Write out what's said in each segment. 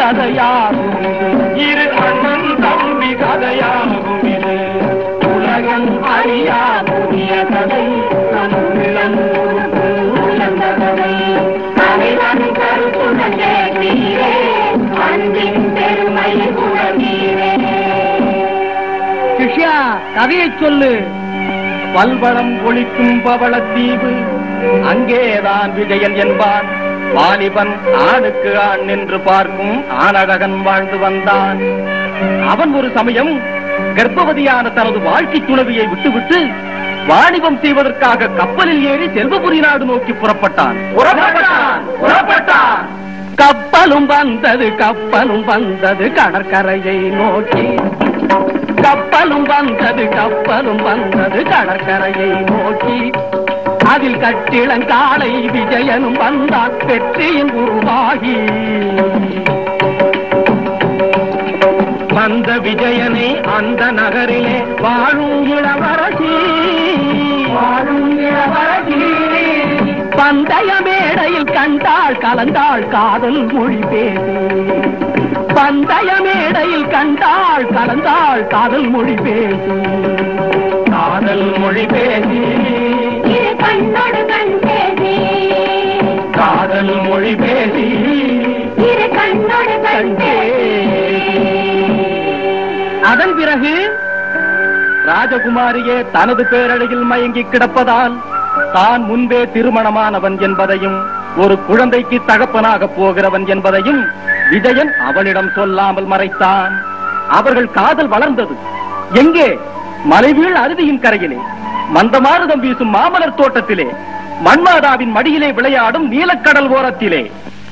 கதையாகும் இது. இரு அண்ணன் தம்பி கதையாகும் இது உலகம் அறியா புதிய கதை நம் இளம் ஊருக்குள் உயர்ந்த கதை தலைவன் கருத்துடன் கேட்டீரே அன்பின் பெருமை உணர்ந்தீரே சிஷ்யா கதையை சொல்லு பல்வளம் ஒழிக்கும் பவளத்தீவு அங்கேதான் விஜயன் என்பான் வாலிபன் ஆணுக்கு ஆண் நின்று பார்க்கும் ஆனழகன் வாழ்ந்து வந்தான் அவன் ஒரு சமயம் கர்ப்பவதியான தனது வாழ்க்கை துணவியை விட்டுவிட்டு வாணிபம் செய்வதற்காக கப்பலில் ஏறி செல்வபுரி நாடு நோக்கி புறப்பட்டான் புறப்பட்டான் புறப்பட்டான் கப்பலும் வந்தது கப்பலும் வந்தது கடற்கரையை நோக்கி கப்பலும் வந்தது கப்பலும் வந்தது கடற்கரையை நோக்கி அதில் கட்டிளங்காலை விஜயனும் வந்தான் வெற்றியின் உருவாகி வந்த விஜயனே அந்த நகரிலே வாழும் இளவரசி வாழும் இளவரசி பந்தய மேடையில் கண்டாள் கலந்தாள் காதல் மொழி பேசி பந்தய மேடையில் கண்டாள் கலந்தாள் காதல் மொழி பேசி காதல் மொழி பேசி இரு கண்ணோடு கண் பேசி காதல் மொழி பேசி இரு கண்ணோடு கண் பேசி அதன் பிறகு ராஜகுமாரியே தனது பேரழகில் மயங்கி கிடப்பதால் தான் முன்பே திருமணமானவன் என்பதையும் ஒரு குழந்தைக்கு தகப்பனாக போகிறவன் என்பதையும் விஜயன் அவளிடம் சொல்லாமல் மறைத்தான் அவர்கள் காதல் வளர்ந்தது எங்கே மலைவீழ் அருவியின் கரையிலே மந்தமாருதம் வீசும் மாமலர் தோட்டத்திலே மன்மாதாவின் மடியிலே விளையாடும் நீலக்கடல் ஓரத்திலே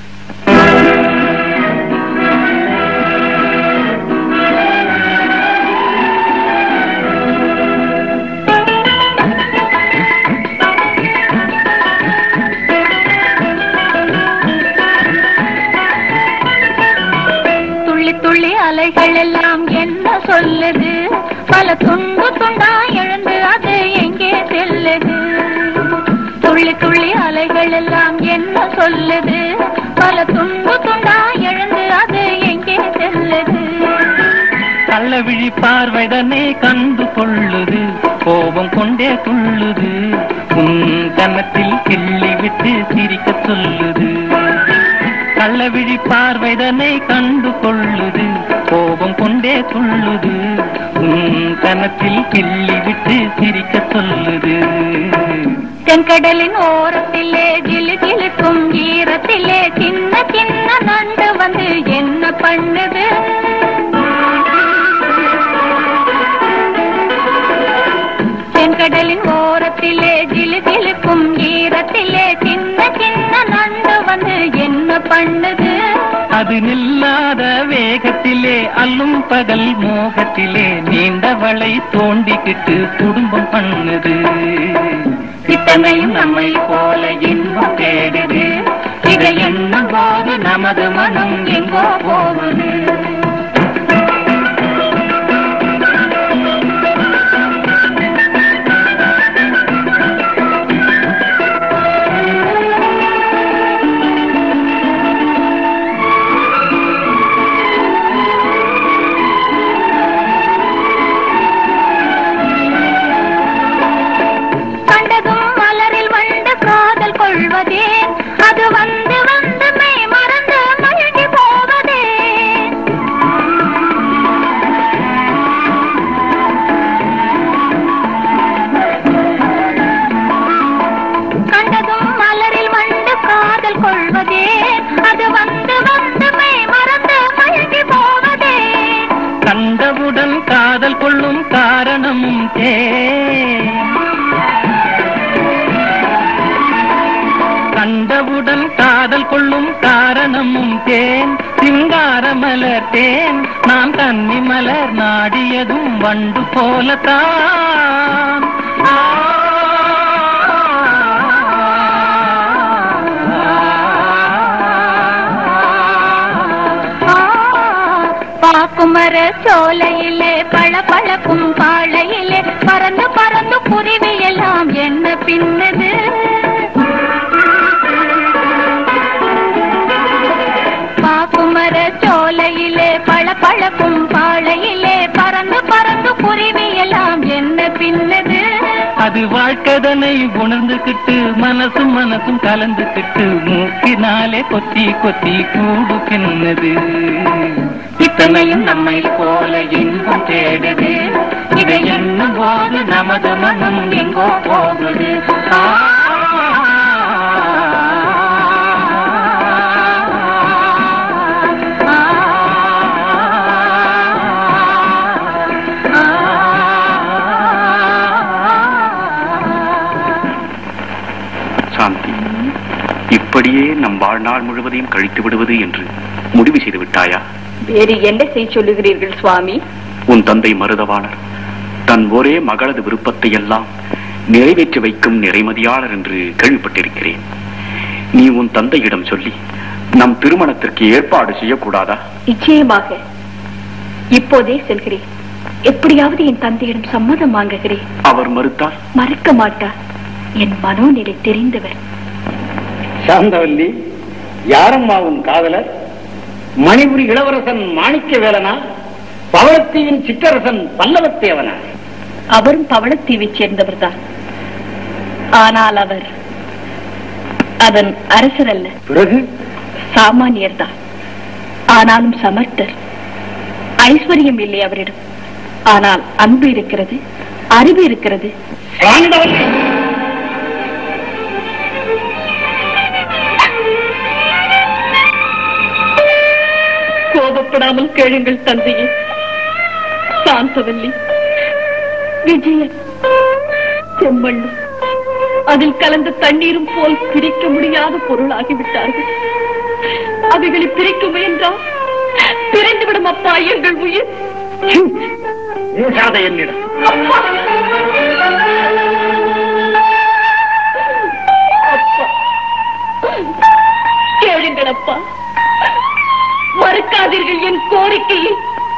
துள்ளி துள்ளி அலைகள் எல்லாம் என்ன சொல்லுது பல துண்டு துண்டா எழுந்து அது எங்கே செல்லுது துள்ளி துள்ளி அலைகள் எல்லாம் என்ன சொல்லுது பல துண்டு துண்டா எழுந்து அது எங்கே செல்லுது கள்ளவிழி பார்வைதனை கண்டு கொள்ளுது கோபம் கொண்டே துள்ளுது உன் கன்னத்தில் கிள்ளி விட்டு சிரிக்க சொல்லுது கள்ளவிழி பார்வைதனை கண்டு கொள்ளுது கோபம் கொண்டே துள்ளுது உன் கன்னத்தில் கிள்ளி விட்டு சிரிக்க சொல்லுது தென்கடலின் ஓரத்திலே ஜிலு ஜிலுக்கும் ஈரத்திலே சின்ன சின்ன நண்டு வந்து என்ன பண்ணுது தென்கடலின் ஓரத்திலே ஜிலு ஜிலுக்கும் ஈரத்திலே சின்ன சின்ன நண்டு வந்து என்ன பண்ணுது அது நில்லாத வேகத்திலே அல்லும் பகல் மோகத்திலே நீண்டவளை தோண்டிக்கிட்டு குடும்பம் பண்ணுது இத்தனையும் நம்மை போல இன்பம் தேடுது இதை எண்ணும் போது நமது மனம் எங்கோ போகுது கண்டதும் மலரில் வண்டு காதல் கொள்வதே அது வந்து வந்து மெய் மறந்து மயங்கி போவதே கண்டதும் மலரில் வண்டு காதல் கொள்வதே அது வந்து வந்து மெய் மறந்து மயங்கி போவதே கண்டவுடன் காதல் கொள்ளும் காரணமும் தே கண்டவுடன் காதல் கொள்ளும் காரணமும் தேன் சிங்கார மலர் தேன் நான் கன்னி மலர் நாடியதும் வண்டு போலத்தான் பாக்குமர சோலையிலே பளபளக்கும் பாளையிலே பறந்து பறந்து குருவி எல்லாம் என்ன பின்னது பாக்குமர சோலை இது வாழ்க்கதனை உணர்ந்துகிட்டு மனசும் மனசும் கலந்துகிட்டு மூக்கினாலே கொத்தி கொத்தி கூடு பின்னது இத்தனையும் நம்மை போல இன்பம் தேடுது இதை எண்ணும் போது நமது மனம் எங்கோ போகுது ஆ சாந்தி இப்படியே நம் வாழ்நாள் முழுவதையும் கழித்து விடுவது என்று முடிவு செய்து விட்டாயா வேறு என்ன செய்ய சொல்லுகிறீர்கள் சுவாமி உன் தந்தை மருதவாளர் தன் ஒரே மகளது விருப்பத்தை எல்லாம் நிறைவேற்றி வைக்கும் நிறைமதியாளர் என்று கேள்விப்பட்டிருக்கிறேன் நீ உன் தந்தையிடம் சொல்லி நம் திருமணத்திற்கு ஏற்பாடு செய்யக்கூடாதா நிச்சயமாக இப்போதே செல்கிறேன் எப்படியாவது என் தந்தையிடம் சம்மதம் வாங்குகிறேன் அவர் மறுத்தால் மறக்க மாட்டார் என் மனோநிலை தெரிந்தவர் சாந்தவல்லி யாரம்மா உன் காதலர் மணிபுரி இளவரசன் மாணிக்க வேலனா பவளத்தீவின் சிற்றரசன் பல்லவத்தேவனா அவரும் பவளத்தீவைச் சேர்ந்தவர்தான் ஆனால் அவர் அதன் அரசர் அல்ல பிறகு சாமானியர் தான் ஆனாலும் சமர்த்தர் ஐஸ்வர்யம் இல்லை அவரிடம் ஆனால் அன்பு இருக்கிறது அறிவு இருக்கிறது சாந்தவல்லி கோபப்படாமல் கேளுங்கள் தந்தையே சாந்தவல்லி விஜயன் செம்மண்ணும் அதில் கலந்த தண்ணீரும் போல் பிரிக்க முடியாத பொருளாகிவிட்டார்கள் அவைகளை பிரிக்க முயன்றால் பிறந்துவிடும் அப்பா எங்கள் உயிர் பேசாத என்னிடம் அப்பா கேளுங்கள் அப்பா மறுக்காதீர்கள் என் கோரிக்கையை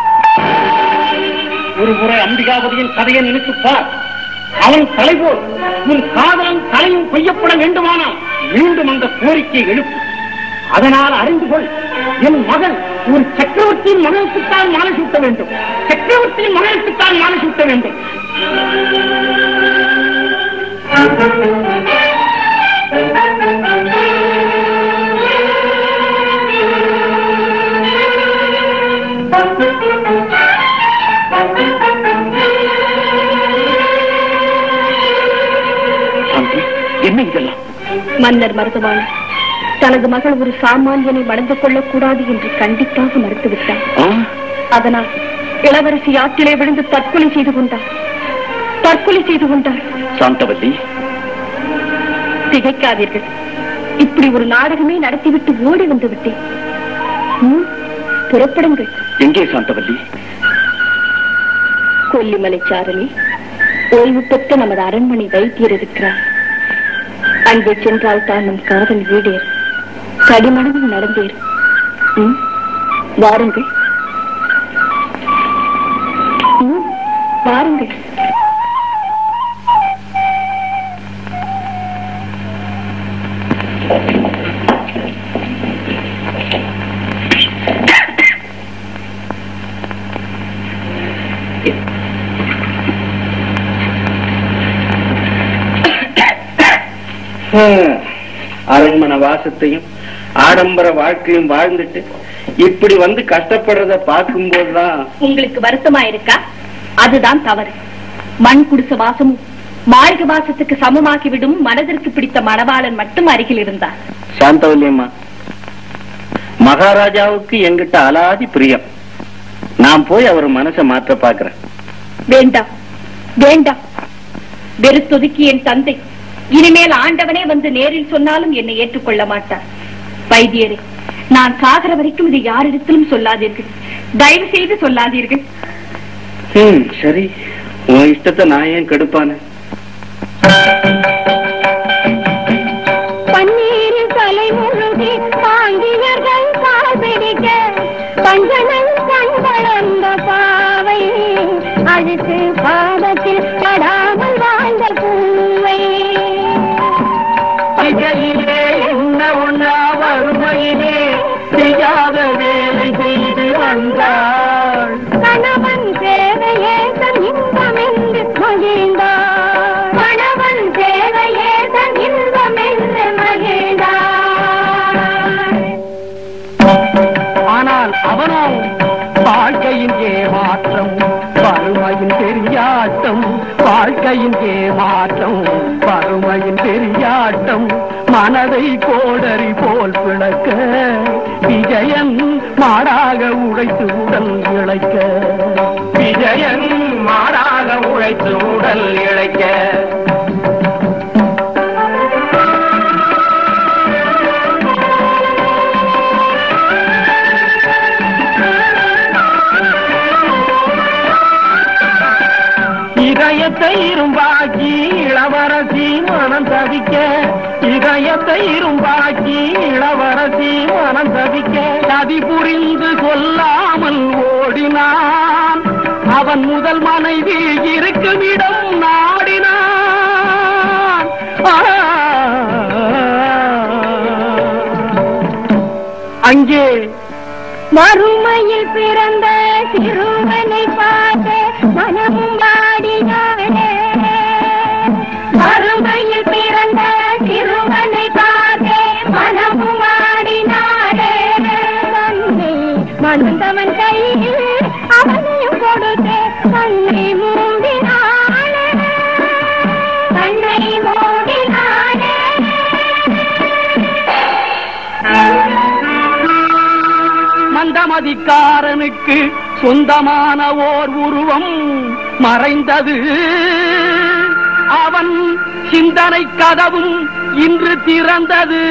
ஒரு முறை அம்பிகாபதியின் கதையை நினைத்துப் பார் அவன் தலைபோல் உன் காதலன் தலையும் கொய்யப்பட வேண்டுமானால் மீண்டும் அந்த கோரிக்கையை எழுப்பு அதனால் அறிந்து கொள் என் மகன் ஒரு சக்கரவர்த்தியின் மகனுக்குத்தான் மாலை சூட்ட வேண்டும் சக்கரவர்த்தியின் மகனுக்குத்தான் மாலை சூட்ட வேண்டும் சாந்தி என்ன இதெல்லாம் மன்னர் மருதவாளர் தனது மகள் ஒரு சாமானியனை மணந்து கொள்ளக் கூடாது என்று கண்டிப்பாக மறுத்துவிட்டார் ஆ? அதனால் இளவரசி ஆற்றிலே விழுந்து தற்கொலை செய்து கொண்டார் தற்கொலை செய்து கொண்டார் சாந்தவல்லி திகைக்காதீர்கள் இப்படி ஒரு நாடகமே நடத்திவிட்டு ஓடி வந்து விட்டேன் ம், புறப்படுங்கள் எங்கே சாந்தவல்லி கொல்லிமலை சாரலி ஓய்வு பெற்ற நமது அரண்மனை வைத்தியர் இருக்கிறார் அங்கே சென்றால் தான் நம் காதல் வீடேறும் கடிமணமும் நடந்தேறும் ம், வாருங்கள் ம், வாருங்கள் ஹம், அரண்மனை வாசத்தையும் ஆடம்பர வாழ்க்கையும் வாழ்ந்துட்டு இப்படி வந்து கஷ்டப்படுறத பார்க்கும்போதுதான் உங்களுக்கு வருத்தமா இருக்கா அதுதான் தவறு மண் குடிச வாசமும் மாளிகை வாசத்துக்கு சமமாகிவிடும் மனதிற்கு பிடித்த மணவாளன் மட்டும் அருகில் இருந்தார் சாந்தவல்லியம்மா மகாராஜாவுக்கு எங்கிட்ட அலாதி பிரியம் நான் போய் அவர் மனசை மாற்ற பாக்குறேன் வேண்டாம் வேண்டாம் வெறுத்தொதுக்கி என் தந்தை இனிமேல் ஆண்டவனே வந்து நேரில் சொன்னாலும் என்னை ஏற்றுக்கொள்ள மாட்டார் வைத்தியரே நான் சாகர வரைக்கும் இது யாரிடத்திலும் சொல்லாதீர்கள் தயவு செய்து சொல்லாதீர்கள் ம் சரி உன் இஷ்டத்தை நான் ஏன் கெடுப்பானே பன்னீரில் தலை முழுகி பாண்டியர்கள் கால் பிடிக்க பஞ்சனன் கண் வளர்ந்த பாவை அழுத்து பாதத்தில் படாமல் வாழ்ந்த பூவை இடையிலே என்ன உண்ணா வறுமையிலே செய்யாத வேலை செய்து வந்தாள் கணவன் சேவையே தன் இன்பம் என்று மகிழ்ந்தார் கணவன் வாழ்க்கையின் ஏமாற்றம் வறுமையின் பெரியாட்டம் மனதை கோடரி போல் பிளக்க விஜயன் மாடாக உழைத்து உடல் இழைக்க விஜயன் மாடாக உழைத்து உடல் இழைக்க இதயத்தை இரும்பாக்கி இளவரசி மனம் தவிக்க இதயத்தை இரும்பாக்கி இளவரசி மனம் தவிக்க சதி புரிந்து சொல்லாமல் ஓடினான் அவன் முதல் மனைவி இருக்கும் இடம் நாடினான் ஆ. அங்கே மறுமையில் பிறந்த சிறுவனை பார்த்து மனமும் வாடினானே மறுமையில் பிறந்த சிறுவனை பார்த்து மனமும் வாடினானே தன்னை மணந்தவன் கையில் அவனையும் கொடுத்து கண்ணை மூடினானே கண்ணை மூடினானே மந்தமதிக்காரனுக்கு சொந்தமான ஓர் உருவம் மறைந்தது அவன் சிந்தனை கதவும் இன்று திறந்தது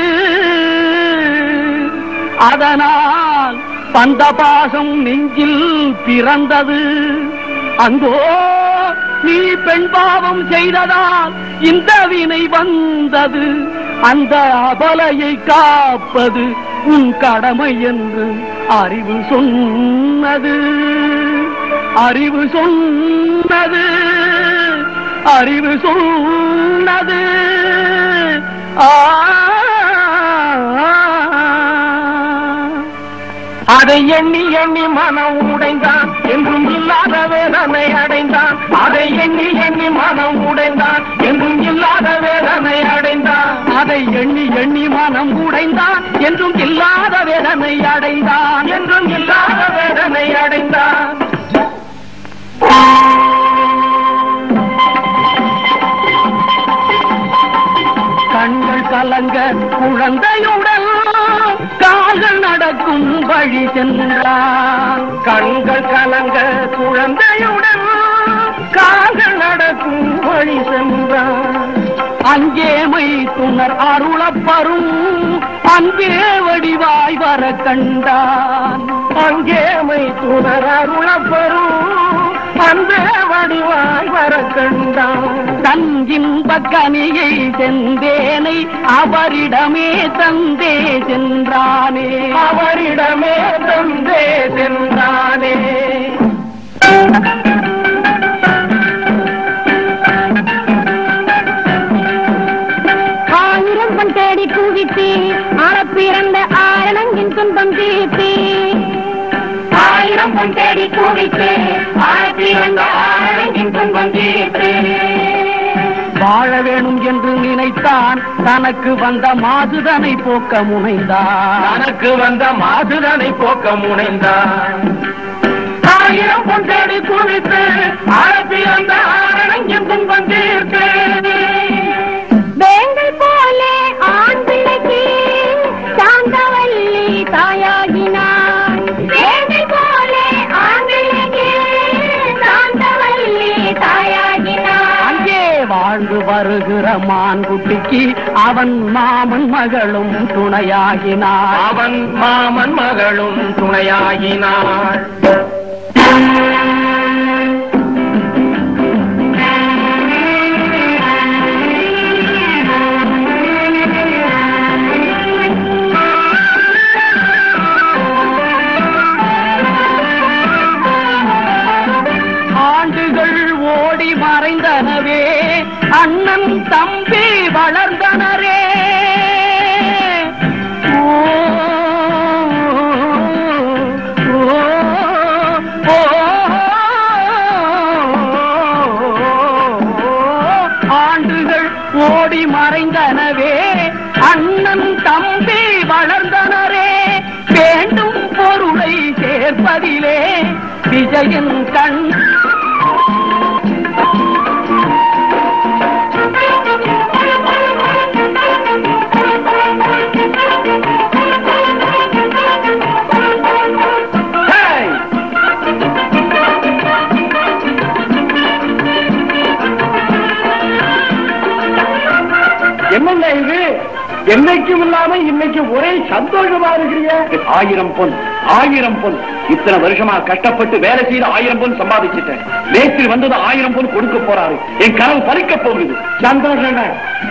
அதனால் பந்த பாசம் நெஞ்சில் பிறந்தது அங்கோ நீ பெண் பாவம் செய்ததால் இந்த வினை வந்தது அந்த அபலையை காப்பது உன் கடமை என்று அறிவு சொன்னது அறிவு சொன்னது அறிவு சொன்னது ஆ அதை எண்ணி எண்ணி மனம் உடைந்தான் என்றும் இல்லாத வேதனை அடைந்தான் அதை எண்ணி எண்ணி மனம் உடைந்தான் என்றும் இல்லாத வேதனை அடைந்தான் அதை எண்ணி எண்ணி மனம் உடைந்தான் என்றும் இல்லாத வேதனை அடைந்தான் என்றும் இல்லாத வேதனை அடைந்தான் கண்கள் கலங்க குழந்தையுடன் கால்கள் நடக்கும் வழி சென்றான் கண்கள் கலங்க குழந்தையுடன் கால்கள் நடக்கும் வழி சென்றான் அங்கேமை துணர் அருளப்பரும் அன்பே வடிவாய் வர கண்டான் அங்கேமை துணர் அருளப்பரும் அன்பே வடிவாய் வர கண்டான் தன் இன்பக் கனியை செந்தேனை அவரிடமே தந்தே சென்றானே அவரிடமே தந்தே சென்றானே ஆயிரம் பண் தேடி குவித்து ஆழப்பிறந்த ஆரணங்கின் துன்பம் தீர்த்து ஆயிரம் பொன் தேடி கூவித்து ஆயிரத்தி வந்த ஆயிரத்தின் துன்பம் தீர்த்து வாழ வேணும் என்று நினைத்தான் தனக்கு வந்த மாதுதனை போக்க முனைந்தான் தனக்கு வந்த மாதுதனை போக்க முனைந்தான் ஆயிரம் பொன் தேடி குவித்து ஆயிரத்தி வந்த ஆயிரத்தின் துன்பம் தீர்த்து வேங்கை போலே ஆண் பிள்ளைக்கு சாந்தவல்லி தாயாகினான் வேங்கை போலே ஆண் பிள்ளைக்கு சாந்தவல்லி தாயாகினான் அங்கே வாழ்ந்து வருகிற மான்குட்டிக்கு அவன் மாமன் மகளும் துணையாகினார் அவன் மாமன் மகளும் துணையாகினார் ஆண்டுகள் ஓடி மறைந்தனவே அண்ணன் தம்பி வளர்ந்தனரே ஓ, ஓ, ஓ, ஆண்டுகள் ஓடி மறைந்தனவே அண்ணன் தம்பி வளர்ந்தனரே வேண்டும் பொருளை சேர்ப்பதிலே விஜயன் கண் என்னங்க இது என்னைக்கும் இல்லாம இன்னைக்கு ஒரே சந்தோஷமா இருக்கிறீங்க ஆயிரம் பொன் ஆயிரம் பொன் இத்தனை வருஷமா கஷ்டப்பட்டு வேலை செய்து ஆயிரம் பொன் சம்பாதிச்சிட்டேன் மேஸ்திரி வந்தது ஆயிரம் பொன் கொடுக்க போறாரு என் கனவு பறிக்க போகுது சந்தோஷங்க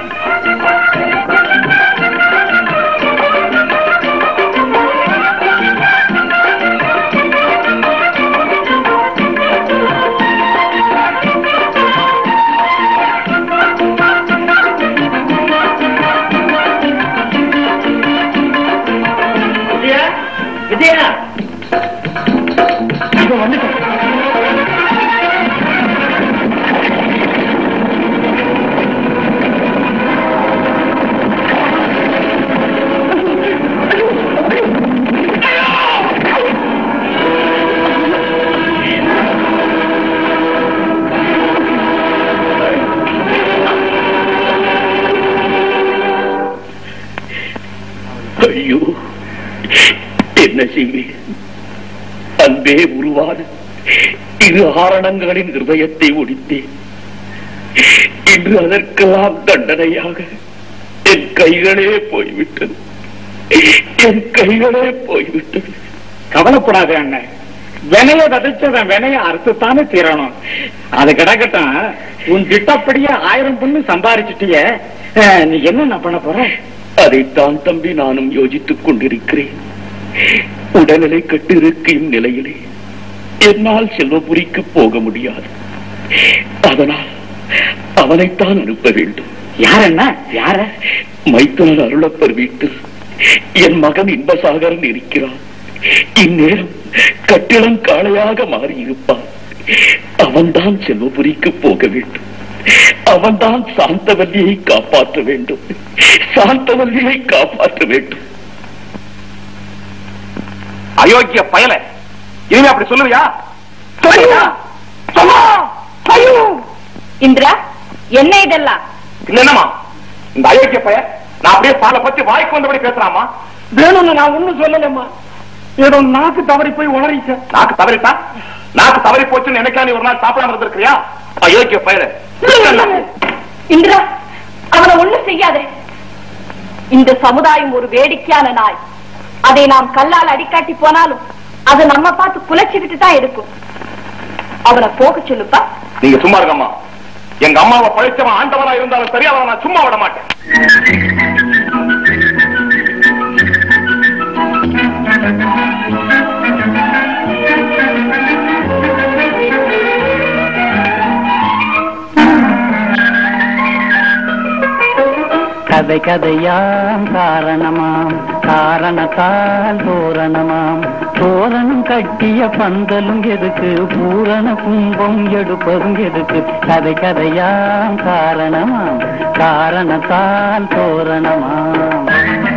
விஜயா விஜயா இதோ வந்துட்டேன் ஐயோ என்ன செய்வேன் அன்பே உருவான இரு ஆரணங்களின் இருதயத்தை ஒடித்தேன் இன்று அதற்கெல்லாம் தண்டனையாக என் கைகளே போய்விட்டது என் கைகளே போய்விட்டது கவலைப்படாத அண்ணன் வினைய விதைச்சவன் வினைய அறுத்துத்தானே தீரணும் அது கிடக்கட்டும் உன் திட்டப்படியே ஆயிரம் பொண்ணு சம்பாரிச்சிட்டிய நீ என்ன பண்ண போற அதைத்தான் தம்பி நானும் யோசித்துக் கொண்டிருக்கிறேன் உடல்நிலை கட்டிருக்கும் நிலையிலே என்னால் செல்வபுரிக்கு போக முடியாது அதனால் அவனைத்தான் அனுப்ப வேண்டும் யார் என்ன யார மைத்துனர் அருளப்பர் வீட்டில் என் மகன் இன்பசாகரன் இருக்கிறான் இந்நேரம் கட்டிடம் காளையாக மாறி இருப்பான் அவன்தான் செல்வபுரிக்கு போக வேண்டும் அவன்தான் சாந்தவல்லியை காப்பாற்ற வேண்டும் சாந்தவல்லியை காப்பாற்ற வேண்டும் அயோக்கிய பயல இனிமே அப்படி சொல்லுவியா சொல்லுவியா சொல்லா ஐயோ இந்திரா என்ன இதெல்லாம் இல்ல என்னம்மா இந்த அயோக்கிய பைய நான் அப்படியே பாலை பத்தி வாய்க்கு வந்தபடி பேசுறாமா வேணும்னு நான் ஒண்ணும் சொல்லலம்மா ஏதோ நாக்கு தவறி போய் உளறிச்சேன் நாக்கு தவறிட்டா நாக்கு தவறி போச்சுன்னு எனக்கா நீ ஒரு நாள் சாப்பிடாம இருந்திருக்கியா அயோக்கிய பையல இந்திரா அவனை ஒண்ணும் செய்யாதே இந்த சமுதாயம் ஒரு வேடிக்கையான நாய் அதை நாம் கல்லால் அடிக்காட்டி போனாலும் அது நம்ம பார்த்து குலைச்சுக்கிட்டு தான் இருக்கும் அவனை போக சொல்லுப்பா நீங்க சும்மா இருக்கம்மா எங்க அம்மாவை பழிச்சவன் ஆண்டவனா இருந்தாலும் சரி அவனை நான் சும்மா விட மாட்டேன் கதை கதையாம் காரணமாம் காரணத்தால் தோரணமாம் தோரணம் கட்டிய பந்தலும் எதுக்கு பூரண கும்பம் எடுப்பதும் எதுக்கு கதை கதையாம் காரணமாம் காரணத்தால் தோரணமாம்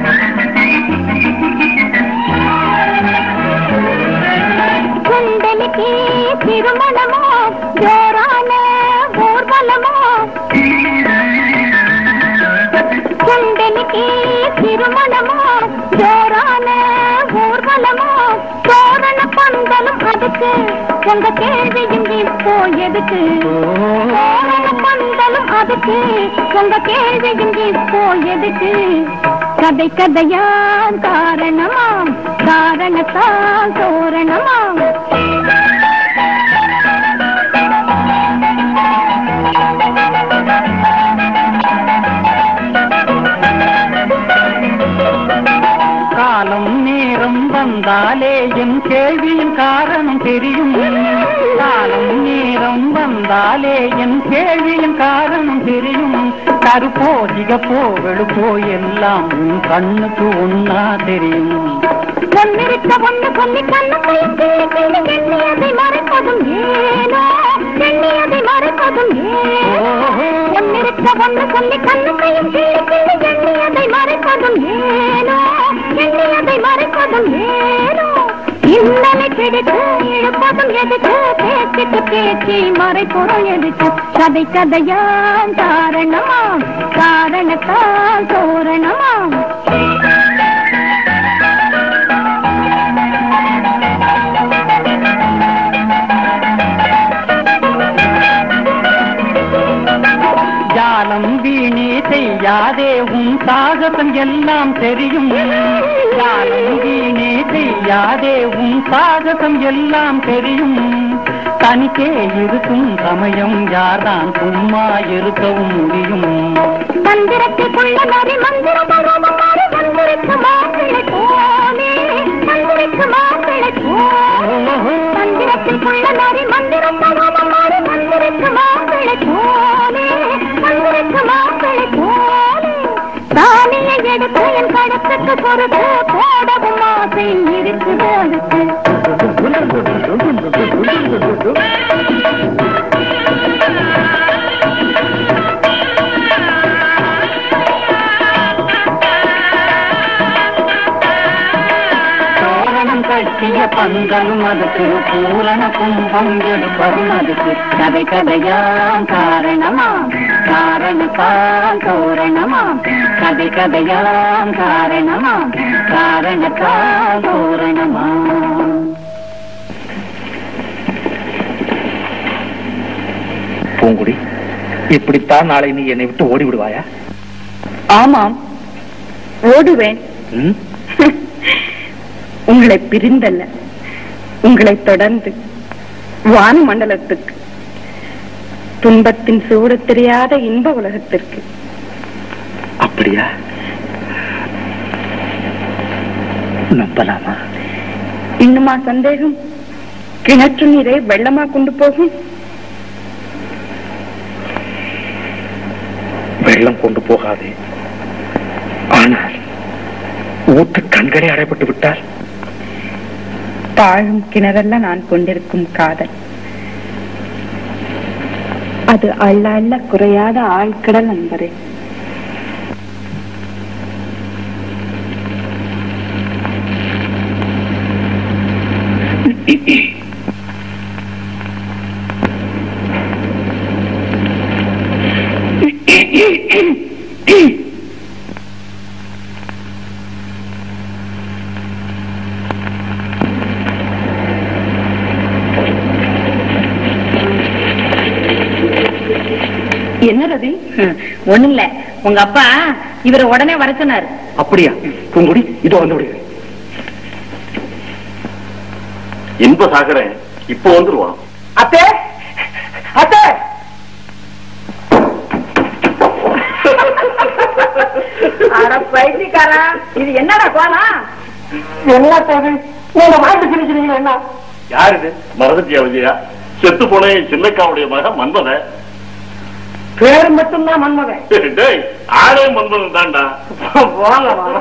குண்டலிக்கு திருமணமோ ஜோரான ஊர்வலமோ குண்டலிக்கு திருமணமோ ஜோரான ஊர்வலமோ தோரண பந்தலும் அதுக்கு உங்க கேள்வியும் இப்போ எதுக்கு தோரண பந்தலும் அதுக்கு உங்க கேள்வியும் இப்போ எதுக்கு கதை கதையான் காரணமாம் காரணத்தால் தோரணமாம் காலம் நேரம் வந்தாலே என் கேள்வியின் காரணம் தெரியும் காலம் நேரம் வந்தாலே என் கேள்வியின் காரணம் தெரியும் கருப்போ சிகப்போ வெளுப்போ எல்லாம் உன் கண்ணுக்கு ஒன்னா தெரியும் ஒன்னிருக்க ஒண்ணு சொல்லி கண்ணத்தையும் கிள்ளி கிள்ளி எண்ணியதை மறைப்பதும் ஏனோ எண்ணியதை மறைப்பதும் ஏனோ ஒன்னிருக்க ஒண்ணு சொல்லி கண்ணத்தையும் கிள்ளி கிள்ளி எண்ணியதை மறைப்பதும் ஏனோ எண்ணியதை மறைப்பதும் ஏனோ இன்னலை பிடித்து இழுப்பதும் எதுக்கு பேச்சுக்கு பேச்சு மறைப்பொருள் எதுக்கு கதை கதையான் காரணமாம் காரணத்தால் தோரணமாம் ஜாலம் வீணே செய்ய செய்யாதே உன் சாகசம் எல்லாம் தெரியும் காலம் வீணே செய்யாதே உன் சாகசம் எல்லாம் தெரியும் தனிக்கே இருக்கும் சமயம் யார்தான் சும்மா இருக்கவும் முடியும் மந்திரத்துக்குள்ள நரி மந்திரம் பருவம் மாறி மந்திரிக்கு மாப்பிள்ளை போலே மந்திரிக்கு மாப்பிள்ளை போலே மந்திரத்துக்குள்ள நரி மந்திரம் பருவம் மாறி மந்திரிக்கு மாப்பிள்ளை போலே மந்திரிக்கு மாப்பிள்ளை போலே தானியை எடுத்து என் கடத்துக்கு பொறுத்து போடவும் ஆசை இருக்குது அதுக்கு தோரணம் கட்டிய பந்தலும் அதுக்கு பூரண கும்பம் எடுப்பதும் அதுக்கு கதை கதையாம் காரணமாம் காரணத்தால் தோரணமாம் கதை கதையாம் காரணமாம் காரணத்தால் தோரணமாம் பூங்குடி இப்படித்தான் நாளை நீ என்னை விட்டு ஓடி விடுவாயா ஆமாம் ஓடுவேன் ம்? உங்களை பிரிந்தல்ல உங்களை தொடர்ந்து வான மண்டலத்துக்கு துன்பத்தின் சூடு தெரியாத இன்ப உலகத்திற்கு அப்படியா நம்பலாமா இன்னுமா சந்தேகம் கிணற்று நீரை வெள்ளமா கொண்டு போகும் வெள்ளம் கொண்டு போகாது ஆனால் ஊற்று கண்களே அடைபட்டு விட்டால் தாழும் கிணறல்ல நான் கொண்டிருக்கும் காதல் அது அள்ள அள்ள குறையாத ஆழ்கடல் நண்பரே என்ன ரதி ஒண்ணு இல்ல உங்க அப்பா இவரை உடனே வர சொன்னாரு அப்படியா பூங்குடி இதோ வந்து விடுகிறேன் இன்ப சாகரன் இப்போ வந்துருவான் அத்தே அத்தே அட பைத்தியக்காரா இது என்னடா கோலா என்ன தேவை நீங்க வாழ்ந்து சிரிக்கிறீங்க என்ன யாரு இது மறந்துட்டியா விஜயா செத்து போன என் சின்னக்காவுடைய மகன் மன்மத பேர் மட்டும்தான் மன்மகன் டேய் ஆடே மன்மதன் தான்டா வாங்க வாங்க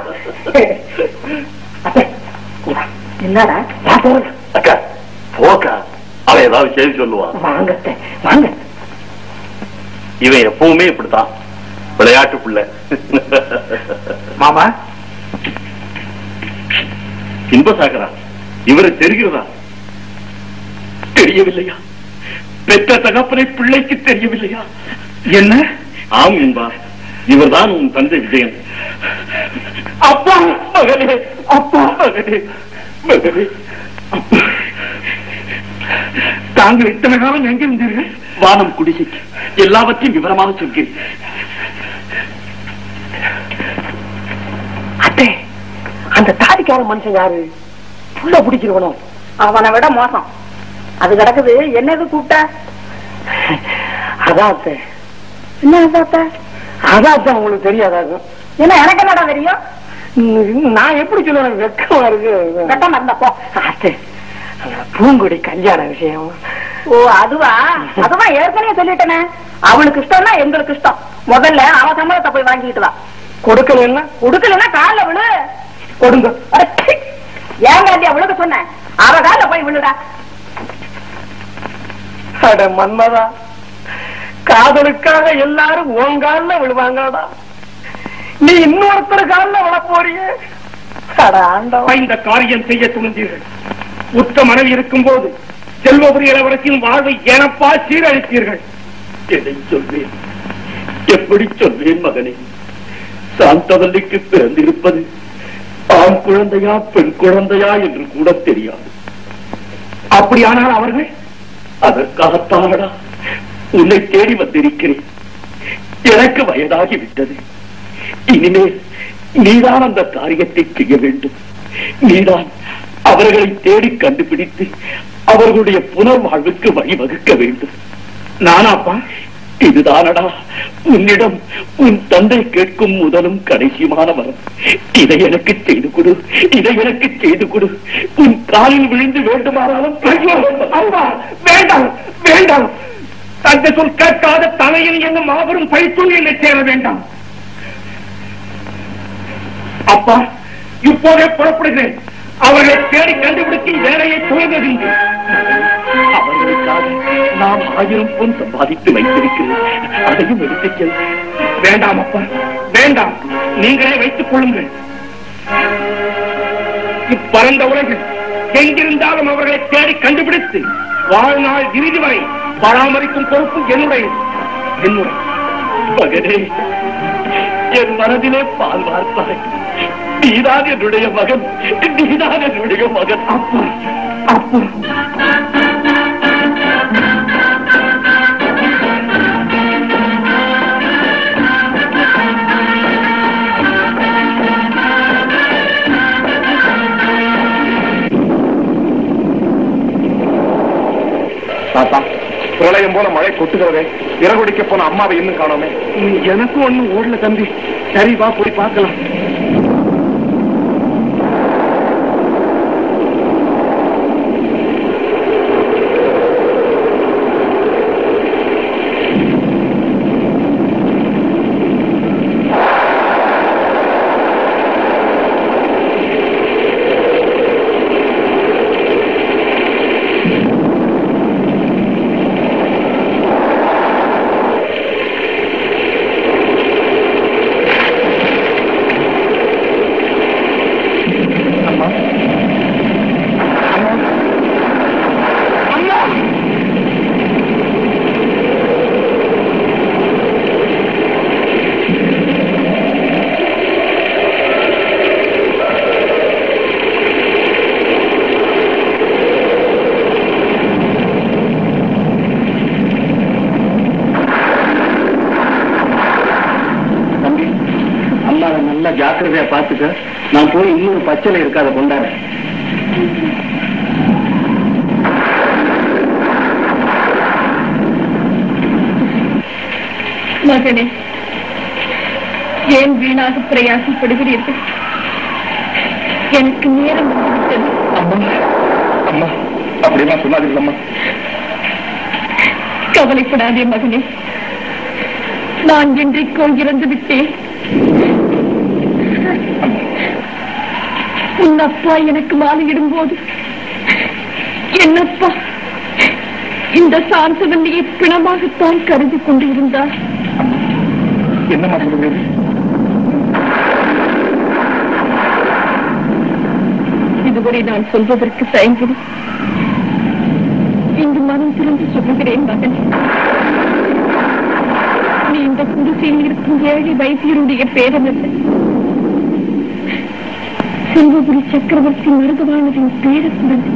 அத்தே இந்தா, என்னடா நான் போறேன் அக்கா போக்கா அவன் ஏதாவது செய்தி சொல்லுவான் வாங்க அத்தே வாங்க இவன் எப்பவுமே இப்படித்தான் விளையாட்டு பிள்ளை மாமா இன்பசாகரா இவரு தெரிகிறதா தெரியவில்லையா பெற்ற தகப்பனை பிள்ளைக்கு தெரியவில்லையா என்ன ஆம் என்பா இவர்தான் உன் தந்தை விஜயன் அப்பா மகனே அப்பா மகனே மகனே அப்பா. தாங்கள் இத்தனை காலம் எங்க இருந்தீர்கள் வானம் குடிசைக்கு எல்லாவற்றையும் விவரமாக சொல்கிறேன் அத்தே அந்த தாடிக்கார மனுஷன் யாரு புள்ள பிடிக்கிறவனும் அவனை விட மோசம் அது கிடக்குது என்னது கூப்பிட்ட அதான் அத்தே என்ன பார்த்தா அதான் அத்தே உங்களுக்கு தெரியாதாகும் என்ன எனக்கு என்னடா தெரியும் ம், நான் எப்படி சொல்ல எனக்கு வெக்கமா இருக்கு கட்டமா இருந்தா போ அத்தே அந்த பூங்குடி கல்யாண விஷயம் ஓ அதுவா அதுவா ஏற்கனவே சொல்லிட்டேனே அவளுக்கு இஷ்டம்னா எங்களுக்கு இஷ்டம் முதல்ல அவ சம்பளத்தை போய் வாங்கிட்டு வா கொடுக்கலன்னா கொடுக்கலன்னா கால்ல விழு கொடுங்க அட, சீ. ஏன் காந்தி அவளுக்கு சொன்னேன் அவ கால போய் விழுடா அட மன்மதா காதலுக்காக எல்லாரும் உன் கால்ல விழுவாங்கடா நீ இன்னொருத்தர் கால்ல விழ போறியே அட ஆண்டவா இந்த காரியம் செய்ய துணிந்தீர்கள் உத்த மனைவி இருக்கும் போது செல்வபுரி இளவரசியின் வாழ்வை எனப்பா சீரழித்தீர்கள் எதை சொல்வேன் எப்படி சொல்வேன் மகனே சாந்தவல்லிக்கு பிறந்திருப்பது ஆண் குழந்தையா பெண் குழந்தையா என்று கூட தெரியாது அப்படியானால் அவர்கள் அதற்காகத்தானடா உன்னை தேடி வந்திருக்கிறேன் எனக்கு வயதாகி விட்டது இனிமேல் நீதான் அந்த காரியத்தை செய்ய வேண்டும் நீதான் அவர்களை தேடி கண்டுபிடித்து அவர்களுடைய புனர்வாழ்வுக்கு வழிவகுக்க வேண்டும் நானாப்பா இதுதானடா உன்னிடம் உன் தந்தை கேட்கும் முதலும் கடைசியுமான வரம் இதை எனக்கு செய்து கொடு இதை எனக்கு செய்து கொடு உன் காலில் விழுந்து வேண்டுமானாலும் ஐயோ, அம்மா, வேண்டாம் வேண்டாம் தந்தை சொல் கேட்காத தலையில் என்ன மாபெரும் பழித்துள் என்னை சேர வேண்டாம் அப்பா இப்போதே புறப்படுகிறேன் அவர்களை தேடி கண்டுபிடித்து வேலையை துவங்குகின்றேன் அவர்களுக்காக நாம் ஆயிரம் பொன் சம்பாதித்து வைத்திருக்கிறோம் அதையும் எடுத்துச் செல் வேண்டாம் அப்பா வேண்டாம் நீங்களே வைத்துக் கொள்ளுங்கள் இப்பரந்த உலகில் எங்கிருந்தாலும் அவர்களை தேடி கண்டுபிடித்து வாழ்நாள் இறுதி வரை பராமரிக்கும் பொறுப்பு என்னுடைய என்னுடைய மகனே என் மனதிலே பால் வார்த்தாய் நீதான் என்னுடைய மகன் நீதான் என்னுடைய மகன் அப்பா அப்பா தாத்தா பிரளயம் போல மழை கொட்டுகிறதே இறகுடிக்க போன அம்மாவை இன்னும் காணோமே எனக்கும் ஒண்ணும் ஓடல தம்பி சரி வா போய் பார்க்கலாம் அம்மாவை நல்லா ஜாக்கிரதையா பாத்துக்க நான் போய் இன்னொரு பச்சளை இருக்காத கொண்டாடுறேன் மகனே ஏன் வீணாக பிரயாசப்படுகிறீர்கள் எனக்கு நேரம் வந்துவிட்டது அம்மா அம்மா அப்படியெல்லாம் சொல்லாதீங்களம்மா கவலைப்படாதே மகனே நான் இன்றைக்கோ இறந்து விட்டேன் உன் அப்பா எனக்கு மாலையிடும் போது என்னப்பா இந்த சாந்தவல்லியை பிணமாகத்தான் கருதி கொண்டிருந்தார் என்னம்மா சொல்லுங்க இதுவரை நான் சொல்வதற்கு தயங்கினேன் இங்கு மனம் திறந்து சொல்லுகிறேன் மகன் நீ இந்த குடிசையில் இருக்கும் ஏழை வைத்தியருடைய பேரனல்ல செல்வபுரி சக்கரவர்த்தி மருதவானதின் பேர குழந்தை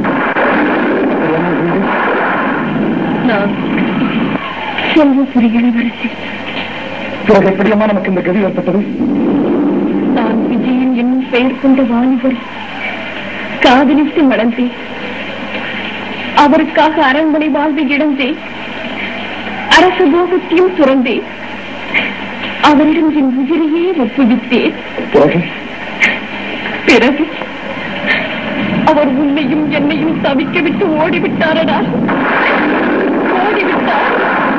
நான் செல்வபுரி இளவரசி பிறகு எப்படியம்மா நமக்கு இந்த கதி ஏற்பட்டது நான் விஜயன் என்னும் பெயர் கொண்ட வாலிபர் காதலித்து மணந்தேன் அவருக்காக அரண்மனை வாழ்வை இழந்தேன் அரச போகத்தையும் துறந்தேன் அவரிடம் என் உயிரையே ஒப்புவித்தேன் பிறகு பிறகு அவர் உன்னையும் என்னையும் தவிக்க விட்டு ஓடிவிட்டாரடா ஓடிவிட்டார்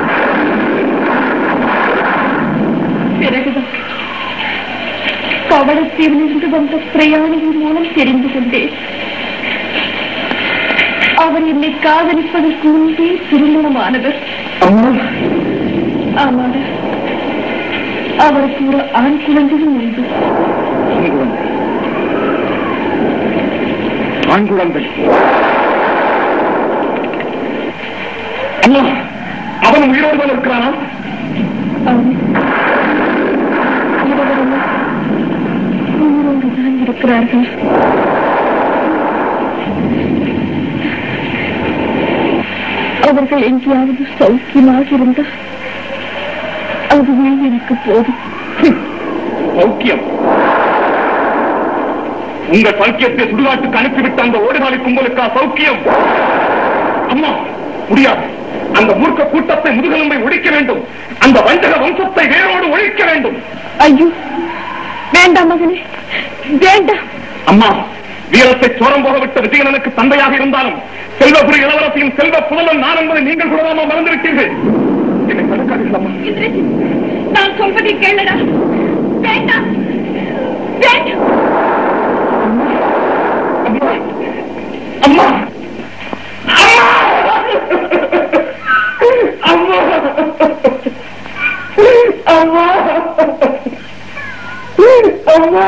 பிறகுதான் கவலத்தீவிலிருந்து வந்த பிரயாணியின் மூலம் தெரிந்து கொண்டேன் அவர் என்னை காதலிப்பதற்கு முன்பே திருமணமானவர் அம்மா ஆமாடா அவருக்கு ஒரு ஆண் குழந்தையும் உண்டு ஆண் குழந்தை ஆண் குழந்தை அம்மா அவன் உயிரோடு தான் இருக்கிறானா அவன் இருவரும் உயிரோடுதான் இருக்கிறார்கள் அவர்கள் எங்கேயாவது சௌக்கியமாக இருந்தால் அதுவே எனக்கு போதும் சௌக்கியம் உங்க சௌக்கியத்தை சுடுகாட்டுக்கு அனுப்பிவிட்ட அந்த ஓடுகாலி கும்பலுக்கா சௌக்கியம் அம்மா முடியாது அந்த மூர்க்க கூட்டத்தை முதுகெலும்பை ஒழிக்க வேண்டும் அந்த வஞ்சக வம்சத்தை வேரோடு ஒழிக்க வேண்டும் ஐயோ வேண்டாம் மகனே வேண்டாம் அம்மா வீரத்தை சோரம் போக விட்ட விஜயனனுக்கு தந்தையாக இருந்தாலும் செல்வபுரி இளவரசியின் செல்வ புதல்வன் நான் என்பதை நீங்கள் கூடலாமா மறந்துவிட்டீர்கள் என்னை தடுக்காதீர்கள் அம்மா இந்திரஜித், நான் சொல்வதை கேளடா வேண்டாம் வேண்டாம் அம்மா அம்மா அம்மா அம்மா அம்மா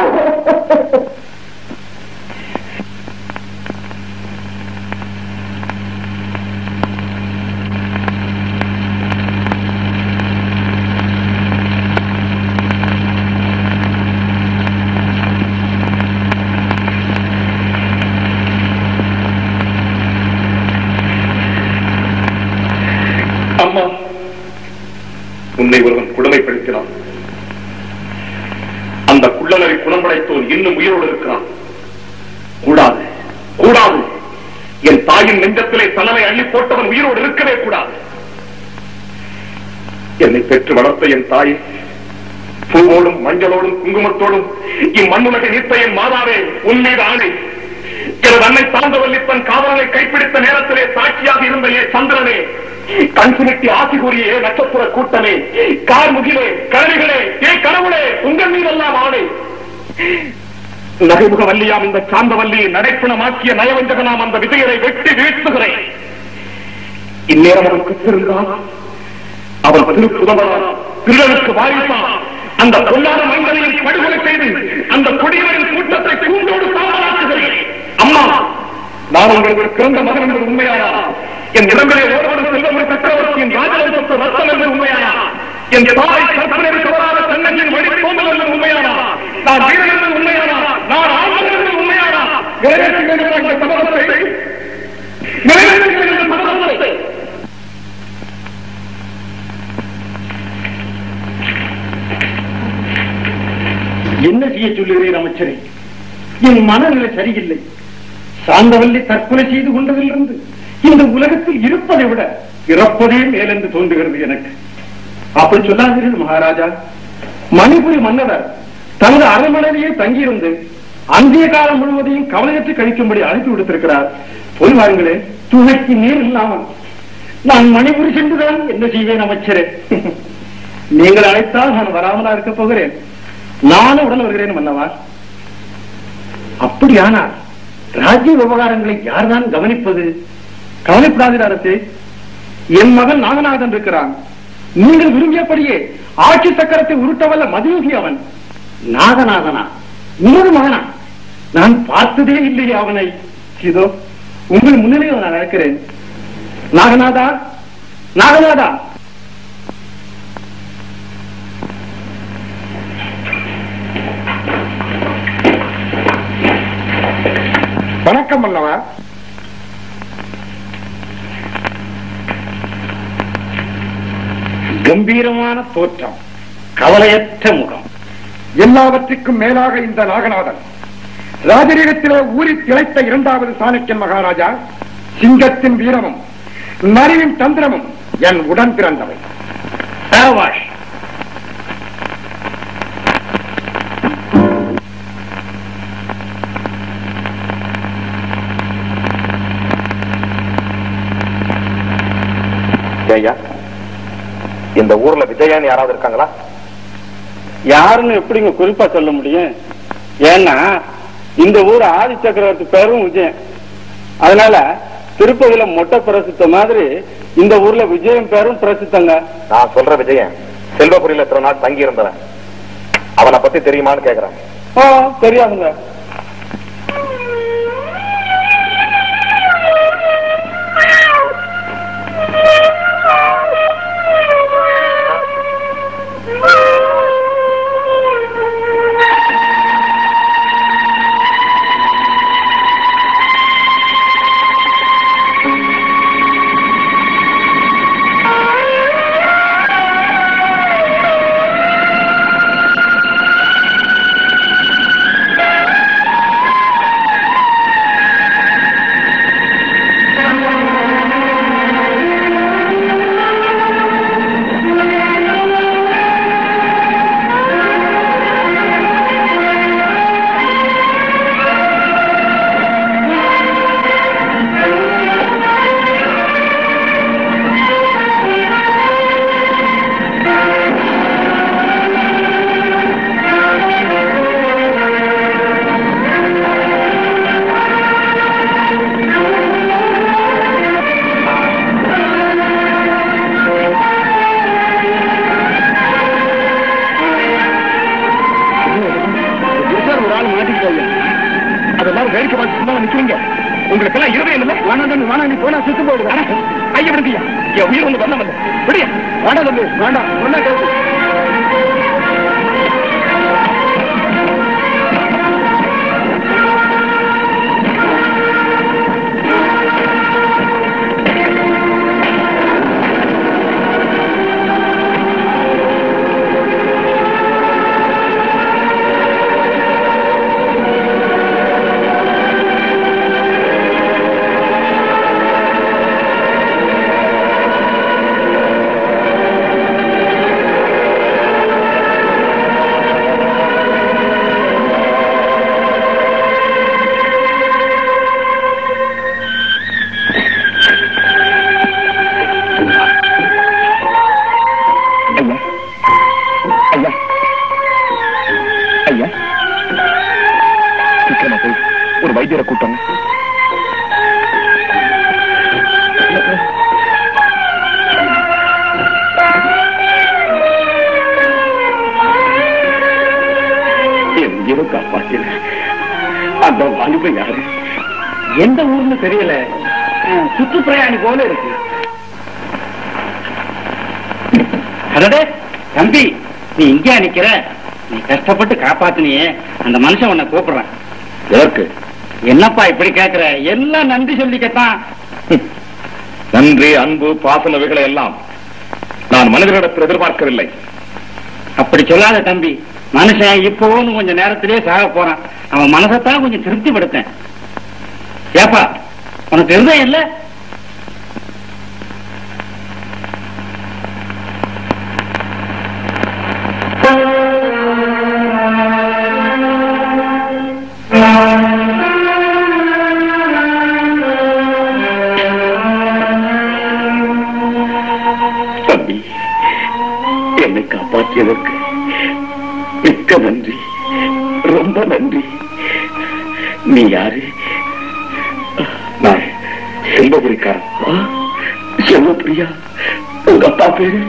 அம்மா உன்னை ஒருவன் கொடுமைப்படுத்தினான் அந்த குள்ளநரி குணம் படைத்தோன் இன்னும் உயிரோடு இருக்கிறான் கூடாது கூடாது என் தாயின் நெஞ்சத்திலே தலைமை அள்ளி போட்டவன் உயிரோடு இருக்கவே கூடாது என்னை பெற்று வளர்த்த என் தாயை பூவோடும் மஞ்சளோடும் குங்குமத்தோடும் இம்மண்ணுலகை நீத்த என் மாதாவே உன் மீது ஆணை எனது அன்னை சார்ந்தவல்லி தன் காவலனை கைப்பிடித்த நேரத்திலே சாட்சியாக இருந்த ஏ சந்திரனே கண் சுமிட்டி ஆசி கூறிய ஏ நட்சத்திர கூட்டமே கார் முகிலே கருவிகளே ஏ கடவுளே உங்கள் மீதெல்லாம் ஆணை நகைமுக வல்லியாம் இந்த சாந்தவல்லியை நடைப்பிணமாக்கிய நயவஞ்சகனாம் அந்த விஜயரை வெட்டி வீழ்த்துகிறேன் இந்நேரம் அவன் பெற்றிருந்தான் அவன் திருப்புதவனா திருடனுக்கு வாய்ப்பா அந்த பொல்லாத மனிதனையும் படுகொலை செய்து அந்த கொடியவரின் கூட்டத்தை கூண்டோடு சாம்பலாக்குகிறேன் அம்மா நான் உங்களுக்கு பிறந்த மகன் என்பது உண்மையானா என் இடங்களே ஓடுவது செல்வமுறை சக்கரவர்த்தியின் ராஜவம்சத்து ரத்தம் என்பது உண்மையானா என் தாய் கற்பனை கவராத தன்னஞ்சின் வழிபோமல் என்பது உண்மையானா நான் வீரன் என்பது உண்மையானா நான் ஆண்மன் என்பது உண்மையானா நிறைவேற்றுகிறேன் என்ற சபதத்தை நிறைவேற்றுகிறேன் என்ற சபதத்தை என்ன செய்ய சொல்லுகிறேன் அமைச்சரே என் மனநிலை சரியில்லை சாந்தவல்லி தற்கொலை செய்து கொண்டதிலிருந்து இந்த உலகத்தில் இருப்பதை விட இறப்பதே மேலென்று தோன்றுகிறது எனக்கு அப்படி சொல்லாதீர்கள் மகாராஜா மணிபுரி மன்னவர் தனது அரண்மனையிலேயே தங்கியிருந்து அந்திய காலம் முழுவதையும் கவலையற்று கழிக்கும்படி அனுப்பி விடுத்திருக்கிறார் போய் வாருங்களேன் துணைக்கு நீர் இல்லாமல் நான் மணிபுரி சென்றுதான் என்ன செய்வேன் அமைச்சரே நீங்கள் அழைத்தால் நான் வராமலா இருக்க போகிறேன் நானும் உடன் வருகிறேன் மன்னவா அப்படியானால் ராஜ்ய விவகாரங்களை யார்தான் கவனிப்பது கவனிப்படாதீர் அரசே என் மகன் நாகநாதன் இருக்கிறான் நீங்கள் விரும்பியபடியே ஆட்சி சக்கரத்தை உருட்டவல்ல மதியோகி அவன் நாகநாதனா இன்னொரு மகனா நான் பார்த்ததே இல்லையே அவனை இதோ உங்கள் முன்னிலையில் நான் நடக்கிறேன் நாகநாதா நாகநாதா வணக்கம் அல்லவா கம்பீரமான தோற்றம் கவலையற்ற முகம் எல்லாவற்றுக்கும் மேலாக இந்த நாகநாதன் ராஜரீகத்திலே ஊறி திளைத்த இரண்டாவது சாணக்கியன் மகாராஜா சிங்கத்தின் வீரமும் நரியின் தந்திரமும் என் உடன் பிறந்தவை சாவாஷ் ஐயா இந்த ஊர்ல விஜயான்னு யாராவது இருக்காங்களா யாருன்னு எப்படிங்க குறிப்பா சொல்ல முடியும் ஏன்னா இந்த ஊர் ஆதி சக்கரவர்த்தி பேரும் விஜயம் அதனால திருப்பதியில மொட்டை பிரசித்த மாதிரி இந்த ஊர்ல விஜயம் பேரும் பிரசித்தங்க நான் சொல்ற விஜயன் செல்வபுரியில எத்தனை நாள் தங்கி இருந்தவன் அவனை பத்தி தெரியுமான்னு கேக்குறேன் ஓ தெரியாதுங்க வேடிக்கை பார்த்து சும்மா நிக்கிறீங்க உங்களுக்கு எல்லாம் இருதயம் இல்ல வேணாம் தம்பி வேணாம் நீ போனா சுத்து போயிடுது ஐயா விடுங்கய்யா என் உயிர் ஒண்ணு வரலாம் இல்ல விடியா வேண்டாம் தம்பி வேண்டாம் சொன்னா கேட்டு ஐயா ஐயா ஐயா சீக்கிரமா போய் ஒரு வைத்தியரை கூட்டாங்க என் உயிரை காப்பாத்தின அந்த வாலிப யாரு எந்த ஊர்னு தெரியல சுற்றுப்பிரயாணி போல இருக்கு அடடே தம்பி நீ இங்கே நிக்கிற நீ கஷ்டப்பட்டு காப்பாத்தினியே அந்த மனுஷன் உன்னை கூப்பிடுறான் எதற்கு என்னப்பா இப்படி கேக்குற எல்லாம் நன்றி சொல்லிக்கத்தான் நன்றி அன்பு பாசம் இவைகளை எல்லாம் நான் மனிதர்களிடத்தில் எதிர்பார்க்கவில்லை அப்படி சொல்லாத தம்பி மனுஷன் இப்போன்னு கொஞ்ச நேரத்திலே சாக போறான் அவன் மனசத்தான் கொஞ்சம் திருப்திப்படுத்தேன் ஏப்பா உனக்கு இருந்தே இல்ல தம்பி என்னை காப்பாற்றியதற்கு மிக்க நன்றி ரொம்ப நன்றி நீ யாரு நான் செல்வபுரிக்காரன் ஆ, செல்வபுரியா உங்க அப்பா பேரு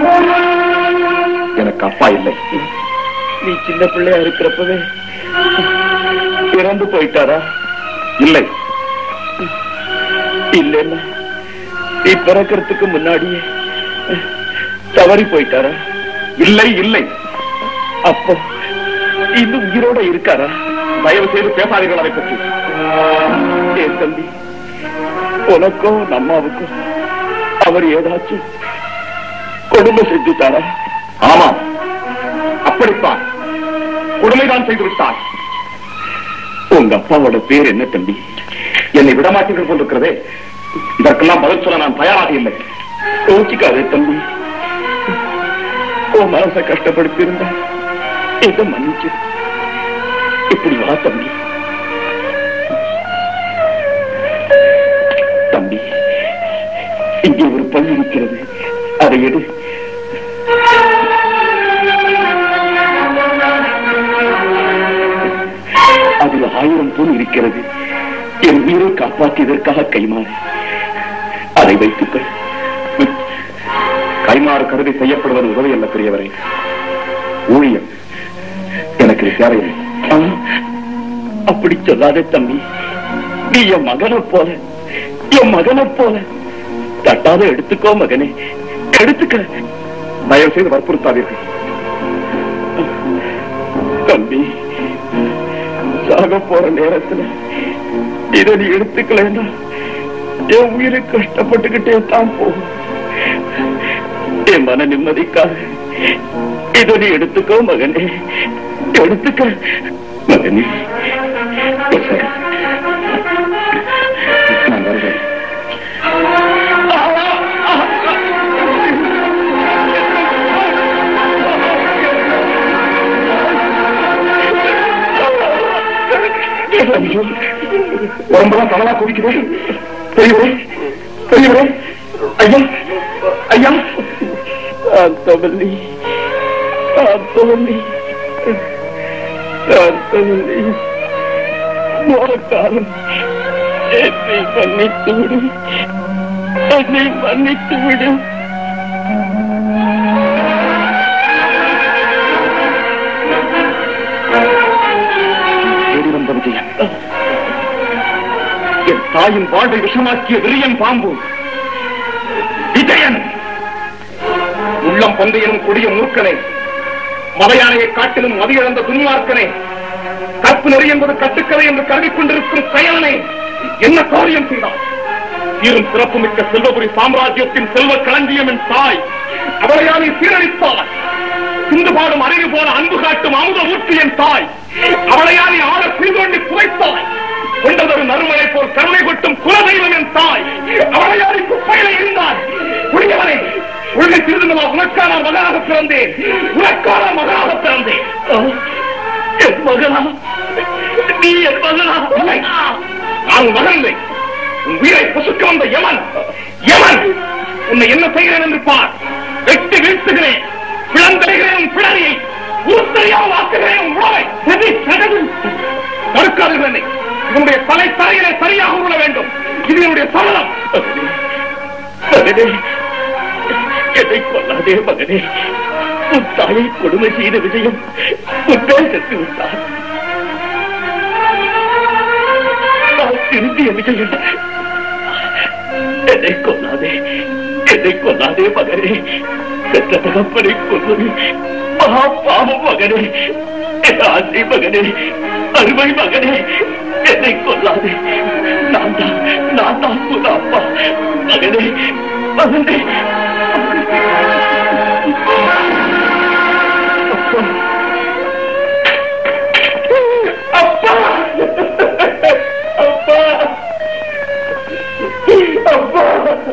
எனக்கு அப்பா இல்லை நீ சின்ன பிள்ளையா இருக்கிறப்பவே இறந்து போயிட்டாரா இல்லை இல்லைன்னா நீ பிறக்கிறதுக்கு முன்னாடியே தவறி போயிட்டாரா இல்லை இல்லை அப்போ இன்னும் உயிரோட இருக்காரா தயவு செய்து பேசாதீர்கள் அதை பற்றி என் தம்பி உனக்கோ நம்மாவுக்கோ அவர் ஏதாச்சும் கொடுமை செஞ்சுட்டாரா ஆமாம் அப்படித்தான் கொடுமைதான் செய்து விட்டார் உங்க அப்பாவோட பேர் என்ன தம்பி என்னை விடமாட்டீர்கள் போன்றிருக்கிறதே இதற்கெல்லாம் பதில் சொல்ல நான் தயாராக இல்லை யோசிக்காதே தம்பி உன் மனசை கஷ்டப்படுத்தி இருந்தா இதை மன்னிச்சு இப்படி வா தம்பி தம்பி இங்கே ஒரு பல் இருக்கிறது அதை எடு அதில் ஆயிரம் பொன் இருக்கிறது என் உயிரை காப்பாற்றியதற்காக கைமாறு அதை வைத்துக்கள் கைமாறு கருதி செய்யப்படுவது உதவி அல்ல பெரியவரே ஊழியம் எனக்கு இது தேவையில்லை ஆ, அப்படி சொல்லாதே தம்பி நீ என் மகனை போல என் மகனை போல தட்டாத எடுத்துக்கோ மகனே எடுத்துக்க தயவு செய்து வற்புறுத்தாதீர்கள் தம்பி சாக போற நேரத்துல இதை நீ எடுத்துக்கலன்னா என் உயிரை கஷ்டப்பட்டுக்கிட்டே தான் போகும் என் மன நிம்மதிக்காக இதை நீ எடுத்துக்கோ மகனே எடுத்துக்க மகனே சரி. நான் வருவேன் ஐயோ, உடம்பெல்லாம் தலவா குடிக்குது பெரியவரே பெரியவரே ஐயா ஐயா அந்தவல்லி அந்தவல்லி அந்தவல்லி மோரக்காரன் என்னை மன்னித்து விடு என்னை மன்னித்து விடு தேடி வந்த விஜயன் தாயின் வாழ்வை விஷமாக்கிய விரியன் பாம்பு விஜயன் உள்ளம் பந்தையனும் கொடிய மூர்க்கனை மலையானையை காட்டிலும் மதியிழந்த துன்மார்க்கனை கற்பு நெறி என்பது கட்டுக்கதை என்று கருதிக் கொண்டிருக்கும் செயலனை என்ன காரியம் செய்தான் சீரும் சிறப்புமிக்க செல்வபுரி சாம்ராஜ்யத்தின் செல்வ களஞ்சியம் என் தாய் அவளையானை சீரழித்தாள் சிந்து பாடும் அறிவு போல அன்பு காட்டும் அமுத ஊற்றி என் தாய் அவளையானை ஆழ பின்தோண்டி புதைத்தாய் கொண்டதொரு நறுமலை போல் கருணை கொட்டும் குலதெய்வம் என் தாய் அவளையானை குப்பையில இருந்தாய் குடியவனை உலகை திருந்தவா உனக்கான மகனாக பிறந்தேன் உனக்கான மகனாக பிறந்தேன் என் மகனா நீ என் மகனா நான் மகன் இல்லை. உன் உயிரை புசுக்க வந்த யமன் யமன் உன்னை என்ன செய்கிறேன் என்று பார் வெட்டி வீழ்த்துகிறேன் பிளந்தடைகிறேன் உன் பிளரியை ஊத்தறியாமல் வாக்குகிறேன் உன் உழவை சரி சடங்கு தடுக்காதீர்கள் என்னை இதனுடைய தலை தலையிலே சரியாக உள்ள வேண்டும் இது என்னுடைய சபதம் மகனே என்னை கொல்லாதே மகனே உன் தாயை கொடுமை செய்த விஜயம் உன்னை செத்து விட்டார் நான் திருந்திய விஜயம் என்னை கொல்லாதே என்னை கொல்லாதே மகனே பெற்ற தகப்பனை கொல்வது மகா பாவம் மகனே என் ஆசை மகனே அருமை மகனே என்னை கொல்லாதே நான் தான் நான் தான் உன் அப்பா மகனே மகனே அப்பா அப்பா அப்பா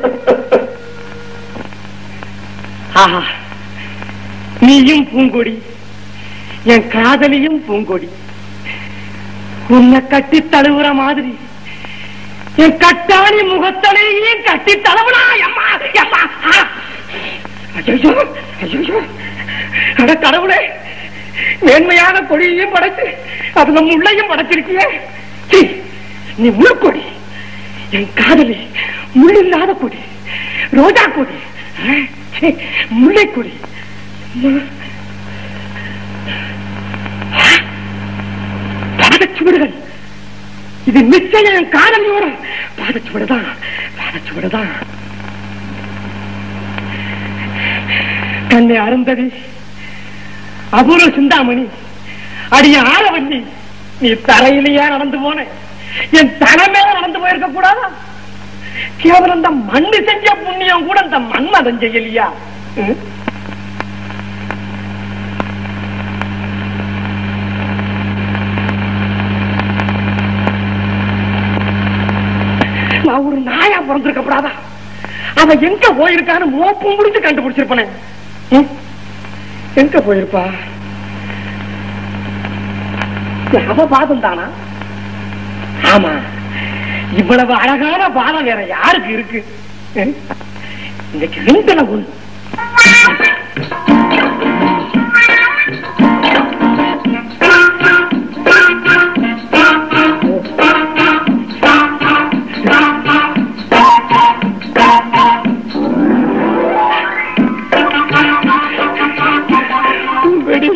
ஆஹா நீயும் பூங்கொடி என் காதலியும் பூங்கொடி உன்னை கட்டி தழுவுற மாதிரி என் கட்டாணி முகத்தலையும் கட்டி தழுவுனா அம்மா அம்மா ஆ. ஐயையோ, ஐயையோ. அட கடவுளே மேன்மையான கொடியையும் படைச்சு அதுல முள்ளையும் படைச்சிருக்கியே சீ, நீ முள்கொடி என் காதலி முள்ளில்லாத கொடி ரோஜா கொடி ஆ, சீ, முல்லை கொடி பாதச்சுவடுகள் இது நிச்சயம் என் காதல் விவரம் பாதச்சுவடுதான் பாதச்சுவடுதான் கண்ணை அருந்ததி அபூர்வ சிந்தாமணி அடிய ஆளவல்லி நீ தரையிலேயே நடந்து போன என் தலைமையில நடந்து போயிருக்க கூடாதா கேவலம் இந்த மண்ணு செஞ்ச புண்ணியம் கூட இந்த மன்மதன் செய்யலையா ம்? நான் ஒரு நாயா பிறந்திருக்க கூடாதா அவன் எங்க போயிருக்கான்னு மோப்பும் முடிச்சு கண்டுபிடிச்சிருப்பனே ம்? எங்க போயிருப்பா அவ பாதம் தானா ஆமா இவ்வளவு அழகான பாதம் வேற யாருக்கு இருக்கு ம்? இன்னைக்கு ரெண்டுல ஒண்ணு உங்கடி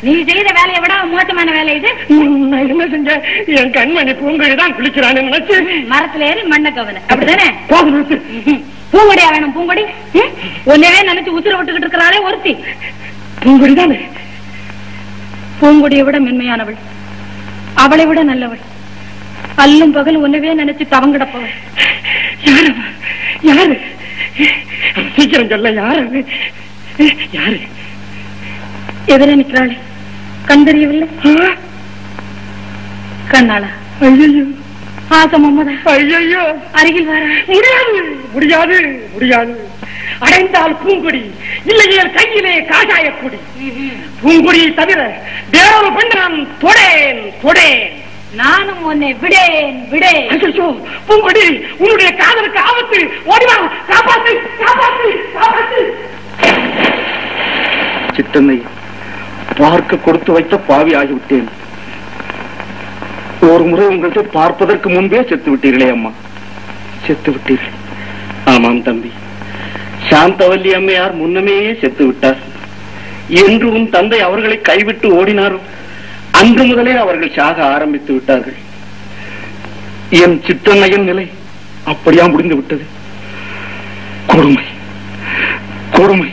நீ செய்த வேலையை விட மோசமான வேலை இது நான் என்ன செஞ்சேன் என் கண்மணி பூங்கொழி தான் குளிக்கிறான்னு நினைச்சு மரத்துல ஏறி மண்ணை கவன அப்படிதானே போதும் நிறுத்து. ம்ஹும். பூங்கொடியா வேணும் பூங்கொடி ம்? உன்னவே நினைச்சு உசுர விட்டுக்கிட்டு இருக்கிறாளே ஒருத்தி பூங்கொடி தானே பூங்கொடியை விட மென்மையானவள் அவளை விட நல்லவள் அல்லும் பகல் உன்னவே நினைச்சு தவங்கிடப்பவள் யாரு அவ? யாரு சீக்கிரம் சொல்ல யாரு அவ? யாரு எதிரே நிற்கிறாளே கண் தெரியவில்லை கண்ணாளா ஐயோ ஆசை மம்மதா ஐயோ அருகில் வர முடியாது முடியாது முடியாது அடைந்தால் பூங்குடி இல்லையே கையிலே காஷாய கொடி பூங்குடியை தவிர வேறொரு பெண் நான் தொடேன் தொடேன் நானும் உன்னை விடேன் விடேன் ஐயோ பூங்குடி உன்னுடைய காதலுக்கு ஆபத்து ஓடிவா காப்பாத்து காப்பாத்து காப்பாத்து சித்தன்னை பார்க்க கொடுத்து வைத்த பாவி ஆகிவிட்டேன் ஒரு முறை உங்கள்கிட்ட பார்ப்பதற்கு முன்பே செத்து விட்டீர்களே அம்மா செத்து விட்டீர்கள் ஆமாம் தம்பி சாந்தவல்லி அம்மையார் முன்னமேயே செத்து விட்டார் என்று உன் தந்தை அவர்களை கைவிட்டு ஓடினாரோ அன்று முதலே அவர்கள் சாக ஆரம்பித்து விட்டார்கள் என் சித்தன்னையின் நிலை அப்படியா முடிந்து விட்டது கொடுமை கொடுமை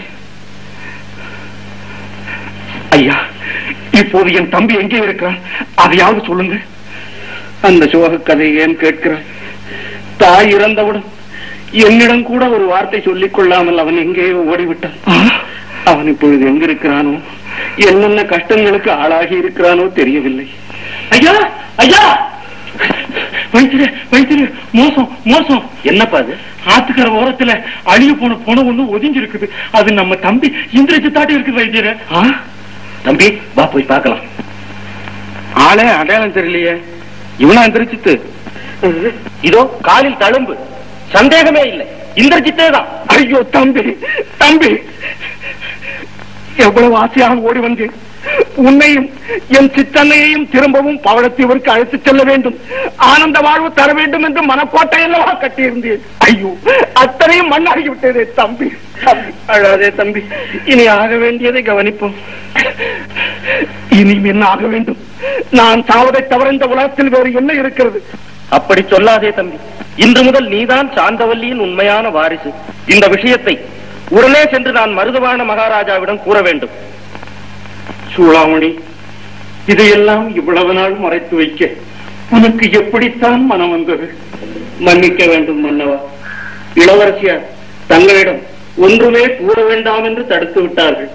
ஐயா இப்போது என் தம்பி எங்கே இருக்கிறான் அதையாவது சொல்லுங்க அந்த சோக கதையை ஏன் கேட்கிறாய் தாய் இறந்தவுடன் என்னிடம் கூட ஒரு வார்த்தை சொல்லிக் கொள்ளாமல் அவன் எங்கேயோ ஓடிவிட்டான் அவன் இப்பொழுது எங்கிருக்கிறானோ என்னென்ன கஷ்டங்களுக்கு ஆளாகி இருக்கிறானோ தெரியவில்லை ஐயா ஐயா வைத்திரு வைத்திரு மோசம் மோசம் என்னப்பா அது ஆத்துக்கர ஓரத்துல அழிய போன போன ஒண்ணு ஒதுங்கி இருக்குது அது நம்ம தம்பி இந்திரஜித்தாட்டி இருக்குது வைத்தியர ஆ? தம்பி வா போய் பார்க்கலாம் ஆளே அடையாளம் தெரியலையே இவனா எந்திரிச்சித்து இதோ காலில் தழும்பு சந்தேகமே இல்லை இந்திரஜித்தே தான் ஐயோ தம்பி தம்பி எவ்வளவு ஆசையாக ஓடி வந்தேன் உன்னையும் என் சித்தன்னையையும் திரும்பவும் பவளத்தீவிற்கு அழைத்துச் செல்ல வேண்டும் ஆனந்த வாழ்வு தர வேண்டும் என்று மனக்கோட்டை அல்லவா கட்டியிருந்தேன் ஐயோ அத்தனையும் மண்ணாகி விட்டதே தம்பி தம்பி அழாதே தம்பி இனி ஆக வேண்டியதை கவனிப்போம் இனி என்ன ஆக வேண்டும் நான் சாவதை தவிர இந்த உலகத்தில் வேறு என்ன இருக்கிறது அப்படி சொல்லாதே தம்பி இன்று முதல் நீதான் சாந்தவல்லியின் உண்மையான வாரிசு இந்த விஷயத்தை உடனே சென்று நான் மருதுவான மகாராஜாவிடம் கூற வேண்டும் சூளாமணி இதையெல்லாம் இவ்வளவு நாள் மறைத்து வைக்க உனக்கு எப்படித்தான் மனம் வந்தது மன்னிக்க வேண்டும் மன்னவா இளவரசியார் தங்களிடம் ஒன்றுமே கூற வேண்டாம் என்று தடுத்து விட்டார்கள்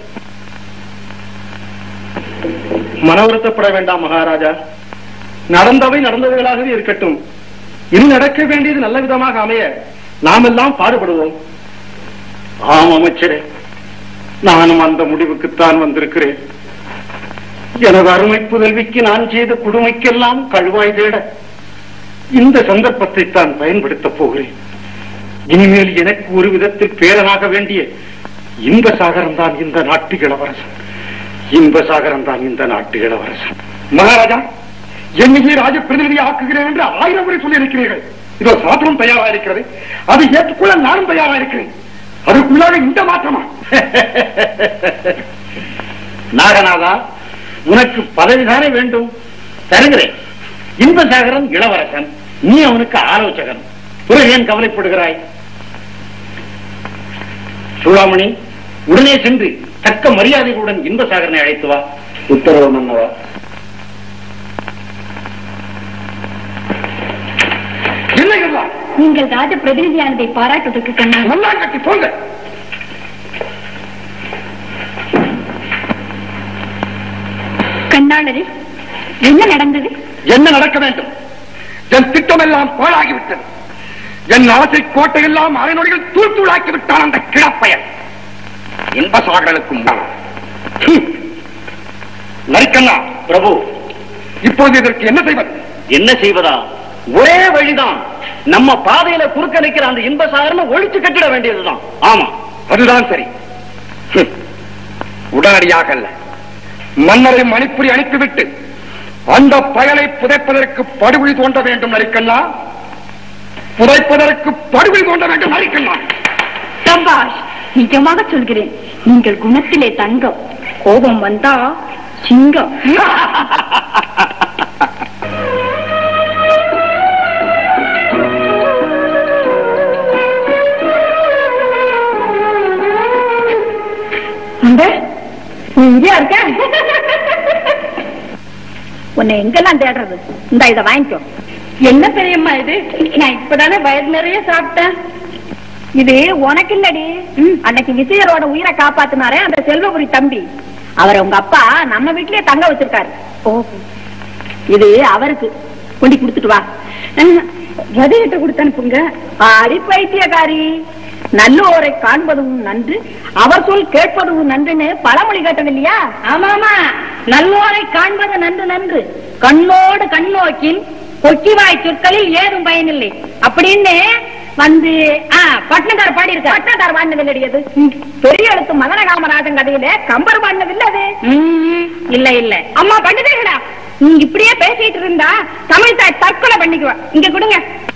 மனவருத்தப்பட வேண்டாம் மகாராஜா நடந்தவை நடந்தவைகளாகவே இருக்கட்டும் இனி நடக்க வேண்டியது நல்ல விதமாக அமைய நாம் எல்லாம் பாடுபடுவோம் ஆம் அமைச்சரே நானும் அந்த முடிவுக்குத்தான் வந்திருக்கிறேன் எனது அருமை புதல்விக்கு நான் செய்த கொடுமைக்கெல்லாம் கழுவாய் தேட இந்த சந்தர்ப்பத்தை தான் பயன்படுத்தப் போகிறேன் இனிமேல் எனக்கு ஒரு விதத்தில் பேரனாக வேண்டிய இன்பசாகரம் தான் இந்த நாட்டு இளவரசன் இன்பசாகரம் தான் இந்த நாட்டு இளவரசன் மகாராஜா என்னையே ராஜ பிரதிநிதி ஆக்குகிறேன் என்று ஆயிரம் முறை சொல்லி இருக்கிறீர்கள் இதோ சாத்திரம் தயாரா இருக்கிறது அதை ஏற்றுக்கொள்ள நானும் தயாரா இருக்கிறேன் அதுக்குள்ளாக இந்த மாற்றமா நாகநாதா உனக்கு பதவிதானே வேண்டும் தருகிறேன் இன்பசாகரன் இளவரசன் நீ அவனுக்கு ஆலோசகன் பிறகு ஏன் கவலைப்படுகிறாய் சூளாமணி உடனே சென்று தக்க மரியாதைகளுடன் இன்பசாகரனை அழைத்து வா உத்தரவு மன்னவா என்ன இதெல்லாம்? நீங்கள் ராஜ பிரதிநிதியானதை பாராட்டுவதற்கு கண்ணா நல்லா கட்டி போங்க கண்ணாளரே என்ன நடந்தது என்ன நடக்க வேண்டும் என் திட்டம் எல்லாம் பாழாகிவிட்டது என் ஆசை கோட்டையெல்லாம் அரை நொடிகள் தூள் தூளாக்கி விட்டான் அந்த கிழப்பயன் இன்பசாகரனுக்கு முன்னால். ஹம். நரிக்கண்ணா பிரபு இப்போது இதற்கு என்ன செய்வது என்ன செய்வதா ஒரே வழிதான் நம்ம பாதையில குறுக்க நிக்கிற அந்த இன்பசாகரனை ஒழிச்சு கட்டிட வேண்டியதுதான் ஆமா அதுதான் சரி ஹம். உடனடியாக அல்ல மன்னரை மணிப்புரி அனுப்பிவிட்டு அந்த பயலை புதைப்பதற்கு படுகொலை தோண்ட வேண்டும் நரிக்கண்ணா புதைப்பதற்கு படுகொலை தோண்ட வேண்டும் நரிக்கண்ணா சபாஷ் நிஜமாக சொல்கிறேன் நீங்கள் குணத்திலே தங்கம் கோபம் வந்தா சிங்கம் அந்த நீ இங்கேயா இருக்க உன்னை எங்கெல்லாம் தேடுறது இந்த இதை வாங்கிக்கோ என்ன பெரியம்மா இது நான் இப்பதானே வயது நிறைய சாப்பிட்டேன் இது உனக்கு இல்லடி அன்னைக்கு விசையரோட உயிரை காப்பாத்தினாரே அந்த செல்வபுரி தம்பி அவரை உங்க அப்பா நம்ம வீட்லயே தங்க வச்சிருக்காரு ஓ இது அவருக்கு கொண்டு கொடுத்துட்டு வா எதையிட்ட கொடுத்து அனுப்புங்க அடி பைத்தியக்காரி நல்லோரை காண்பதும் நன்று அவர் சொல் கேட்பதும் நன்றுன்னு பழமொழி கேட்டது இல்லையா ஆமாமா நல்லோரை காண்பது நன்று நன்று கண்ணோடு கண்ணோக்கின் கொக்கிவாய் சொற்களில் ஏதும் பயனில்லை அப்படின்னு வந்து பட்னக்கார பாடி இருக்க பட்னக்கார பாடினது இல்லடியது பெரிய எழுத்து மதன காமராஜன் கதையில கம்பர் பாடினது இல்ல அது இல்ல இல்ல அம்மா பண்ணுதேடா நீங்க இப்படியே பேசிட்டு இருந்தா தமிழ் தாய் தற்கொலை பண்ணிக்குவா இங்க கொடுங்க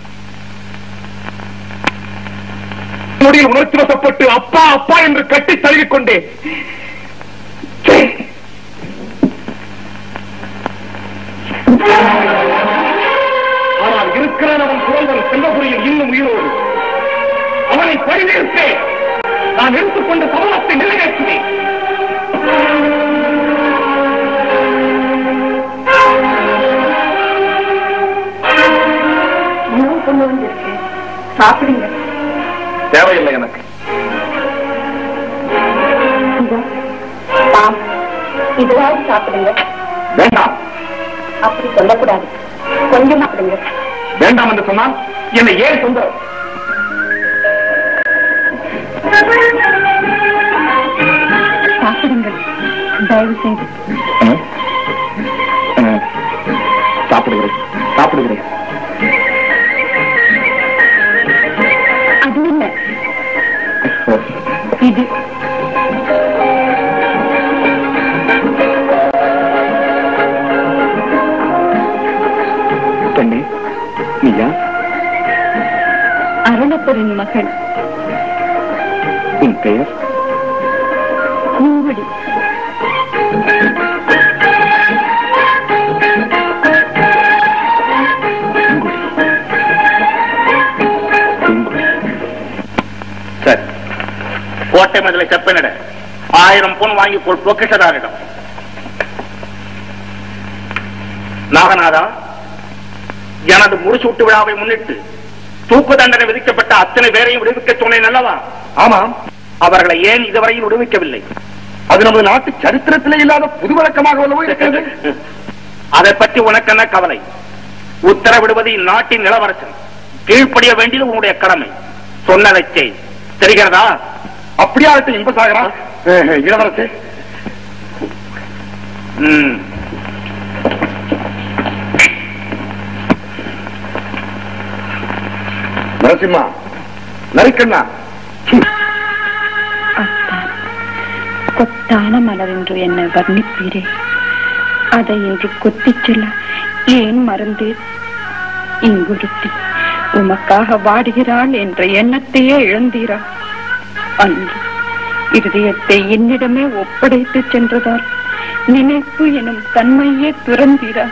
நொடியில் உணர்ச்சி வசப்பட்டு அப்பா அப்பா என்று கட்டி தழுவிக் கொண்டேன் ஆனால் இருக்கிறான் அவன் புதல்வன் செல்வபுரியில் இன்னும் உயிரோடு அவனை பழிதீர்ப்பேன் நான் எடுத்துக்கொண்ட சமூகத்தை நிறைவேற்றுவேன் உணவு கொண்டு வந்திருக்கேன் சாப்பிடுங்க தேவையில்லை எனக்கு இதோ, தாம் இதுவாவது சாப்பிடுங்க வேண்டாம் அப்படி சொல்லக்கூடாது கொஞ்சம் சாப்பிடுங்க வேண்டாம் என்று சொன்னால் என்னை ஏன் தொந்தரவு சாப்பிடுங்கள் தயவு செய்து சாப்பிடுகிறேன் சாப்பிடுகிறேன் அது இல்ல இது பெண்ணே நீயா அருணப்பரின் மகள் உன் பெயர் பூங்குடி சரி கோட்டை மதிலை செப்பனிட ஆயிரம் பொன் வாங்கி கொள் பொக்கிஷதாரிடம் நாகநாதா எனது முடிசூட்டு விழாவை முன்னிட்டு தூக்கு தண்டனை விதிக்கப்பட்ட அத்தனை பேரையும் விடுவிக்க சொன்னேன் அல்லவா ஆமாம் அவர்களை ஏன் இதுவரையில் விடுவிக்கவில்லை அது நமது நாட்டு சரித்திரத்திலே இல்லாத புது வழக்கமாக உள்ளவோ இருக்கிறது அதை பற்றி உனக்கு என்ன கவலை உத்தரவிடுவது இந்நாட்டின் இளவரசன் கீழ்ப்படிய வேண்டியது உன்னுடைய கடமை சொன்னதை செய் தெரிகிறதா அப்படியா ஆகட்டும் இன்பசாகரா இளவரசே ம். நரசிம்மா நரிக்கண்ணா கொத்தான மலர் என்று என்னை வர்ணிப்பீரே அதை இன்று கொத்திச் சொல்ல ஏன் மறந்தேன் இங்குறுத்தி உமக்காக வாடுகிறாள் என்ற எண்ணத்தையே இழந்தீரா அன்று இருதயத்தை என்னிடமே ஒப்படைத்து சென்றதால் நினைப்பு எனும் தன்மையே துறந்தீரா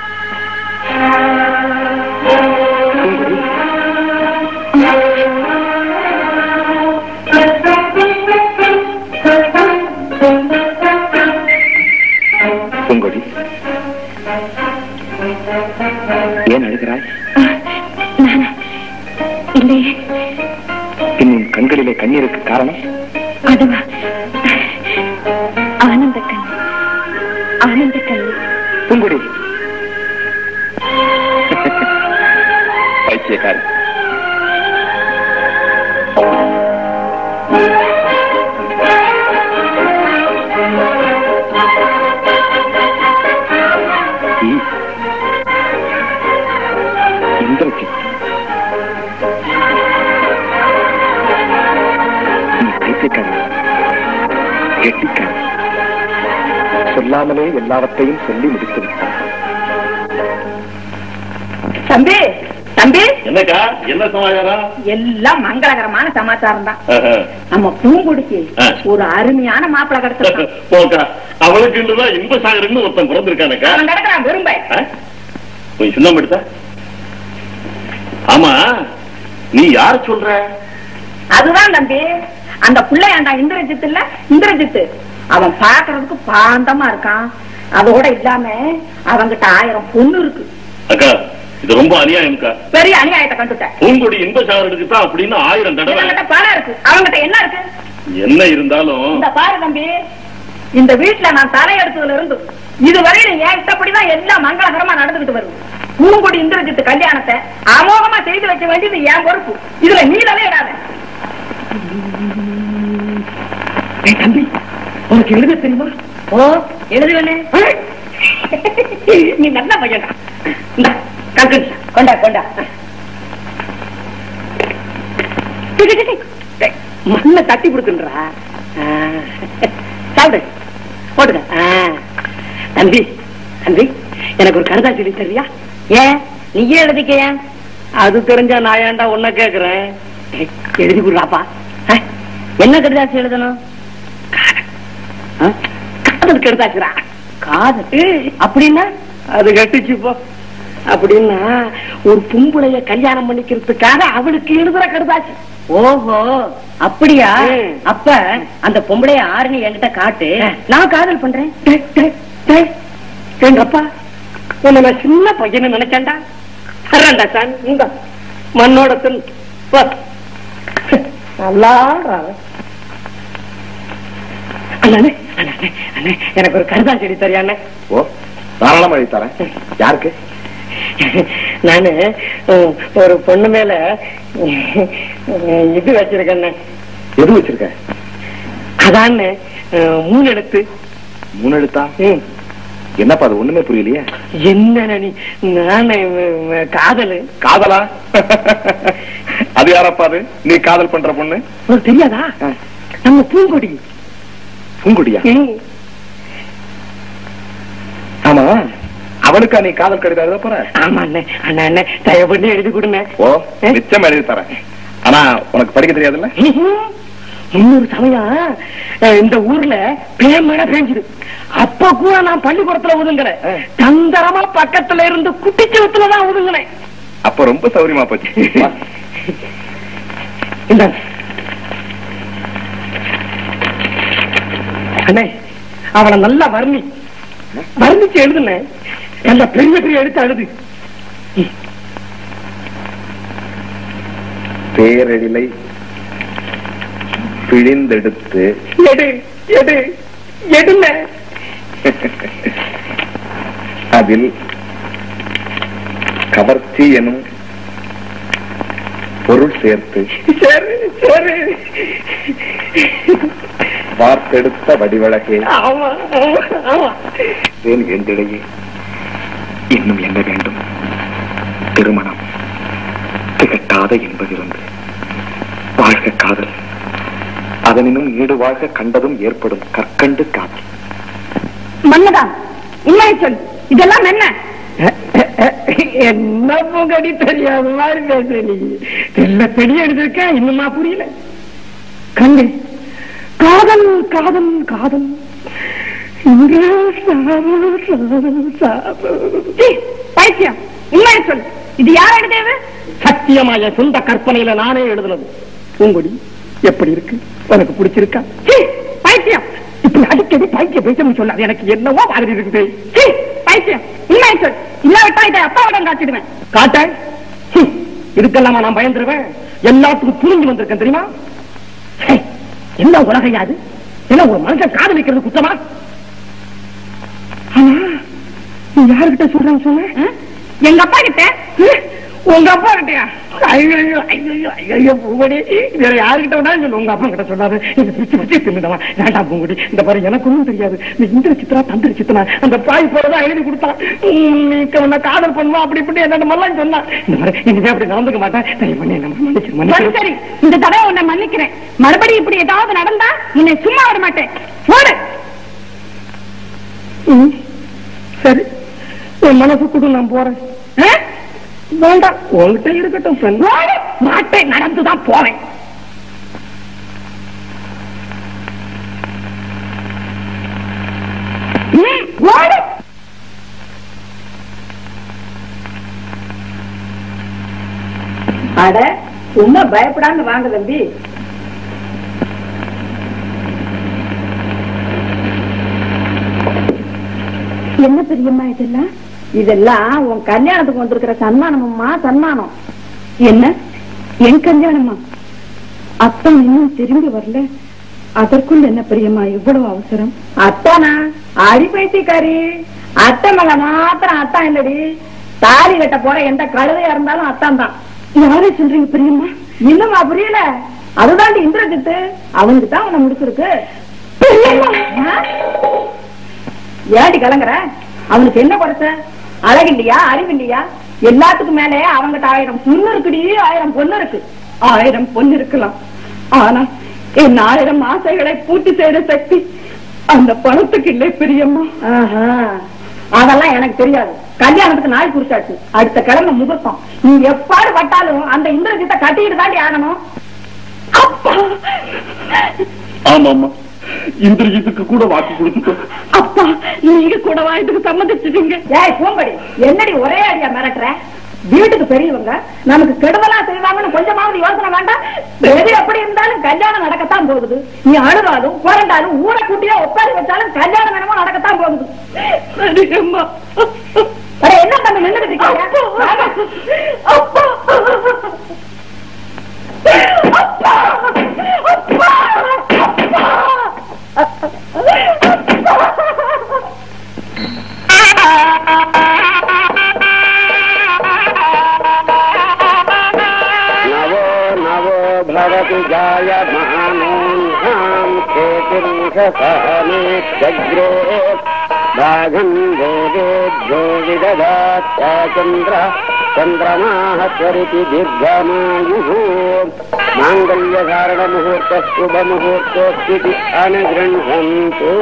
பூங்கொடி ஏன் அழுகிறாய் இல்லையே இன்னும் கண்களிலே கண்ணீருக்கு காரணம் அதுவா ஆனந்த கண் ஆனந்த கண் பூங்குடி பைத்தியக்காரி ஈ, இந்திரஜித் நீ பைத்தியக்காரி கெட்டிக்காரி சொல்லாமலே எல்லாவற்றையும் சொல்லி முடித்து விட்டார் தம்பி தம்பி என்னக்கா என்ன சமாச்சாரம் எல்லாம் மங்களகரமான சமாச்சாரம் தான் ஆஹா. நம்ம பூங்குடிக்கு ஆ. ஒரு அருமையான மாப்பிளை கிடைச்சிருக்கான் போக்கா அவளுக்கு தான் இன்ப சாகரன்னு ஒருத்தன் பிறந்திருக்கானக்கா அவன் கிடக்குறான் வெறும்பை ஆ? கொஞ்சம் சுண்ணம் எடுத்தா ஆமா நீ யார சொல்ற அதுதான் தம்பி அந்த பிள்ளையாண்டா இந்திரஜித் இல்ல இந்திரஜித்து அவன் பாக்குறதுக்கு பாந்தமா இருக்கான் அதோட இல்லாம அவங்கிட்ட ஆயிரம் பொண்ணு இருக்கு அக்கா இது ரொம்ப அநியாயம்க்கா பெரிய அநியாயத்தை கண்டுட்டேன் பூங்கொடி இன்ப சாகரனுக்கு தான் அப்படின்னு ஆயிரம் தடவை இவங்கிட்ட பணம் இருக்கு அவங்கிட்ட என்ன இருக்கு என்ன இருந்தாலும் இந்த பாரு தம்பி இந்த வீட்டுல நான் தலையெடுத்ததுல இருந்து இதுவரையில என் இஷ்டப்படிதான் எல்லாம் மங்களகரமா நடந்துகிட்டு வருது பூங்குடி இந்திரஜித்து கல்யாணத்தை அமோகமா செய்து வைக்க வேண்டியது என் பொறுப்பு இதுல நீ தலையிடாத ஏய், தம்பி உனக்கு எழுத தெரியுமா ஓ எழுதுவேனே நீ நல்ல பையன் கொண்டா கொண்டா மண்ண தட்டி கொடுத்துன்றா சாப்பிடு போட்டுக்க ஆ. தம்பி தம்பி எனக்கு ஒரு கருதா சொல்லி தரியா ஏன் நீயே எழுதிக்க ஏன் அது தெரிஞ்சா நான் ஏன்டா உன்ன கேக்குறேன் ஏய், எழுதி கொடுறாப்பா என்ன கடிதாசி எழுதணும் காதல் கெடுத்தாச்சுரா காதல் அப்படின்னா அது கட்டுச்சு போ அப்படின்னா ஒரு பொம்பளைய கல்யாணம் பண்ணிக்கிறதுக்காக அவளுக்கு எழுதுற கடுதாச்சு ஓஹோ அப்படியா ம். அப்ப அந்த பொம்பளைய ஆறுன்னு என்கிட்ட காட்டு நான் காதல் பண்றேன் டேய், டேய், டேய், எங்க அப்பா உன்னை நான் சின்ன பையனை நினைச்சேன்டா தர்றேன்டா சான் இங்க மண்ணோட தின் வா. நல்லா ஆடுறான். அண்ணே அண்ணே அண்ணே எனக்கு ஒரு கருதா செடி தரியாண்ணே ஓ தாராளமா எழுதி தரேன் யாருக்கு நானு உம், ஒரு பொண்ணு மேல உம், இது வச்சிருக்கேன் எது வச்சிருக்க அதான்னு மூணு எடுத்து மூணு எழுத்தா ம், என்னப்பா அது ஒண்ணுமே புரியலையே என்ன நீ நானு உம், காதலு காதலா அது யாரப்பா அது நீ காதல் பண்ற பொண்ணு உனக்கு தெரியாதா நம்ம பூங்கொடி பூங்குடியா ம், ஆமா அவளுக்கா நீ காதல் கடிதம் எழுத போற ஆமா அண்ணே அண்ணா அண்ணே தயவு பண்ணி எழுதி கொடுங்க ஓ நிச்சயம் எழுதி தரேன் ஆனா உனக்கு படிக்க தெரியாதுல்ல முன்னூறு சமயம் அஹ், இந்த ஊர்ல பேமழை பெஞ்சுது அப்ப கூட நான் பள்ளிக்கூடத்துல ஒதுங்கல தந்தரமா பக்கத்துல இருந்து குட்டிச்சவத்துல தான் ஒதுங்கினேன் அப்ப ரொம்ப சௌரியமா போச்சு வா. இந்த அண்ணே அவளை நல்லா வர்ணி வர்ணிச்சு எழுதுனேன் நல்ல பெரிய பெரிய எழுத்து அழுது பேரெழிலை பிழிந்தெடுத்து எடு எடு எடுன அதில் கவர்ச்சி எனும் பொருள் சேர்த்து சரி சரி வார்த்தெடுத்த வடிவழகே ஆமா ஆமா ஆமா ஏன் என்றிடையே இன்னும் என்ன வேண்டும் திருமணம் திகட்டாத என்பதிருந்து வாழ்க காதல் அதனினும் ஈடு வாழ்க கண்டதும் ஏற்படும் கற்கண்டு காட்சி மன்னதா இல்லை சொல் இதெல்லாம் என்ன என்ன பூங்கடி தெரியாத மாதிரி பேசுற நீ தெல்ல தெரிய எடுத்திருக்க இன்னுமா புரியல கண்டு காதல் காதல் காதல் இங்கே சாவு, சாவு, சாவு. சீ, பைத்தியம் உண்மையை சொல் இது யார் எழுதியது சத்தியமா என் சொந்த கற்பனையில நானே எழுதுனது பூங்கொடி எப்படி இருக்கு உனக்கு பிடிச்சிருக்கா சீ, பைத்தியம் இப்படி அடிக்கடி பைத்திய பைத்தியம் சொல்லாது எனக்கு என்னவோ மாதிரி இருக்குது சீ, பைத்தியம் உண்மையை சொல் இல்லாவிட்டா இதை அப்பாவிடம் காட்டிடுவேன் காட்டாய் ஹம், இதுக்கெல்லாமா நான் பயந்துருவேன் எல்லாத்துக்கும் புரிஞ்சு வந்திருக்கேன் தெரியுமா ஹே, என்ன உலகையாது என்ன ஒரு மனுஷன் காதலிக்கிறது குற்றமா ஆனா நீ யாருகிட்ட சொல்றேன்னு சொன்ன ஆ? எங்க அப்பா கிட்ட ஹே, உங்க அப்பா கிட்டயா ஐயோ ஐயோ ஐயோ பூங்குடி வேற யாருகிட்ட வேணாலும் சொல்லு உங்க அப்பா கிட்ட சொல்லாது இது பிச்சு பிச்சு தின்னுதவா வேண்டாம் பூங்குடி இந்த பாரு எனக்கு ஒண்ணும் தெரியாது இந்த இந்திர சித்ரா தந்திர சித்தனா அந்த பாய் போறதா எழுதி கொடுத்தான் உம், நீ உன்னை காதல் பண்ணுவா அப்படி இப்படி என்ன மாதிரிலாம் சொன்னான் இந்த மாதிரி இனிமே அப்படி நடந்துக்க மாட்டேன் தயவு பண்ணி என்ன மன்னிச்சிரு சரி மன்னிச்சிரு சரி இந்த தடவை உன்னை மன்னிக்கிறேன் மறுபடியும் இப்படி ஏதாவது நடந்தா உன்னை சும்மா விட மாட்டேன் போடு ம், சரி என் மனசு கூட நான் போறேன் ஆ? வேண்டாம் உங்ககிட்ட இருக்கட்டும் friend. போடு. மாட்டேன் நடந்துதான் போவேன் அட சும்மா பயப்படாம வாங்க தம்பி என்ன பெரியம்மா இதெல்லாம் இதெல்லாம் உன் கல்யாணத்துக்கு வந்திருக்கிற சன்மானம்மா சன்மானம் என்ன என் கல்யாணமா அப்பா இன்னும் திரும்பி வரல அதற்குள் என்ன பெரியம்மா இவ்வளவு அவசரம் அத்தானா அடி பைத்தியக்காரி அத்தை மக மாத்திரம் அத்தான் இல்லடி தாலி கட்ட போற எந்த கழுதையா இருந்தாலும் அத்தான் தான் யாரை சொல்றீங்க பெரியம்மா இன்னுமா புரியல அதுதாண்டி இந்திரஜித்து அவனுக்கு தான் உன்னை முடிச்சிருக்கு ஆ? ஏண்டி கலங்குற அவனுக்கு என்ன குறைச்ச அழகு இல்லையா அறிவு இல்லையா எல்லாத்துக்கும் மேலே அவங்கிட்ட ஆயிரம் பொண்ணு இருக்குடி ஆயிரம் பொண்ணு இருக்கு ஆயிரம் பொண்ணு இருக்கலாம் ஆனா என் ஆயிரம் ஆசைகளை பூர்த்தி செய்த சக்தி அந்த பணத்துக்கு இல்லை பெரியம்மா ஆஹா. அதெல்லாம் எனக்கு தெரியாது கல்யாணத்துக்கு நாள் குறிச்சாச்சு அடுத்த கிழமை முகூர்த்தம் நீ எப்பாடு பட்டாலும் அந்த இந்திரஜித்தை கட்டிட்டு தாண்டி ஆகணும் அப்பா ஆமா ஆமா இந்திரஜித்துக்கு கூட வாக்கு கொடுத்துட்டோம் அப்பா நீங்க கூடவா இதுக்கு சம்மதிச்சிட்டீங்க ஏய் பூம்படி என்னடி ஒரே அடியா மிரட்டுற வீட்டுக்கு பெரியவங்க நமக்கு கெடுதலா செய்வாங்கன்னு கொஞ்சமாவது யோசனை வேண்டாம் எது எப்படி இருந்தாலும் கல்யாணம் நடக்கத்தான் போகுது நீ அழுதாலும் புரண்டாலும் ஊரை கூட்டியா உட்காரி வச்சாலும் கல்யாணம் என்னமோ நடக்கத்தான் போகுது சரிங்கம்மா அட என்ன தம்பி நின்றுட்டு இருக்கீங்க வாங்க. அப்பா அப்பா அப்பா नवो नवो भवति जायमानोऽह्नाम् केतिर्विषसहने जग्रे भागम् देवेभ्यो विददात् स चन्द्र चन्द्रमाः स्वरिति दीर्घमायुः माङ्गल्यधारणमुहूर्तः शुभमुहूर्तोऽस्ति अनुगृह्णन्तु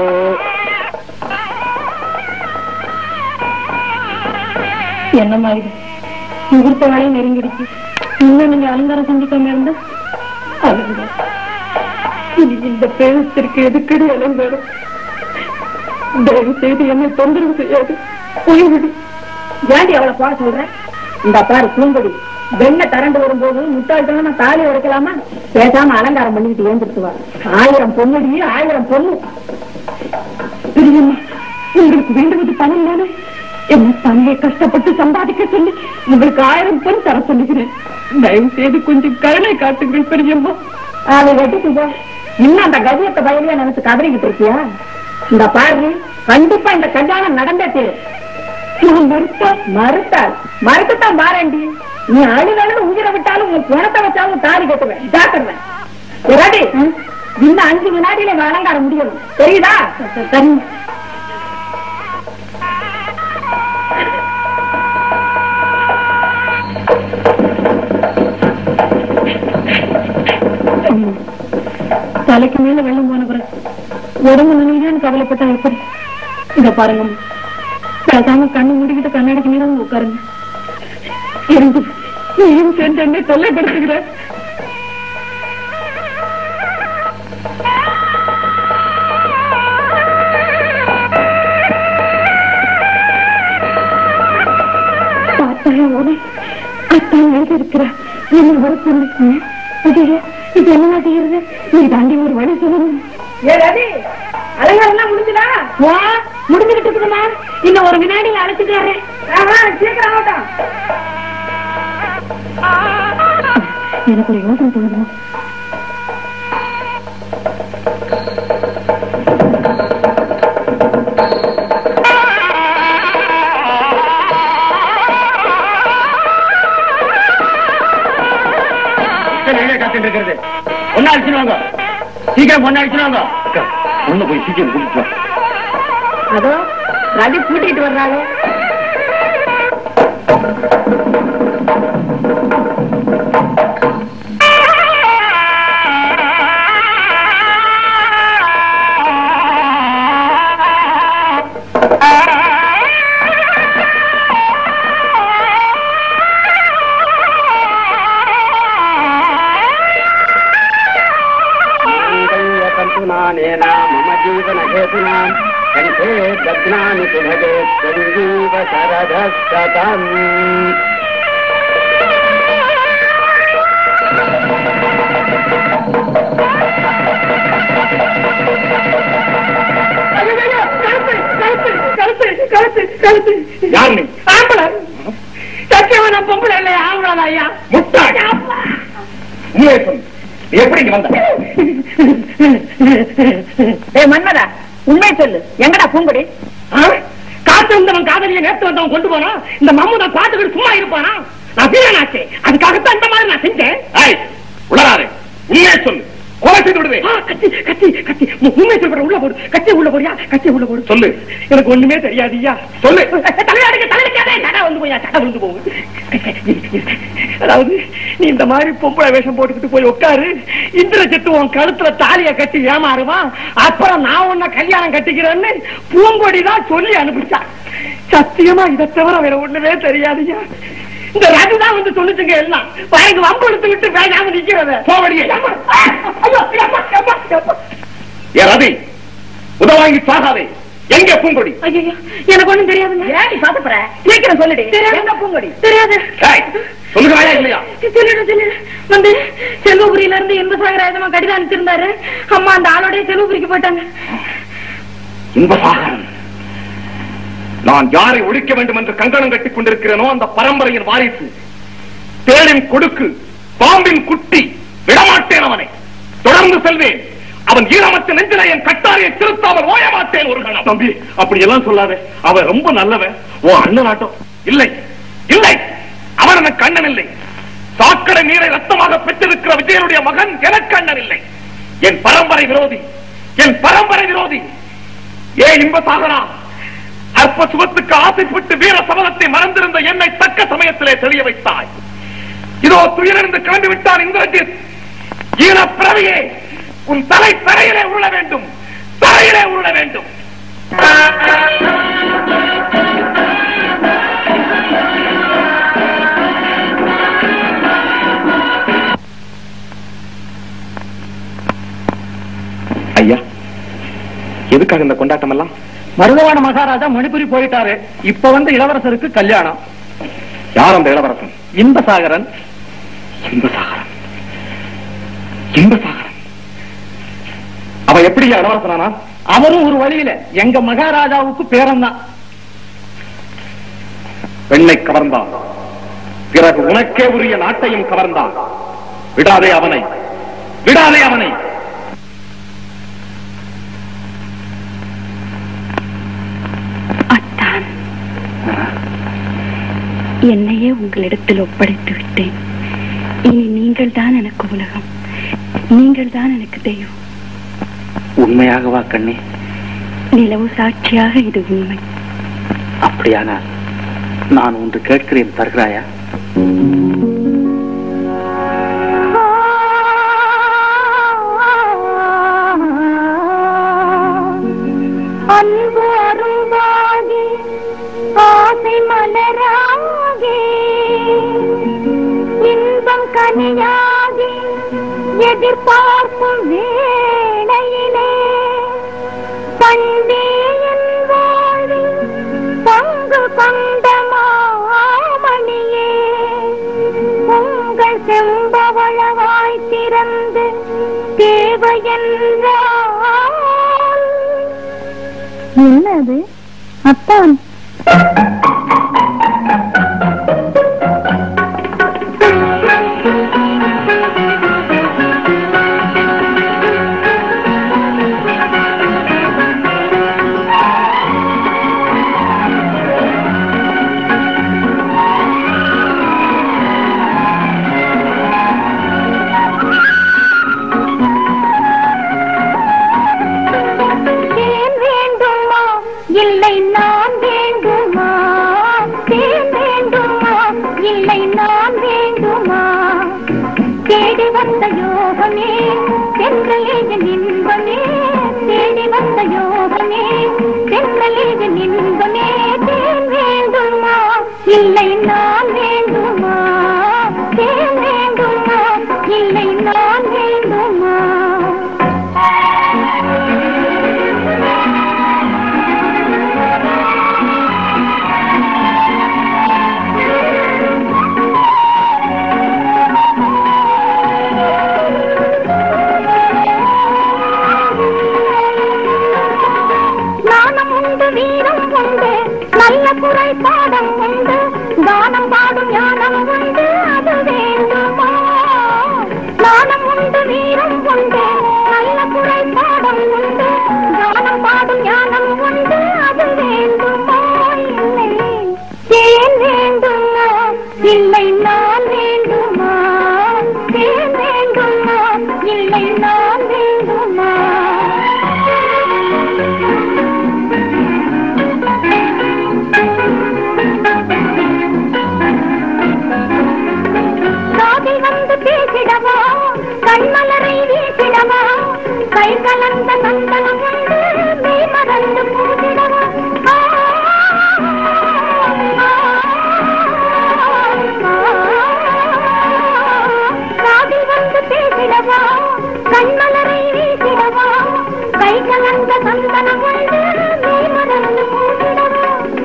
என்னம்மா இது முகூர்த்த வேலை நெருங்கிடுச்சு இன்னும் நீங்க அலங்காரம் செஞ்சுக்காம இருந்தா அழுகுங்க இனி இந்த பேரத்திற்கு எதுக்கடி அலங்காரம் தயவு செய்து என்னை தொந்தரவு செய்யாது போய்விடு ஏண்டி அவளை போக சொல்ற இந்த பாரு பூம்படி வெண்ண திரண்டு வரும்போது முட்டாள்தனமா தாலி உடைக்கலாமா பேசாம அலங்காரம் பண்ணிக்கிட்டு ஏந்திருத்து வா ஆயிரம் பொண்ணுடி ஆயிரம் பொண்ணு பிரியம்மா உங்களுக்கு வேண்டுவது பணம் தானே என்ன தங்கை கஷ்டப்பட்டு சம்பாதிக்க சொல்லி உங்களுக்கு ஆயிரம் பொன் தர சொல்லுகிறேன் தயவு செய்து கொஞ்சம் கருணை காட்டுங்கள் பெரியம்மா அதை வெட்டிட்டு போ இன்னும் அந்த கதியத்தை பயலையா நினைச்சு கதறிக்கிட்டு இருக்கியா இந்த பாரு கண்டிப்பா இந்த கல்யாணம் நடந்தே தீரும் நான் மறுத்தா மறுத்தாள் மறுத்துத்தான் பாரண்டி நீ அழுதழுது உயிரை விட்டாலும் உன் பிணத்தை வச்சாலும் தாலி கட்டுவேன் ஜாக்கிரவேன் ரெடி இன்னும் அஞ்சு வினாடியில இவன் அலங்காரம் முடியணும் தெரியுதா சரி தலைக்கு மேல வெள்ளம் போன பிறகு உடம்பு நினைவுதான் கவலைப்பட்டா எப்படி இத பாருங்க பேசாம கண்ணு மூடிக்கிட்டு கண்ணாடிக்கு நேரம் உட்காருங்க இருந்து நீயும் சேர்ந்து என்னை தொல்லைப்படுத்துகிற பார்த்தாயா உடனே அத்தான் எழுதி இருக்கிற என்ன வர சொல்லு இது இது என்ன மாட்டேங்கிறது நீ தாண்டி ஒரு வழி சொல்லணும் ஏ ரவி அலங்காரம் எல்லாம் முடிஞ்சுதா வா முடிஞ்சுக்கிட்டு இருக்குதுமா இன்னும் ஒரு வினாடி அழைச்சிட்டு வரேன் ஆஹா, சீக்கிரம் ஆகட்டும் எனக்கு ஒரு யோசனை தோணுதுமா காத்துட்டு இருக்கிறது ஒன்னு அடிச்சுடுவாங்க சீக்கிரம் ஒன்னு அடிச்சுடுவாங்க உள்ள போய் சீக்கிரம் கூட்டிட்டு வா அதோ ரவி கூட்டிட்டு வர்றாங்க माङ्गल्यतन्तुनानेन मम जीवनहेतुना कण्ठे दग्नानि सुभगे सञ्जीव शरदः शतम् கழுத்து யார் நீ ஆம்பளை சத்தியமா நான் பொம்பளை இல்லையா ஆம்பளை ஐயா முட்டாள் உண்மையை சொல்லு நீ எப்படி இங்க வந்த ஏய் மன்மதா உண்மை சொல்லு எங்கடா பூங்குடி ஆ? காத்து வந்தவன் காதலியை நேத்து வந்தவன் கொண்டு போனா இந்த மம்முதான் பாத்துக்கிட்டு சும்மா இருப்பானா நான் வீரனாச்சே அதுக்காகத்தான் இந்த மாதிரி நான் செஞ்சேன் ஏய், உளறாதே உண்மையை சொல்லு கொலை செய்து விடுவேன் ஆ, கத்தி கத்தி கத்தி உ- உண்மை சொல்ற உள்ள போடு கத்தி உள்ள போடியா கத்தி உள்ள போடு சொல்லு எனக்கு ஒண்ணுமே தெரியாதுயா சொல்லு தலையாடுங்க தலையாடுக்காதே தடை வந்து போயா தடை வந்து போகும் அதாவது நீ இந்த மாதிரி பொம்பளை வேஷம் போட்டுக்கிட்டு போய் உட்காரு இந்திர சித்து உன் கழுத்துல தாலிய கட்டி ஏமாறுவான் அப்புறம் நான் உன்னை கல்யாணம் கட்டிக்கிறேன்னு பூங்கொடி தான் சொல்லி அனுப்பிச்சா சத்தியமா இதை தவிர வேற ஒண்ணுமே தெரியாதுயா இந்த ரகு தான் வந்து சொல்லுச்சுங்க எல்லாம் பாருங்க வம்பு எடுத்து விட்டு வேகாம நிக்கிறத போவடியே. ஐயோ ஐயோ, அம்மா, அம்மா, அம்மா. ஏ ரதி உத வாங்கி சாகாதே எங்க பூங்கொடி ஐயோ எனக்கு ஒண்ணும் தெரியாதுங்க ஏன் நீ பாத்துப்பற சீக்கிரம் சொல்லுடி எங்க பூங்குடி தெரியாது ஏய், சொல்லுகிறாயா இல்லையா சொல்லிடு சொல்லிடு வந்து செல்வபுரியில இருந்து இன்பசாகர ஆயுதமா கடிதம் அனுப்பிச்சிருந்தாரு அம்மா அந்த ஆளோடய செல்வபுரிக்கு போயிட்டாங்க இன்பசாகரன் நான் யாரை ஒழிக்க வேண்டும் என்று கங்கணம் கட்டிக் கொண்டிருக்கிறேனோ அந்த பரம்பரையின் வாரிசு தேனின் கொடுக்கு பாம்பின் குட்டி விடமாட்டேன் அவனை தொடர்ந்து செல்வேன் அவன் ஈரமற்ற நெஞ்சில என் கட்டாரியை திருத்தாமல் ஓய மாட்டேன் ஒரு கணம் தம்பி அப்படி எல்லாம் சொல்லாத அவன் ரொம்ப நல்லவன் ஓ அண்ணன் ஆட்டம் இல்லை இல்லை அவன் எனக்கு அண்ணன் இல்லை சாக்கடை நீரை ரத்தமாக பெற்றிருக்கிற விஜயனுடைய மகன் எனக்கு அண்ணன் இல்லை என் பரம்பரை விரோதி என் பரம்பரை விரோதி ஏ இன்பசாகரா அற்ப சுகத்துக்கு ஆசைப்பட்டு வீர சபதத்தை மறந்திருந்த என்னை தக்க சமயத்திலே தெளிய வைத்தாய் இதோ துயிலிருந்து கிளம்பி விட்டான் இந்திரஜித் ஈன பிறவியே உன் தலை தரையிலே உருள வேண்டும் தரையிலே உருள வேண்டும் ஐயா எதுக்காக இந்த கொண்டாட்டம் எல்லாம் மருதவான மகாராஜா மணிப்புரி போயிட்டாரு இப்ப வந்து இளவரசருக்கு கல்யாணம் யார் அந்த இளவரசன் இன்பசாகரன் இன்பசாகரன் இன்பசாகரன் அவன் எப்படி இளவரசனானா அவரும் ஒரு வழியில எங்க மகாராஜாவுக்கு பேரன் பெண்ணை கவர்ந்தான் பிறகு உனக்கே உரிய நாட்டையும் கவர்ந்தான் விடாதே அவனை விடாதே அவனை அத்தான் என்னையே உங்களிடத்தில் ஒப்படைத்து விட்டேன் இனி நீங்கள் தான் எனக்கு உலகம் நீங்கள் தான் எனக்கு தெய்வம் உண்மையாகவா கண்ணே நிலவு சாட்சியாக இது உண்மை அப்படியானால் நான் ஒன்று கேட்கிறேன் தருகிறாயா அன்பு அருள்வாகி ஆசை மலராகி இன்பம் கனியாகி எதிர்பார்க்கும் வேளையிலே பண்டே என் வாழ்வில் பங்கு கொண்ட மாமணியே உங்கள் செம்பவளவாய் திறந்து தேவையென்றால் என்னது அத்தான் தேன் வேண்டுமா இல்லை நான் வேண்டுமா தேன் வேண்டுமா இல்லை நான் வேண்டுமா தேடி வந்த யோகமே தென்றலேஜன் இன்பமே தேடி வந்த யோகமே தென்றலேஜன் இன்பமே தேன் வேண்டுமா இல்லை நான் வேண்டுமா தேன் வேண்டுமா இல்லை நான் வேண்டுமா நாணம் உண்டு வீரம் உண்டு குறைபாடம் உண்டு தானம் பாடும் ஞானம் உண்டு அது வேண்டுமா நாணம் உண்டு வீரம் உண்டு நல்ல குறைபாடம் உண்டு தானம் பாடும் ஞானம் உண்டு அது வேண்டுமா இல்லை ஏன் வேண்டுமா இல்லை நான் வேண்டுமா ஏன் வேண்டுமா இல்லை நான் வேண்டுமா காதி வந்து பேசிடவா கண்மலரை வீசிடவா கை கலந்த நந்தனம் உண்டு மெய் மறந்து பூசிடவா ஆ, ஆ, ஆ. காதி வந்து பேசிடவா கண்மலரை வீசிடவா கை கலந்த நந்தனம் உண்டு மெய் மறந்து பூசிடவா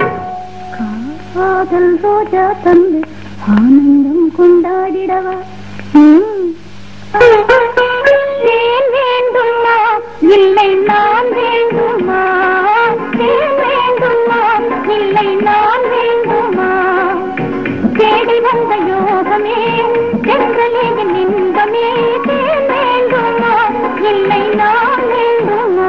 காதல் ரோஜா தந்து ஆனந்தம் கொண்டாடிடவா ம். ஏன் வேண்டுமா இல்லை நான் வேண்டுமா ஏன் வேண்டுமா இல்லை நான் வேண்டுமா தேடி வந்த யோகமே சென்றலே என் இன்பமே ஏன் வேண்டுமா இல்லை நான் வேண்டுமா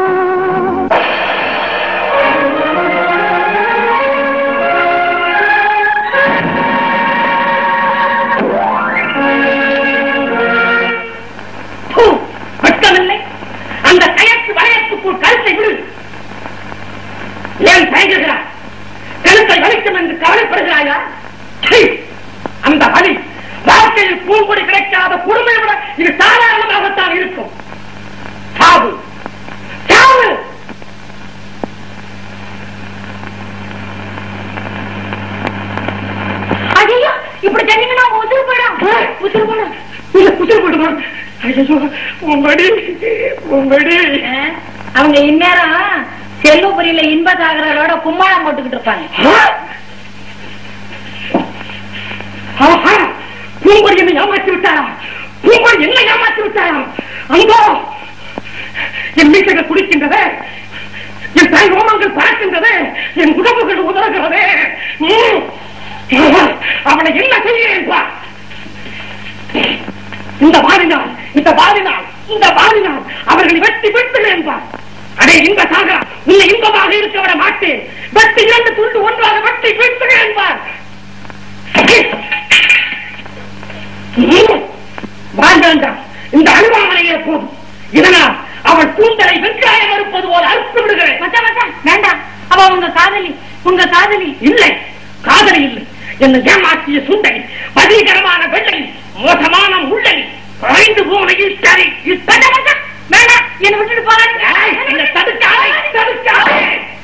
பூ, வெட்கமில்லை அந்த கயத்து வளையத்துக்குள் கழுத்தை விடு ஏன் தயங்குகிறாய் கழுத்தை வலிக்கும் என்று கவலைப்படுகிறாயா சீ, அந்த வலி வாழ்க்கையில் பூங்குடி கிடைக்காத கொடுமை விட இது சாதாரணமாகத்தான் இருக்கும் சாவு சாவு ஐயோ இப்படி சொன்னீங்கன்னா உசுறு போயிடும் உசுறு போயிடும் இல்ல குதிரை போடுமா ஐயோ உங்கடி உங்கடி அவங்க இந்நேரம் செல்வபுரியில இன்ப சாகரோட கும்மாளம் போட்டுக்கிட்டு இருப்பாங்க ஆஹா பூங்கொடி என்னை ஏமாற்றி விட்டாரா பூங்கொடி என்ன ஏமாற்றி விட்டாரா அங்கோ என் மீசைகள் குடிக்கின்றதே என் தாய் ரோமங்கள் பறக்கின்றதே என் உடம்புகள் உதறுகிறதே ம். ஆஹா, அவனை என்ன செய்ய இந்த வாரினால் இந்த வாரினால் இந்த வாரினால் அவர்களை வெட்டி விட்டுகிறேன் பார் அடே இன்ப சாகரா உன்னை இன்பமாக இருக்க விட மாட்டேன் வெட்டி இரண்டு துண்டு ஒன்றாக வெட்டி விட்டுகிறேன் பார் வாழ்ந்தாண்டாம் இந்த அனுபவனையே போதும் இதனால் அவள் கூந்தலை வெங்காயம் அறுப்பது போல அறுத்து விடுகிறேன் மச்சான், மச்சான், வேண்டாம் அவ உங்க காதலி உங்க காதலி இல்லை காதலி இல்லை என்னை ஏமாற்றிய சுண்டலி வதீகரமான வெள்ளை மோசமான முள்ளலி குறைந்து போன இத்தனை இத்தனை வேண்டாம் என்ன விட்டுட்டு போறாங்க என்னை தடுக்காதே தடுக்காதே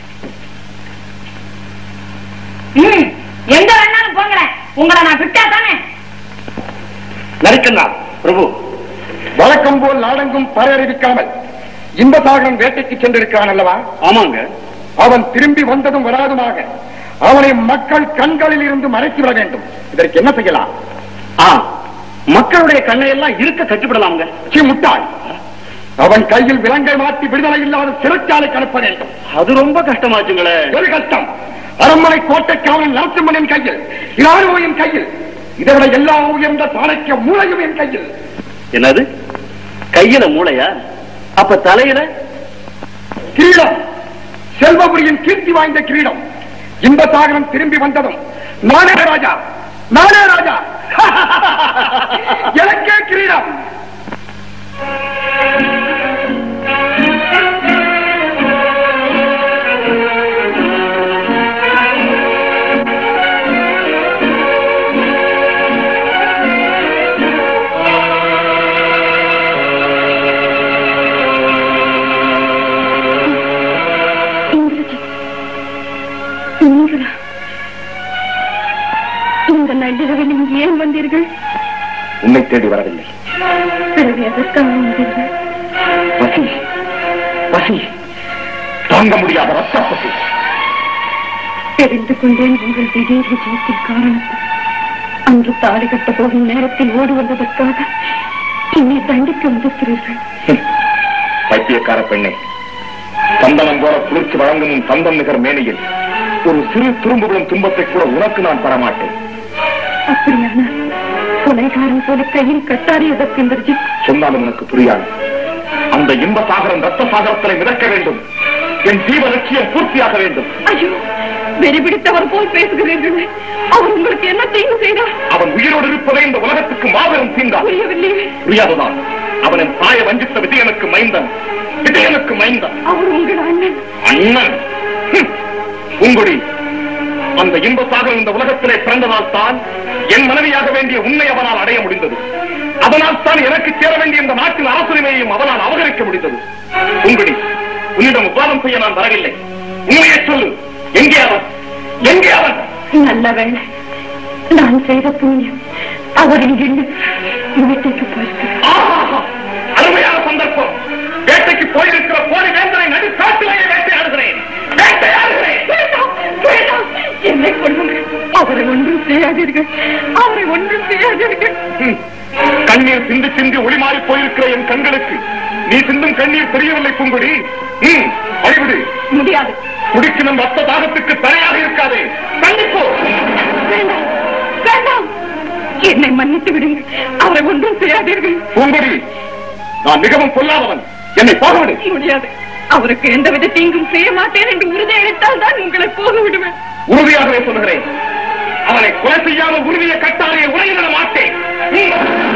ம், எங்க வேணாலும் போங்களேன் உங்களை நான் விட்டா தானே நரிக்கண்ணா பிரபு வழக்கம் போல் நாடெங்கும் பரறிவிக்காமல் இன்பசாகரன் வேட்டைக்கு சென்றிருக்கிறான் அல்லவா ஆமாங்க அவன் திரும்பி வந்ததும் வராதுமாக அவனை மக்கள் கண்களில் இருந்து மறைத்து விட வேண்டும் இதற்கு என்ன செய்யலாம் ஆ மக்களுடைய கண்ணை எல்லாம் இருக்க கட்டுப்படலாம்ங்க சி முட்டாள் அவன் கையில் விலங்கை மாற்றி விடுதலை இல்லாத சிறைச்சாலை கலப்ப வேண்டும் அது ரொம்ப கஷ்டமாச்சுங்களே ஒரு கஷ்டம் அரண்மனை கோட்டை காவலன் நரசிம்மனின் கையில் இராணுவின் கையில் இதை விட எல்லா உயர்ந்த சாணக்கிய மூளையும் என் கையில் என்னது கையில மூளையா அப்ப தலையில கிரீடம் செல்வபுரியின் கீர்த்தி வாய்ந்த கிரீடம் இன்பசாகரம் திரும்பி வந்ததும் நானே ராஜா நானே ராஜா எனக்கே கிரீடம் இந்திரா இந்த நள்ளிரவில் இங்கு ஏன் வந்தீர்கள் உன்னை தேடி வரவில்லை பிறகு எதற்காக வந்தீர்கள் பசி பசி தாங்க முடியாத ரத்த பசி தெரிந்து கொண்டேன் உங்கள் திடீர் விஜயத்தின் காரணத்தை அன்று தாலி கட்ட போகும் நேரத்தில் ஓடி வந்ததற்காக என்னை தண்டிக்க வந்திருக்கிறீர்கள் ஹம். பைத்தியக்கார பெண்ணே சந்தனம் போல குளிர்ச்சி வழங்கும் உன் சந்தம் நிகர் மேனியில் ஒரு சிறு துரும்புகளும் துன்பத்தை கூட உனக்கு நான் தரமாட்டேன் அப்படியானா கொலைகாரன் போல கையில் கட்டாரியதற்கு இந்திரஜித் சொன்னாலும் உனக்கு புரியாது அந்த இன்ப சாகரம் ரத்த சாகரத்திலே மிதக்க வேண்டும் என் ஜீவ லட்சியம் பூர்த்தியாக வேண்டும் ஐயோ வெறி பிடித்தவர் போல் பேசுகிறீர்கள் அவர் உங்களுக்கு என்ன தீங்கு செய்தார் அவன் உயிரோடு இருப்பதே இந்த உலகத்துக்கு மாபெரும் தீங்கான் புரியவில்லையே புரியாதுதான் அவன் என் தாயை வஞ்சித்த விஜயனுக்கு மைந்தன் விஜயனுக்கு மைந்தன் அவர் உங்கள் அண்ணன் அண்ணன் ஹம். பூங்குடி அந்த இன்ப சாகரம் இந்த உலகத்திலே பிறந்ததால் தான் என் மனைவியாக வேண்டிய உண்மை அவனால் அடைய முடிந்தது அதனால் தான் எனக்கு சேர வேண்டிய இந்த நாட்டின் அரசுரிமையையும் அவனால் அபகரிக்க முடிந்தது பூங்குடி உன்னிடம் விவாதம் செய்ய நான் வரவில்லை உண்மையை சொல்லு எங்கே அவன் எங்கே அவன் நல்ல வேளை நான் செய்த புண்ணியம் அவர் இங்கிருந்து வீட்டுக்கு போயிருக்கிறார் ஆஹா! அருமையான சந்தர்ப்பம் வேட்டைக்கு போயிருக்கிற போரி வேந்தனை நடு காட்டிலேயே வேட்டையாடுகிறேன் வேட்டையாடுகிறேன் வேண்டாம், வேண்டாம். என்னை கொள்ளுங்கள் அவரை ஒன்றும் செய்யாதீர்கள் அவரை ஒன்றும் செய்யாதீர்கள் ஹம். கண்ணீர் சிந்தி சிந்தி ஒளிமாறி போயிருக்கிற என் கண்களுக்கு நீ சிந்தும் கண்ணீர் தெரியவில்லை பூங்குடி ம், வழிவிடு முடியாது குடிக்கு நம் ரத்த தாகத்துக்கு தடையாக இருக்காதே கண்டிப்போ வேண்டாம் வேண்டாம் என்னை மன்னித்து விடுங்கள் அவரை ஒன்றும் செய்யாதீர்கள் பூங்குடி நான் மிகவும் பொல்லாதவன் என்னை போகவிடு முடியாது அவருக்கு எந்தவித தீங்கும் செய்ய மாட்டேன் என்று உறுதி அளித்தால் தான் உங்களை போக விடுவேன் உறுதியாகவே சொல்லுகிறேன் அவனை கொலை செய்யாமல் உறுதியை கட்டாரையை உரையிட மாட்டேன் ம்.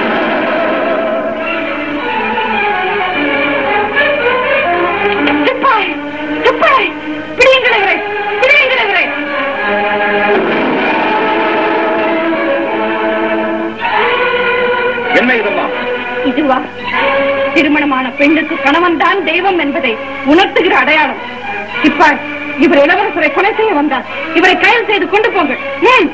சிப்பாய் சிப்பாய் பிடியுங்கள் இவரை பிடியுங்கள் இவரை என்ன இதெல்லாம் இதுவா திருமணமான பெண்ணுக்கு கணவன் தான் தெய்வம் என்பதை உணர்த்துகிற அடையாளம் சிப்பாய் இவர் இளவரசரை கொலை செய்ய வந்தார் இவரை கைது செய்து கொண்டு போங்கள் ம்.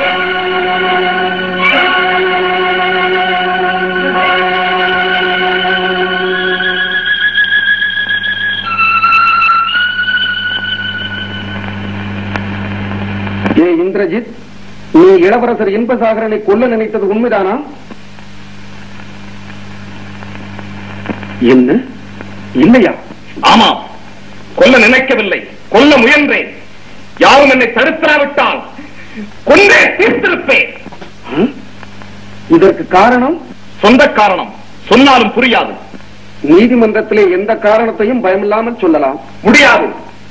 ஏ இந்திரஜித் நீ இளவரசர் இன்பசாகரனை கொல்ல நினைத்தது உண்மைதானா என்ன இல்லையா ஆமாம் கொல்ல நினைக்கவில்லை கொல்ல முயன்றேன் யாரும் என்னை தடுத்திராவிட்டால் கொன்றே தீர்த்திருப்பேன் ம்? இதற்கு காரணம் சொந்த காரணம் சொன்னாலும் புரியாது நீதிமன்றத்திலே எந்த காரணத்தையும் பயமில்லாமல் சொல்லலாம் முடியாது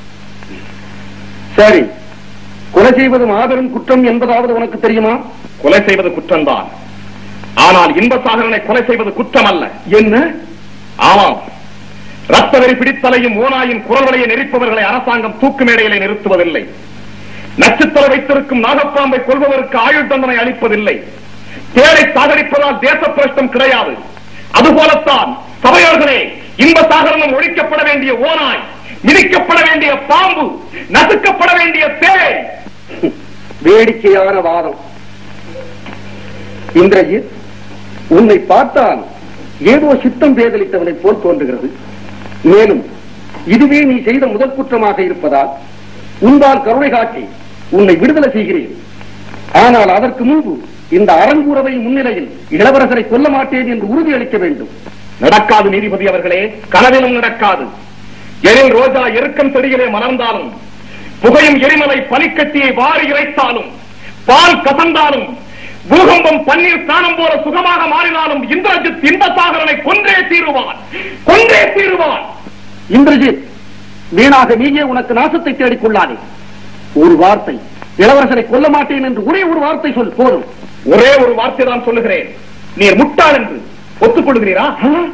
சரி கொலை செய்வது மாபெரும் குற்றம் என்பதாவது உனக்கு தெரியுமா கொலை செய்வது குற்றம்தான் ஆனால் இன்பசாகரனை கொலை செய்வது குற்றம் அல்ல என்ன ஆமாம் ரத்த வெறி பிடித்தலையும் ஓனாயின் குரல்களையை நெரிப்பவர்களை அரசாங்கம் தூக்கு மேடையிலே நிறுத்துவதில்லை நச்சுத்தலை வைத்திருக்கும் நாகப்பாம்பை கொள்பவருக்கு ஆயுள் தண்டனை அளிப்பதில்லை தேரை சாகரிப்பதால் தேச பிரஷ்டம் கிடையாது அதுபோலத்தான் சபையோர்களே இன்ப சாகரணம் ஒழிக்கப்பட வேண்டிய ஓனாய் மிதிக்கப்பட வேண்டிய பாம்பு நசுக்கப்பட வேண்டிய தேர் வேடிக்கையான வாதம் இந்திரஜித் உன்னை பார்த்தால் ஏதோ சித்தம் பேதலித்தவனை போல் தோன்றுகிறது மேலும் இதுவே நீ செய்த முதல் குற்றமாக இருப்பதால் உன்பால் கருணை காட்டி உன்னை விடுதலை செய்கிறேன் ஆனால் அதற்கு முன்பு இந்த அரங்கூரவை முன்னிலையில் இளவரசரை கொல்ல மாட்டேன் என்று உறுதியளிக்க வேண்டும் நடக்காது நீதிபதி அவர்களே கனவிலும் நடக்காது எழில் ரோஜா எருக்கம் செடியிலே மலர்ந்தாலும் புகையும் எரிமலை பனிக்கட்டியை வாரி இறைத்தாலும் பால் கசந்தாலும் பூகம்பம் பன்னீர் ஸ்நானம் போல சுகமாக மாறினாலும் இந்திரஜித் இன்பசாகரனை கொன்றே தீருவான் கொன்றே தீருவான் இந்திரஜித் வீணாக நீயே உனக்கு நாசத்தை தேடிக் கொள்ளாதே ஒரு வார்த்தை இளவரசரை கொல்ல மாட்டேன் என்று ஒரே ஒரு வார்த்தை சொல் போதும் ஒரே ஒரு வார்த்தை தான் சொல்லுகிறேன் நீர் முட்டாள் என்று ஒத்துக்கொள்கிறீரா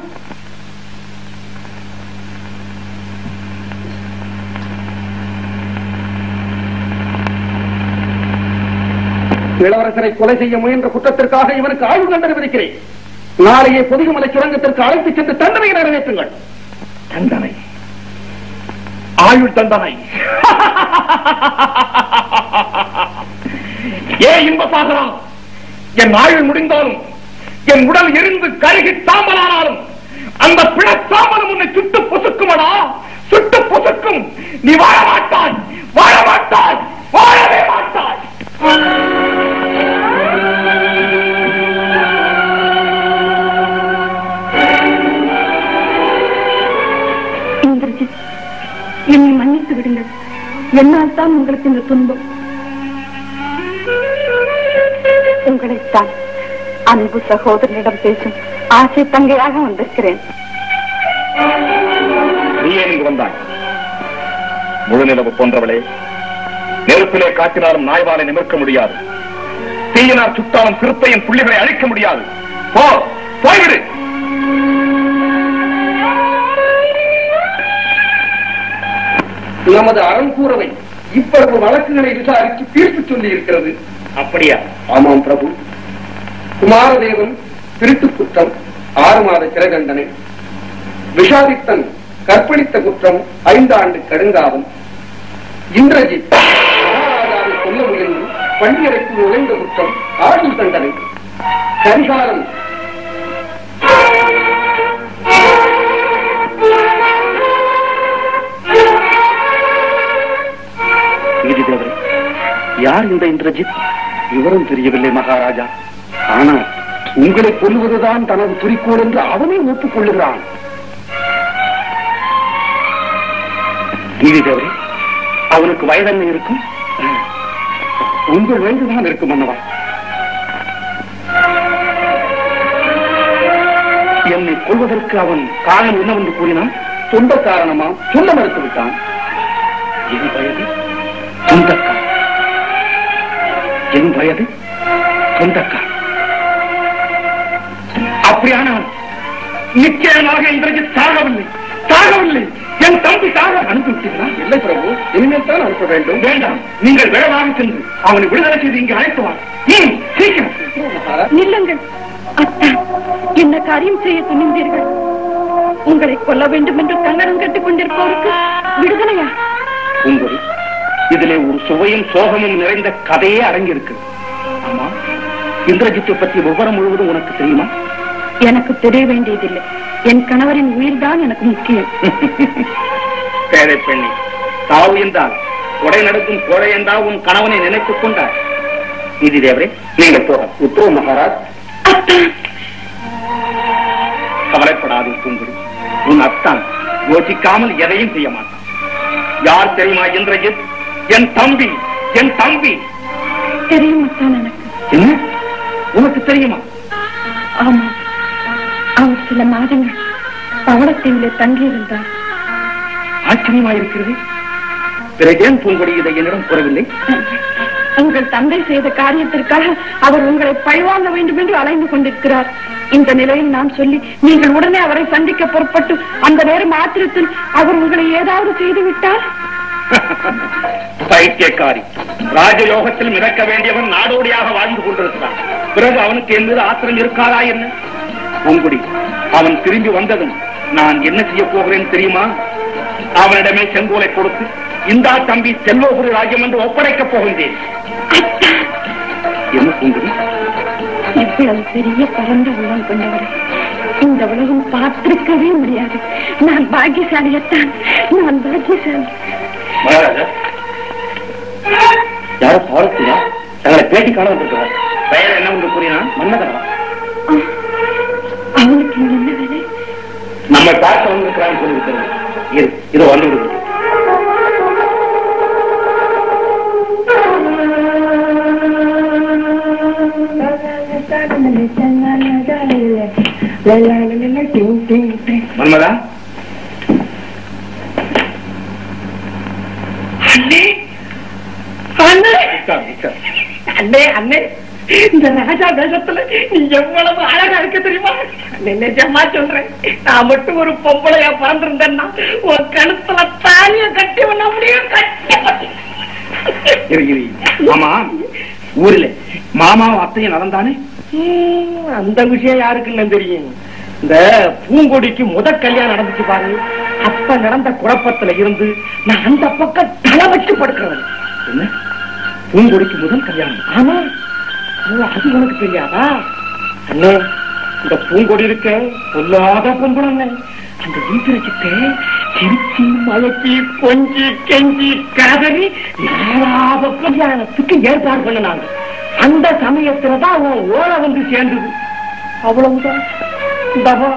இளவரசரை கொலை செய்ய முயன்ற குற்றத்திற்காக இவனுக்கு ஆயுள் தண்டனை விதிக்கிறேன் நாளையே பொதுமலை சுரங்கத்திற்கு அழைத்துச் சென்று தண்டனை நிறைவேற்றுங்கள் தண்டனை ஆயுள் தண்டனை ஏ இன்பசாகரா என் ஆயுள் முடிந்தாலும் என் உடல் எரிந்து கருகி சாம்பலானாலும் அந்த பிணச்சாம்பலம் உன்னை சுட்டு பொசுக்குமடா சுட்டு பொசுக்கும் நீ வாழ மாட்டாய் வாழ மாட்டாய் வாழவே மாட்டாய் இந்திரஜித் என்னை மன்னித்து விடுங்கள் என்னால் தான் உங்களுக்கு இந்த துன்பம் உங்களைத்தான் அன்பு சகோதரனிடம் பேசும் ஆசை தங்கையாக வந்திருக்கிறேன் நீ ஏன் இங்கு வந்தாய் முழுநிலவு போன்றவளே நெருப்பிலே காட்டினாலும் நாய்வாலை நிமிர்க்க முடியாது தீயினார் சுட்டாலும் சிறுத்தையின் புள்ளிகளை அழிக்க முடியாது போ போய்விடு நமது அறங்கூறவை இவ்வளவு வழக்குகளை விசாரித்து தீர்ப்பு சொல்லி இருக்கிறது அப்படியா ஆமாம் பிரபு குமாரதேவன் திருட்டு குற்றம் ஆறு மாத சிறை தண்டனை விஷாதித்தன் கற்பழித்த குற்றம் ஐந்து ஆண்டு கடுங்காவல் இந்திரஜித் மகாராஜாவை கொல்ல முயன்று பள்ளியறைக்குள் நுழைந்த குற்றம் ஆயுள் தண்டனை கரிகாலன் நீதிதேவரே யார் இந்த இந்திரஜித் விவரம் தெரியவில்லை மகாராஜா ஆனால் உங்களை கொல்லுவதுதான் தனது குறிக்கோள் என்று அவனே ஒப்புக்கொள்ளுகிறான் நீதிதேவரே அவனுக்கு வயதென்ன இருக்கும் உங்கள் வயதுதான் இருக்கும் மன்னவா என்னை கொள்வதற்கு அவன் காரணம் என்னவென்று கூறினான் சொந்த காரணமா சொல்ல மறுத்து விட்டான் என் வயது சொந்தக்கார் என் வயது சொந்தக்கார் அப்படியானால் நிச்சயமாக இன்றைக்கு சாகவில்லை சாகவில்லை என் தம்பி சாக அனுப்பிவிட்டீர்களா இல்லை பிரபு இனிமேல் தான் அனுப்ப வேண்டும் வேண்டாம் நீங்கள் விரைவாக சென்று அவனை விடுதலை செய்து இங்கு அழைத்து வா ம், சீக்கிரம் மகாராஜ் நில்லுங்கள் அத்தா என்ன காரியம் செய்ய துணிந்தீர்கள் உங்களை கொல்ல வேண்டும் என்று கங்கணம் கட்டுக் கொண்டிருப்பவருக்கு விடுதலையா உங்கள் இதிலே ஒரு சுவையும் சோகமும் நிறைந்த கதையே அடங்கியிருக்கு ஆமா இந்திரஜித்தை பற்றி விவரம் முழுவதும் உனக்கு தெரியுமா எனக்கு தெரிய வேண்டியதில்லை என் கணவரின் உயிர்தான் எனக்கு முக்கியம் பேதை பெண்ணி தாவு என்றால் உடை நடக்கும் கோடை என்றால் உன் கணவனை நினைத்துக் கொண்டார் நிதி தேவரே நீங்கள் போக உத்தரவு மகாராஜ் கவலைப்படாதே பூங்குடி உன் அத்தான் யோசிக்காமல் எதையும் செய்ய மாட்டான் யார் தெரியுமா இந்திரஜித் என் தம்பி என் தம்பி தெரியும் அத்தான் எனக்கு என்ன உனக்கு தெரியுமா ஆமா அவர் சில மாதங்கள் பவளத்தீவிலே தங்கியிருந்தார் ஆச்சரியமா இருக்கிறது பிறகு ஏன் பூங்கொடி இதை என்னிடம் கூறவில்லை உங்கள் தந்தை செய்த காரியத்திற்காக அவர் உங்களை பழிவாங்க வேண்டும் என்று அலைந்து கொண்டிருக்கிறார் இந்த நிலையில் நான் சொல்லி நீங்கள் உடனே அவரை சந்திக்க புறப்பட்டு அந்த நேரம் ஆத்திரத்தில் அவர் உங்களை ஏதாவது செய்து விட்டால் பைத்தியக்காரி ராஜயோகத்தில் மிதக்க வேண்டியவன் நாடோடியாக வாழ்ந்து கொண்டிருக்கிறான் பிறகு அவனுக்கு என் மீது ஆத்திரம் இருக்காதா என்ன பூங்குடி அவன் திரும்பி வந்ததும் நான் என்ன செய்ய போகிறேன் தெரியுமா அவனிடமே செங்கோலை கொடுத்து இந்தா தம்பி செல்வபுரி ராஜ்யம் என்று ஒப்படைக்கப் போகின்றேன் என்ன பூங்குடி இவ்வளவு பெரிய பரந்த உள்ளம் கொண்டவர் இந்த உலகம் பார்த்திருக்கவே முடியாது நான் பாக்கியசாலியத்தான் நான் பாக்கியசாலி மகாராஜா யாரோ பாரத்தியா தங்களை பேட்டி காண வந்திருக்கிறார் பெயர் என்ன என்று கூறினான் மன்னதனா அவனுக்கு இங்க என்ன வேலை நம்மை பார்க்க வந்திருக்கிறான் சொல்லியிருக்கிறது இரு இதோ வந்து விடுகிறது மன்மதா அண்ணே அண்ணே உட்கார், உட்கார். அண்ணே அண்ணே இந்த ராஜா வேஷத்துல நீ எவ்வளவு அழகா இருக்க தெரியுமா அண்ணே, நிஜமா சொல்றேன் நான் மட்டும் ஒரு பொம்பளையா பிறந்திருந்தேன்னா உன் கழுத்துல தாலிய கட்டி உன்ன முடியும் கட்டி இரு, இரு. ஆமா ஊர்ல மாமாவும் அத்தையும் நடந்தானே ஹம், அந்த விஷயம் யாருக்குன்னு தெரியும் இந்த பூங்கொடிக்கு முத கல்யாணம் நடந்துச்சு பாரு அப்ப நடந்த குழப்பத்துல இருந்து நான் அந்த பக்கம் தலை வச்சு படுக்கிறவன் என்ன பூங்கொடிக்கு முதல் கல்யாணம் ஆமா ஓ, அது உனக்கு தெரியாதா அண்ணே இந்த பூங்கொடி இருக்க பொல்லாத பொம்பளை அந்த வீட்டிற்கு சிரிச்சி மயக்கி கொஞ்சி கெஞ்சி கதறி நாலாவது கல்யாணத்துக்கு ஏற்பாடு பண்ணினாங்க அந்த சமயத்துலதான் அவன் ஓலை வந்து சேர்ந்தது அவ்வளவுதான் தபா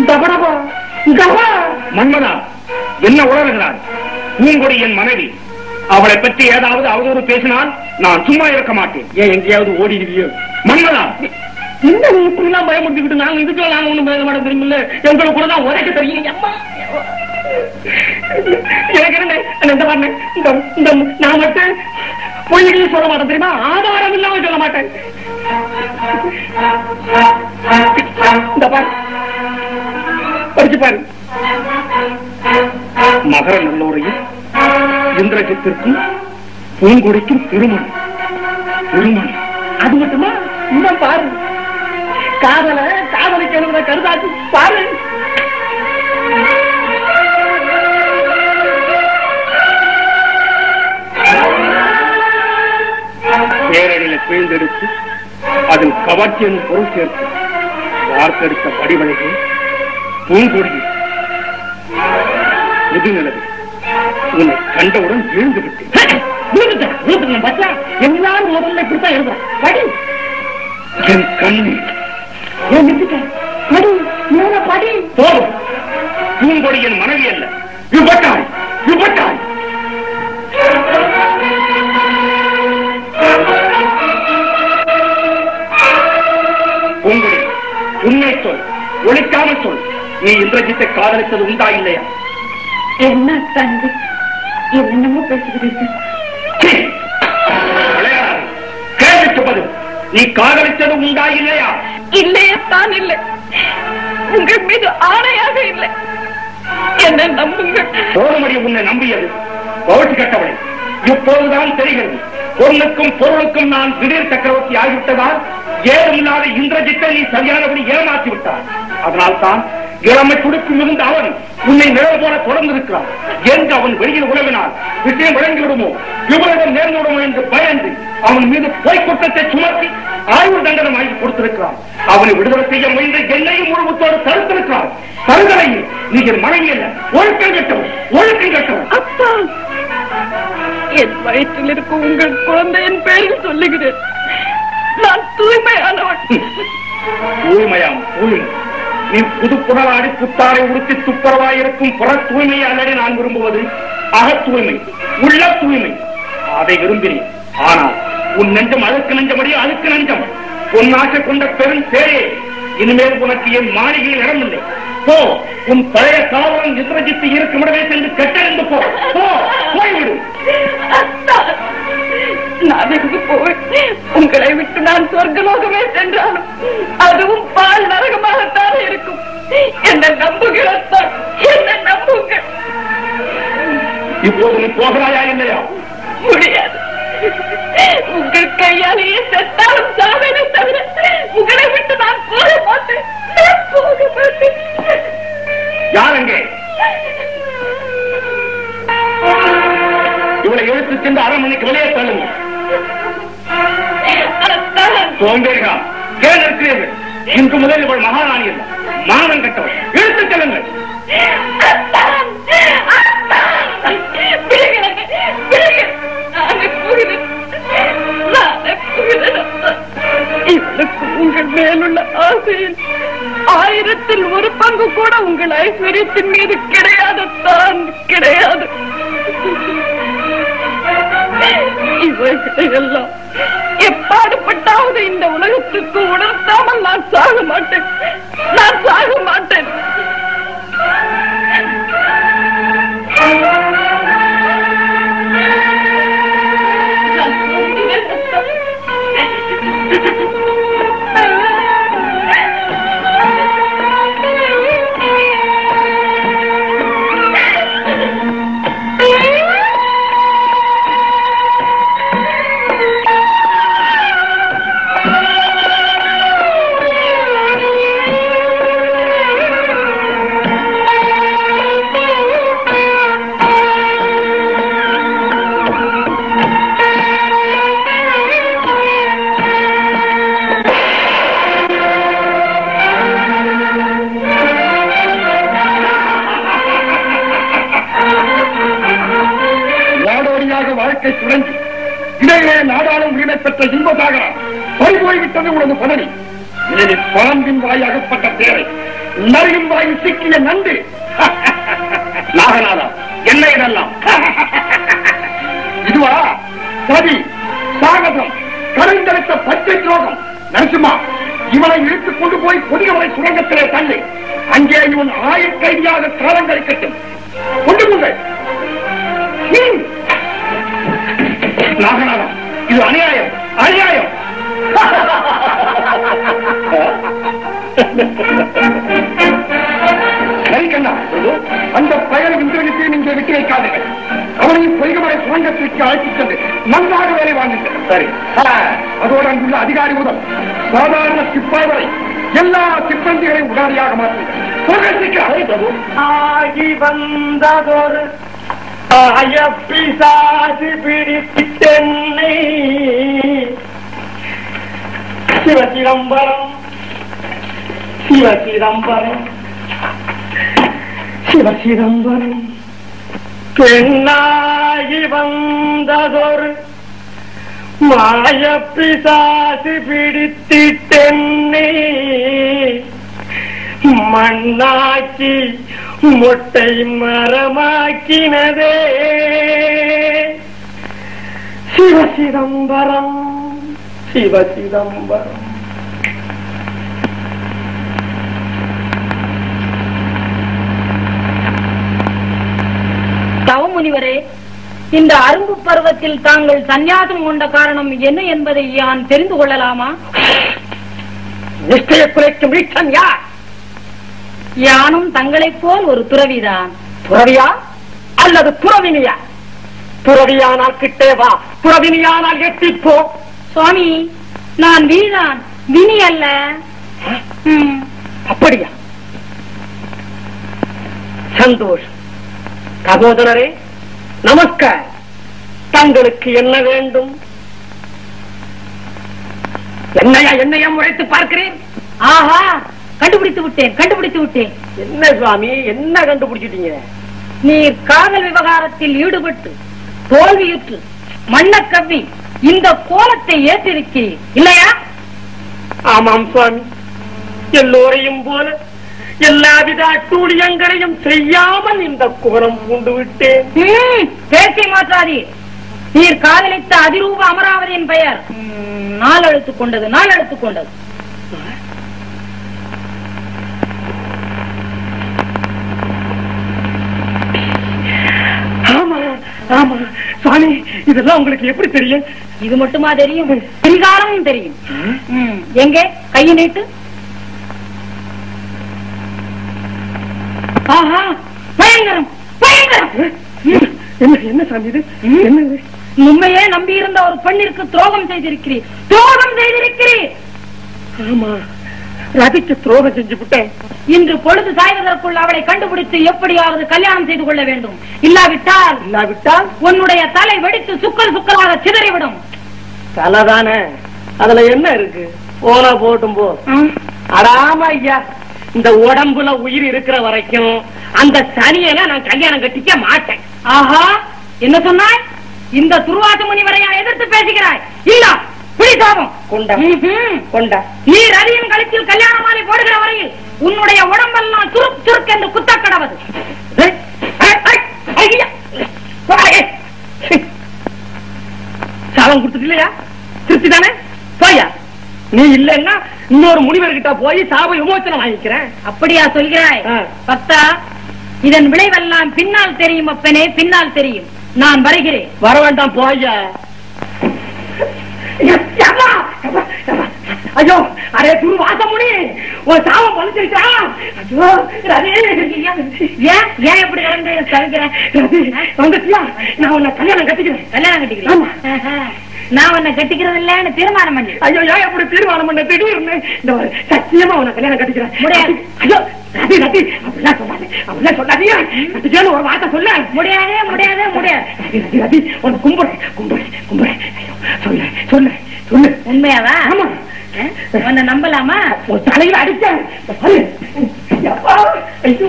தபடபா தபா மன்மதா என்ன உணர்கிறார் பூங்கொடி என் மனைவி அவளை பற்றி ஏதாவது அவதூறு பேசினால் நான் சும்மா இருக்க மாட்டேன் ஏன் எங்கேயாவது ஓடிடுவியோ மன்னனா இந்த நீ இப்படி எல்லாம் பயமுறுத்திக்கிட்டு நாங்க இதுக்கு நாங்க ஒண்ணும் பேச மாட்டோம் தெரியுமில்ல எங்களுக்கு கூட தான் உரைக்க தெரியும் அம்மா எனக்கு என்ன இந்த பாருங்க இந்த இந்த நான் மட்டும் பொய்களையும் சொல்ல மாட்டேன் தெரியுமா ஆதாரம் இல்லாம சொல்ல மாட்டேன் இந்த பாரு படிச்சு பாரு மகர நல்லோரையும் இந்திரஜித்திற்கும் பூங்கொடிக்கும் திருமணம் திருமணம் அது மட்டுமா இன்னும் பாரு காதல காதலிக்கு எழுதுற கருதாச்சு பாரு பேரடியில பிழிந்தெடுத்து அதில் கவர்ச்சி என்னும் பொருள் சேர்த்து வார்த்தெடுத்த வடிவலைகள் பூங்கொடி முதுநிலவு உன்னை கண்டவுடன் வீழ்ந்து விட்டேன் விழுந்துட்டேன், விழுந்துட்டேன், பாத்தியா? எல்லாரும் முதல்ல இப்படித்தான் எழுதுறான் படி என் கண்ணீர் ஏன் நிறுத்திட்ட? படி மேல படி போதும் பூங்கொடி என் மனைவி அல்ல விபட்டாய் விபட்டாய் பூங்கொடி உண்மை சொல் ஒழிக்காமல் சொல் நீ இந்திரஜித்தை காதலித்தது உண்டா இல்லையா என்ன தந்தை என்னென்னமோ பேசுகிறீர்கள் விளையாடாதே. கேள்விக்கு பதில் நீ காதலித்தது உண்டா இல்லையா இல்லையே தான் இல்லை உங்கள் மீது ஆணையாக இல்லை என்ன நம்புங்கள் போதுமடி உன்னை நம்பியது பௌட்டி கட்டவளை இப்போதுதான் தெரிகிறது பொருளுக்கும் பொருளுக்கும் நான் திடீர் சக்கரவர்த்தி ஆகிவிட்டதால் ஏதுமில்லாத இந்திரஜித்தை நீ சரியானபடி ஏமாற்றி விட்டார் அதனால் தான் இளமை துடுக்கும் இருந்த அவன் உன்னை நிழல் போல தொடர்ந்திருக்கிறான் என்று அவன் வெளியில் உழவினான் விஷயம் விளங்கிவிடுமோ விபரீதம் நேர்ந்து விடுமோ என்று பயந்து அவன் மீது பொய் குற்றத்தை சுமத்தி ஆய்வு தண்டனை வாங்கி கொடுத்திருக்கிறான் அவனை விடுதலை செய்ய முயன்ற என்னையும் முழுவத்தோடு தடுத்திருக்கிறான் தருதலையில் நீ என் மனைவி அல்ல ஒழுக்கம் கட்டவன் ஒழுக்கம் கட்டவன் அப்பா என் வயிற்றில் இருக்கும் உங்கள் குழந்தையின் பெயரில் சொல்லுகிறேன் நான் தூய்மையானவன் தூய்மையாம் தூய்மை நீ புது புனலாடி புத்தாரை உடுத்தி துப்புரவாய் இருக்கும் புற தூய்மையை அல்லடி நான் விரும்புவது அக தூய்மை உள்ள தூய்மை அதை விரும்பினேன் ஆனால் உன் நெஞ்சம் அழுக்கு நெஞ்சமடி அழுக்கு நெஞ்சம் உன் ஆசை கொண்ட பெரும் பேரே இனிமேல் உனக்கு என் மாளிகையில் இடமில்லை போ உன் பழைய காவலன் இந்திரஜித்து இருக்கும் இடமே சென்று கட்டறிந்து போ போ போய்விடு நான் இங்கு போய் உங்களை விட்டு நான் சொர்க்கலோகமே சென்றாலும் அதுவும் பால் நரகமாகத்தான் இருக்கும் என்ன நம்புகிறேன் என்ன நம்புங்கள் இப்போது நீ போகிறாயா இல்லையா முடியாது உங்கள் கையாலேயே செத்தாலும் சாவேனே தவிர உங்களை விட்டு நான் போக மாட்டேன் நான் போக மாட்டேன் யார் அங்கே இவளை எழுத்து சென்று அரண்மனைக்கு வெளியே தள்ளுங்க அத்தான் சோம்பேறிகளா கேள் இருக்கிறீர்கள் இன்று முதல் இவள் மகாராணி அல்ல மானம் கட்டவள் இழுத்துச் செல்லுங்கள் அத்தான்! அத்தான்! விடுகிறேன், விடுகிறேன். நானே போகிறேன். நானே போகிறேன், அத்தான். இவளுக்கு உங்கள் மேலுள்ள ஆசையில் ஆயிரத்தில் ஒரு பங்கு கூட உங்கள் ஐஸ்வர்யத்தின் மீது கிடையாது தான் கிடையாது இவைகளையெல்லாம் எப்பாடுபட்டாவது இந்த உலகத்துக்கு உணர்த்தாமல் நான் சாக மாட்டேன் நான் சாக மாட்டேன் நான் போகிறேன், நாடோடியாக வாழ்க்கை சுழங்கி இடையிலே நாடாளும் உரிமை பெற்ற இன்பதாக பறிபோய்விட்டது உனது பதவி இனி பாம்பின் வாய் அகப்பட்ட தேவை நரியின் வாயில் சிக்கிய நண்டு நாகநாதா என்ன இதெல்லாம் சிவா சதி சாகசம் கருந்தளித்த பச்சை துரோகம் நரசிம்மா இவனை இழுத்துக் கொண்டு போய் புதியவரை சுரங்கத்திலே தள்ளி அங்கே இவன் ஆயுள் கைதியாக காலம் கழிக்கட்டும் கொண்டு போங்கள் ம். நாகநாதம் இது அநியாயம் அநியாயம் சரி கண்ணா அந்த பயண இந்திரனித்தையும் இங்கே விட்டு வைக்காதீர்கள் அவனையும் பொய்கமலை சுரங்கத்திற்கு அழைத்துச் சென்று நன்றாக வேலை வாங்குங்கள் சரி அதோடு அங்குள்ள அதிகாரி முதல் சாதாரண சிப்பாய் வரை எல்லா சிப்பந்திகளையும் உடனடியாக மாற்றுங்கள் போக சீக்கிரம் ஆகி வந்ததொரு ஆயப்பிசாசு பிடித்தென்னை சிவசிதம்பரம் சிவசிதம்பரம் சிவசிதம்பரம் பெண்ணாகி வந்ததொரு மாயப்பிசாசு பிடித்திட்டென்னே மண்ணாக்கி முட்டை மரமாக்கினதே சிவசிதம்பரம் சிவசிதம்பரம் தவமுனிவரே இந்த அரும்பு பருவத்தில் தாங்கள் சந்நியாசம் கொண்ட காரணம் என்ன என்பதை யான் தெரிந்து கொள்ளலாமா நிச்சய குலைக்கும் வீட்டன் யார் யானும் தங்களைப் போல் ஒரு துறவிதான் துறவியா அல்லது துறவினியா துறவியானால் கிட்டே வா துறவினியானால் எட்டிப்போ சுவாமி நான் வீதான் வினி அல்ல ம், அப்படியா சந்தோஷம் சகோதரரே நமஸ்கார் தங்களுக்கு என்ன வேண்டும் என்னையா என்னையா முறைத்து பார்க்கிறேன் ஆஹா கண்டுபிடித்து விட்டேன் கண்டுபிடித்து விட்டேன் என்ன சுவாமி என்ன கண்டுபிடிச்சிட்டீங்க நீர் காதல் விவகாரத்தில் ஈடுபட்டு தோல்வியுற்று மண்ண கவ்வி இந்த கோலத்தை ஏற்றிருக்கிறீர் இல்லையா ஆமாம் சுவாமி எல்லோரையும் போல எல்லாவித அட்டூழியங்களையும் செய்யாமல் இந்த கோலம் பூண்டு விட்டேன் ம், பேச்சை மாற்றாதீர் நீர் காதலித்த அதிரூப அமராவதியின் பெயர் ம், நாள் அழுத்துக் கொண்டது நாள் அழுத்துக் கொண்டது ஆமா ஆமா சுவாமி இதெல்லாம் உங்களுக்கு எப்படி தெரியும் இது மட்டுமா தெரியும் பரிகாரமும் தெரியும் ம், எங்கே கையை நீட்டு ஆஹா பயங்கரம் பயங்கரம் என்ன என்ன சாமி இது என்ன இது உண்மையே நம்பியிருந்த ஒரு பெண்ணிற்கு துரோகம் செய்திருக்கிறீர் துரோகம் செய்திருக்கிறீர் ஆமா ரதிக்கு துரோகம் செஞ்சு விட்டேன் இன்று பொழுது சாய்வதற்குள் அவளை கண்டுபிடித்து எப்படியாவது கல்யாணம் செய்து கொள்ள வேண்டும் இல்லாவிட்டால் இல்லாவிட்டால் உன்னுடைய தலை வெடித்து சுக்கல் சுக்கலாக சிதறிவிடும் தலைதானே அதுல என்ன இருக்கு போனா போட்டும் போ அடாம ஐயா இந்த உடம்புல உயிர் இருக்கிற வரைக்கும் அந்த சனியனை நான் கல்யாணம் கட்டிக்க மாட்டேன் ஆஹா என்ன சொன்னாய் இந்த துருவாச முனிவரையா எதிர்த்து பேசுகிறாய் இல்ல பிடிசாபம் கொண்டா ம்ஹும். கொண்டா நீ ரதியின் கழுத்தில் கல்யாண மாலை போடுகிற வரையில் உன்னுடைய உடம்பெல்லாம் சுருக் சுருக் என்று குத்த கடவது ஏய், ஏய், ஏய், ஐயா. ஏய். சாலம் கொடுத்துட்டு இல்லையா திருப்தி தானே போயா நீ இல்லைன்னா இன்னொரு முனிவர்கிட்ட போய் சாப விமோச்சனம் வாங்கிக்கிறேன் அப்படியா சொல்கிறாய் ஆ. பக்தா இதன் விளைவெல்லாம் பின்னால் தெரியும் அப்பனே பின்னால் தெரியும் நான் வருகிறேன் வர வேண்டாம் போய்யா ஐயோ அரே துரு வாசமுனி உன் சாபம் பழிச்சிருச்சா ஐயோ ரவி ஏன் ஏன் எப்படி கிடந்து தவிக்கிறேன் ரவி வந்துட்டியா நான் உன்னை கல்யாணம் கட்டிக்கிறேன் கல்யாணம் கட்டிக்கலாம் ஆமா. ஆஹா. நான் உன்னை கட்டிக்கிறது இல்லன்னு தீர்மானம் பண்ணி ஐயோ ஏன் எப்படி தீர்மானம் பண்ண திடீர்னு இந்த ஒரு சத்தியமா உன்னை கல்யாணம் கட்டிக்கிறேன் முடியாது. ஐயோ ரவி ரவி அப்படிலாம் சொல்லாதே அப்படிலாம் சொல்லாதீங்க கட்டிக்கன்னு ஒரு வார்த்தை சொல்ல முடியாதே முடியாதே முடியாது ரவி ரவி ரவி உன்னை கும்பிடுறேன் கும்பிடுறேன் கும்பிடுறேன் ஐயோ சொல்லு சொல்லு சொல்லு உண்மையாவா ஆமா ஆ? உன்னை நம்பலாமா உன் தலையில அடிச்சேன் பாரு. அப்பா, ஐயோ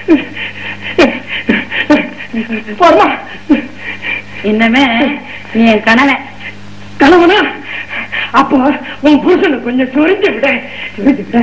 போறமா இன்னமே நீ என் கணவன் கணவனா அப்போ உன் புருஷனை கொஞ்சம் சொரிஞ்சு விட சொரிஞ்சு விட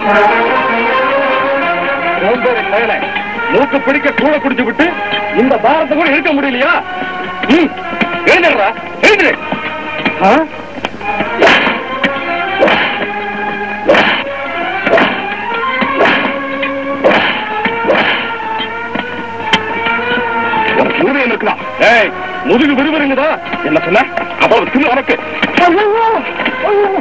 சோம்பேறி பயலே, மூக்கு பிடிக்க கூட குடிச்சு விட்டு இந்த பாரத்தை கூட இருக்க முடியலையா ம், எழுந்திருடா எழுந்திரு ஆ? உனக்கு ஊதியம் இருக்குதா ஏய் முதுகு விறுவிறுங்குதா என்ன சொன்ன அவ்வளவு தின்னு உனக்கு ஐயோ, ஐயோ.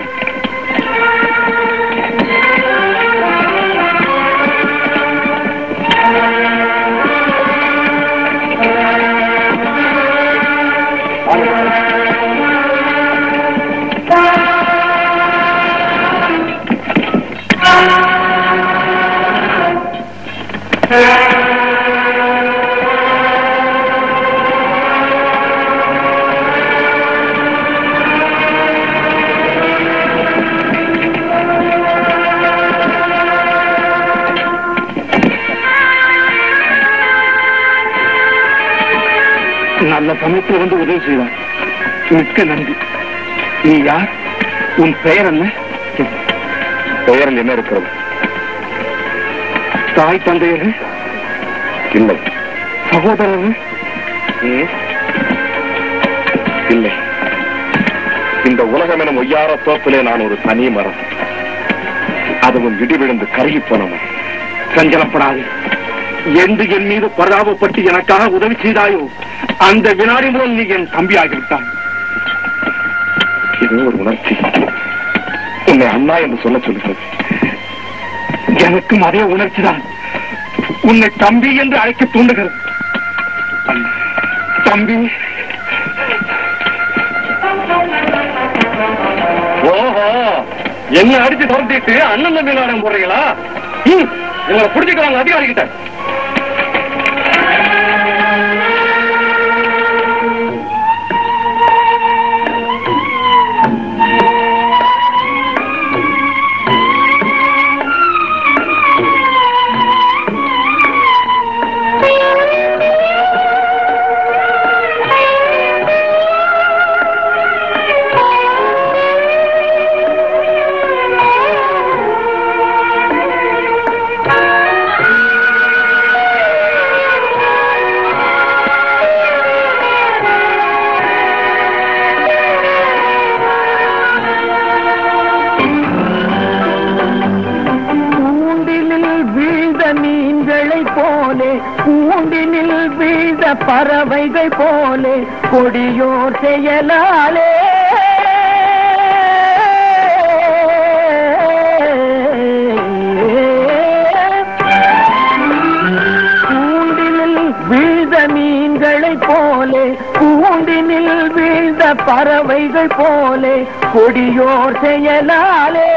நல்ல சமயத்தில் வந்து உதவி செய்வார் மிக்க நன்றி நீ யார் உன் பெயர் என்ன பெயரில் என்ன இருக்கிறது தாய் தந்தையர் இல்லை சகோதரர் இல்லை இந்த உலகம் எனும் ஒய்யார தோப்பிலே நான் ஒரு தனி மரம் அதுவும் இடி விழுந்து கருகி போனவன் சஞ்சலப்படாது என்று என் மீது பராபப்பட்டு எனக்காக உதவி செய்தாயோ அந்த வினாடி முதல் நீ என் தம்பி ஆகிவிட்டாய் இது ஒரு உணர்ச்சி உன்னை அண்ணா என்று சொல்ல சொல்லுகிறது எனக்கும் அதே உணர்ச்சி தான் உன்னை தம்பி என்று அழைக்க தூண்டுகிறது தம்பி ஓஹோ என்ன அடிச்சு துரத்திட்டு அண்ணன் தம்பி நாடகம் போடுறீங்களா ம், எங்களை பிடிச்சிக்கிறாங்க அதிகாரிகிட்ட கூண்டினில் வீழ்ந்த மீன்களை போலே கூண்டினில் வீழ்ந்த பறவைகள் போலே கொடியோர் செயலாலே கூண்டினில் வீழ்ந்த மீன்களை போலே கூண்டினில் வீழ்ந்த பறவைகள் போலே கொடியோர் செயலாலே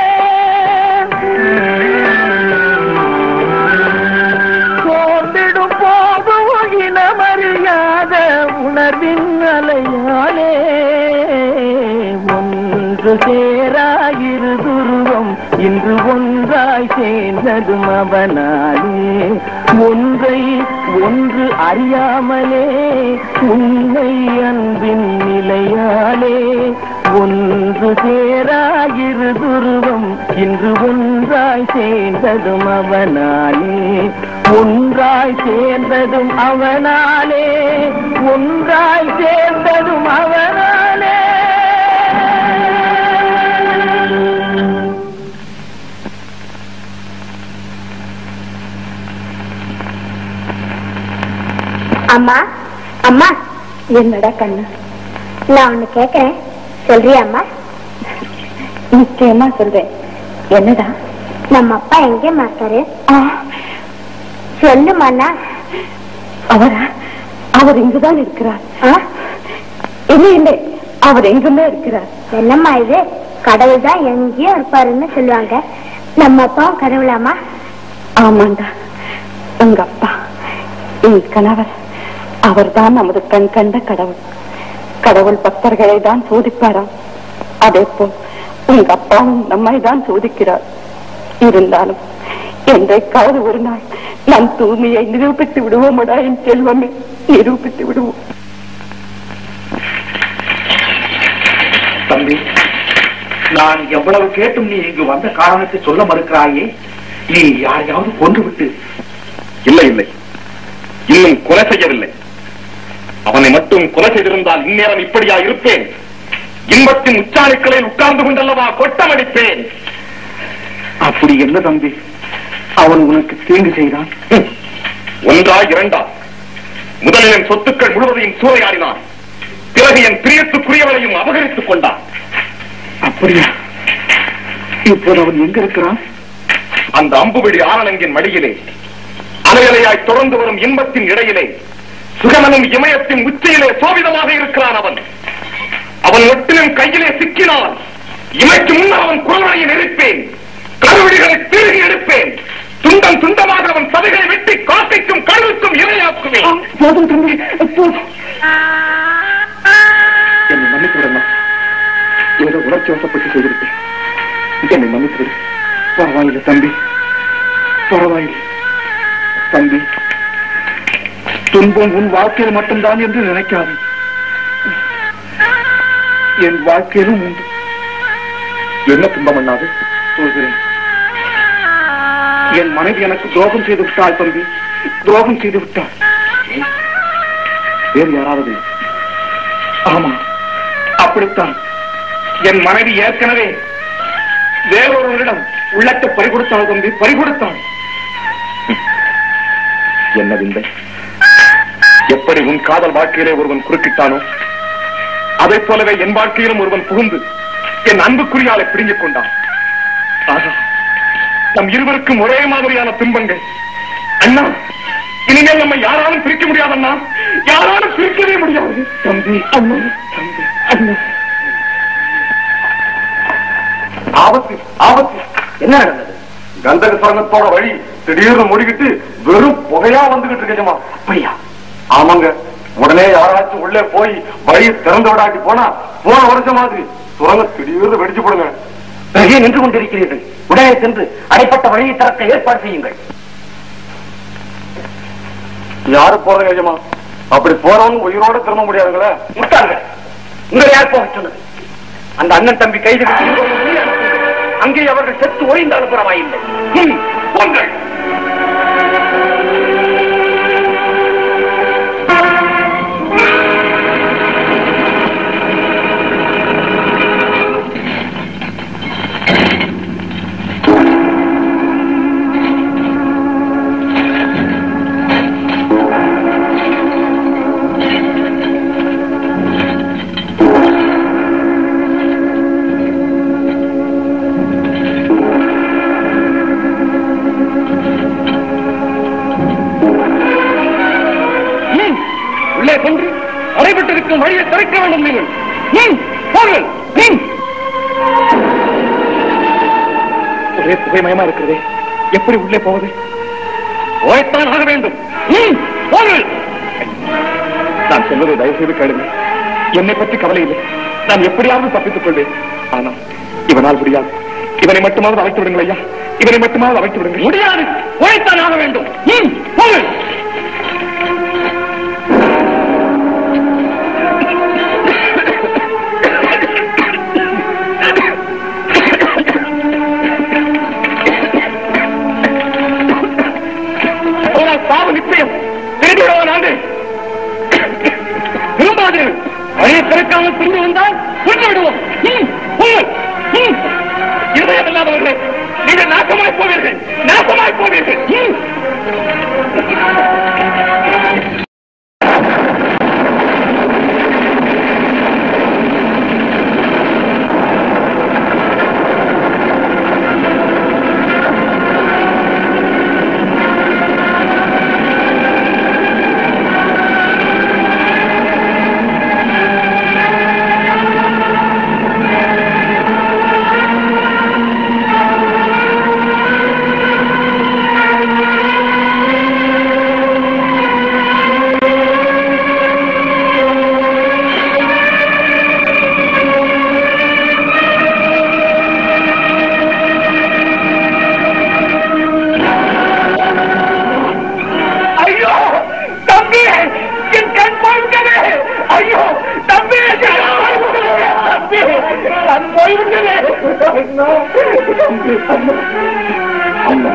சோர்ந்திடும் போதும் இனமறியாத உணர்வின் அலையாலே ஒன்று சேராயிரு துருவம் இன்று ஒன்றாய் சேர்ந்ததும் அவனாலே ஒன்றை ஒன்று அறியாமலே உண்மை அன்பின் நிலையாலே ஒன்று சேராயிரு துருவம் இன்று ஒன்றாய் சேர்ந்ததும் அவனாலே ஒன்றாய் சேர்ந்ததும் அவனாலே ஒன்றாய் சேர்ந்ததும் அவனாலே அம்மா அம்மா என்னடா கண்ணு நான் ஒண்ணு கேக்குறேன் சொல்றியா அம்மா நிச்சயமா சொல்றேன் என்னடா நம்ம அப்பா எங்க மாத்தாரு சொல்லுமாண்ணா அவரா அவர் இங்குதான் இருக்கிறார் ஆ? இல்லை இல்லை அவர் எங்குமே இருக்கிறார் என்னம்மா இது கடவுள் தான் எங்கேயும் இருப்பாருன்னு சொல்லுவாங்க நம்ம அப்பாவும் கடவுளாமா ஆமாண்டா உங்க அப்பா என் கணவர் அவர்தான் நமது கண் கண்ட கடவுள் கடவுள் பக்தர்களை தான் சோதிப்பாராம் அதே போல் உங்க அப்பாவும் நம்மை தான் சோதிக்கிறார் இருந்தாலும் என்றைக்காவது ஒரு நாள் நம் தூய்மையை நிரூபித்து விடுவோமடா என் செல்வமே நிரூபித்து விடுவோம் தம்பி நான் எவ்வளவு கேட்டும் நீ இங்கு வந்த காரணத்தை சொல்ல மறுக்கிறாயே நீ யாரையாவது கொன்று விட்டு இல்லை இல்லை இன்னும் கொலை செய்யவில்லை அவனை மட்டும் கொலை செய்திருந்தால் இந்நேரம் இப்படியா இருப்பேன் இன்பத்தின் உச்சாணுக்களில் உட்கார்ந்து கொண்டல்லவா கொட்டமடிப்பேன் அப்படி என்ன தம்பி அவன் உனக்கு தீங்கு செய்தான் ஹம். ஒன்றா இரண்டா முதலில் என் சொத்துக்கள் முழுவதையும் சூறையாடினான் பிறகு என் பிரியத்துக்குரியவளையும் அபகரித்துக் கொண்டான் அப்படியா இப்போது அவன் எங்க இருக்கிறான் அந்த அம்புவிடி ஆரணங்கின் மடியிலே அலையலையாய் தொடர்ந்து வரும் இன்பத்தின் இடையிலே சுகமனும் இமயத்தின் உச்சியிலே சோபிதமாக இருக்கிறான் அவன் அவன் ஒட்டிலும் கையிலே சிக்கினான் இமைக்கு முன்னர் அவன் குரவழையை நெருப்பேன் கருவிடிகளை திருகி எடுப்பேன் துண்டம் துண்டமாக அவன் சதைகளை வெட்டி காட்டைக்கும் கடலுக்கும் இரையாக்குவேன் போதும் தம்பி போதும் என்னை மன்னித்து விடலாம் ஏதோ உணர்ச்சி வசப்பட்டு செய்திருப்பேன் என்னை மன்னித்து விடு பரவாயில்லை தம்பி பரவாயில்லை தம்பி துன்பம் உன் வாழ்க்கையில் மட்டும்தான் என்று நினைக்காது என் வாழ்க்கையிலும் உண்டு என்ன துன்பம் அண்ணாது சொல்கிறேன் என் மனைவி எனக்கு துரோகம் செய்து விட்டாள் தம்பி துரோகம் செய்து விட்டாள் வேறு யாராவது ஆமா அப்படித்தான் என் மனைவி ஏற்கனவே வேறொருவரிடம் உள்ளத்தை பறிகொடுத்தாள் தம்பி பறிகொடுத்தாள் என்ன விந்தை எப்படி உன் காதல் வாழ்க்கையிலே ஒருவன் குறுக்கிட்டானோ அதைப் போலவே என் வாழ்க்கையிலும் ஒருவன் புகுந்து என் அன்புக்குரியாலை பிடுங்கிக் கொண்டான் ஆகா நம் இருவருக்கும் ஒரே மாதிரியான துன்பங்கள் அண்ணா இனிமேல் நம்ம யாராலும் பிரிக்க முடியாது அண்ணா யாராலும் பிரிக்கவே முடியாது தம்பி அண்ணா தம்பி அண்ணா ஆபத்து ஆபத்து என்ன நடந்தது கந்தக சரணத்தோட வழி திடீர்னு முடிக்கிட்டு வெறும் புகையா வந்துகிட்டு இருக்கேமா அப்படியா ஆமாங்க உடனே யாராச்சும் உள்ளே போய் வழியை திறந்து விடாட்டி போனா போன வருஷம் மாதிரி சுரங்க திடீர்னு வெடிச்சு போடுங்க வெளியே நின்று கொண்டிருக்கிறீர்கள் உடனே சென்று அடைப்பட்ட வழியை திறக்க ஏற்பாடு செய்யுங்கள் யாரு போறது எஜமா அப்படி போறவங்க உயிரோட திரும்ப முடியாதுங்களே முட்டாள்கள் உங்களை யார் போக சொன்னது அந்த அண்ணன் தம்பி கைது அங்கே அவர்கள் செத்து ஒழிந்தாலும் பரவாயில்லை ம், போங்கள் ம், உள்ளே சென்று அடைபட்டிருக்கும் வழியை திறக்க வேண்டும் நீங்கள் ம், போங்கள் ம். ஒரே புகைமயமா இருக்கிறதே எப்படி உள்ளே போவது போய்த்தான் ஆக வேண்டும் ம், போங்கள் நான் சொல்வதை தயவு செய்து கேளுங்க என்னை பற்றி கவலை இல்லை நான் எப்படியாவது தப்பித்துக் கொள்வேன் ஆனால் இவனால் முடியாது இவனை மட்டுமாவது அழைத்து விடுங்கள் ஐயா இவனை மட்டுமாவது அழைத்து விடுங்கள் முடியாது போய்த்தான் ஆக வேண்டும் ம், போங்கள் போனால் சாவு நிச்சயம் திரும்பி விடுவான் ஆண்டு திரும்பாது வழியை திறக்காமல் திரும்பி வந்தால் கொண்டு விடுவோம் ம், போங்கள். ம். இருதயம் இல்லாதவர்களே நீங்கள் நாசமாய் போவீர்கள் நாசமாய் போவீர்கள் ம். ஆ அம்மா அம்மா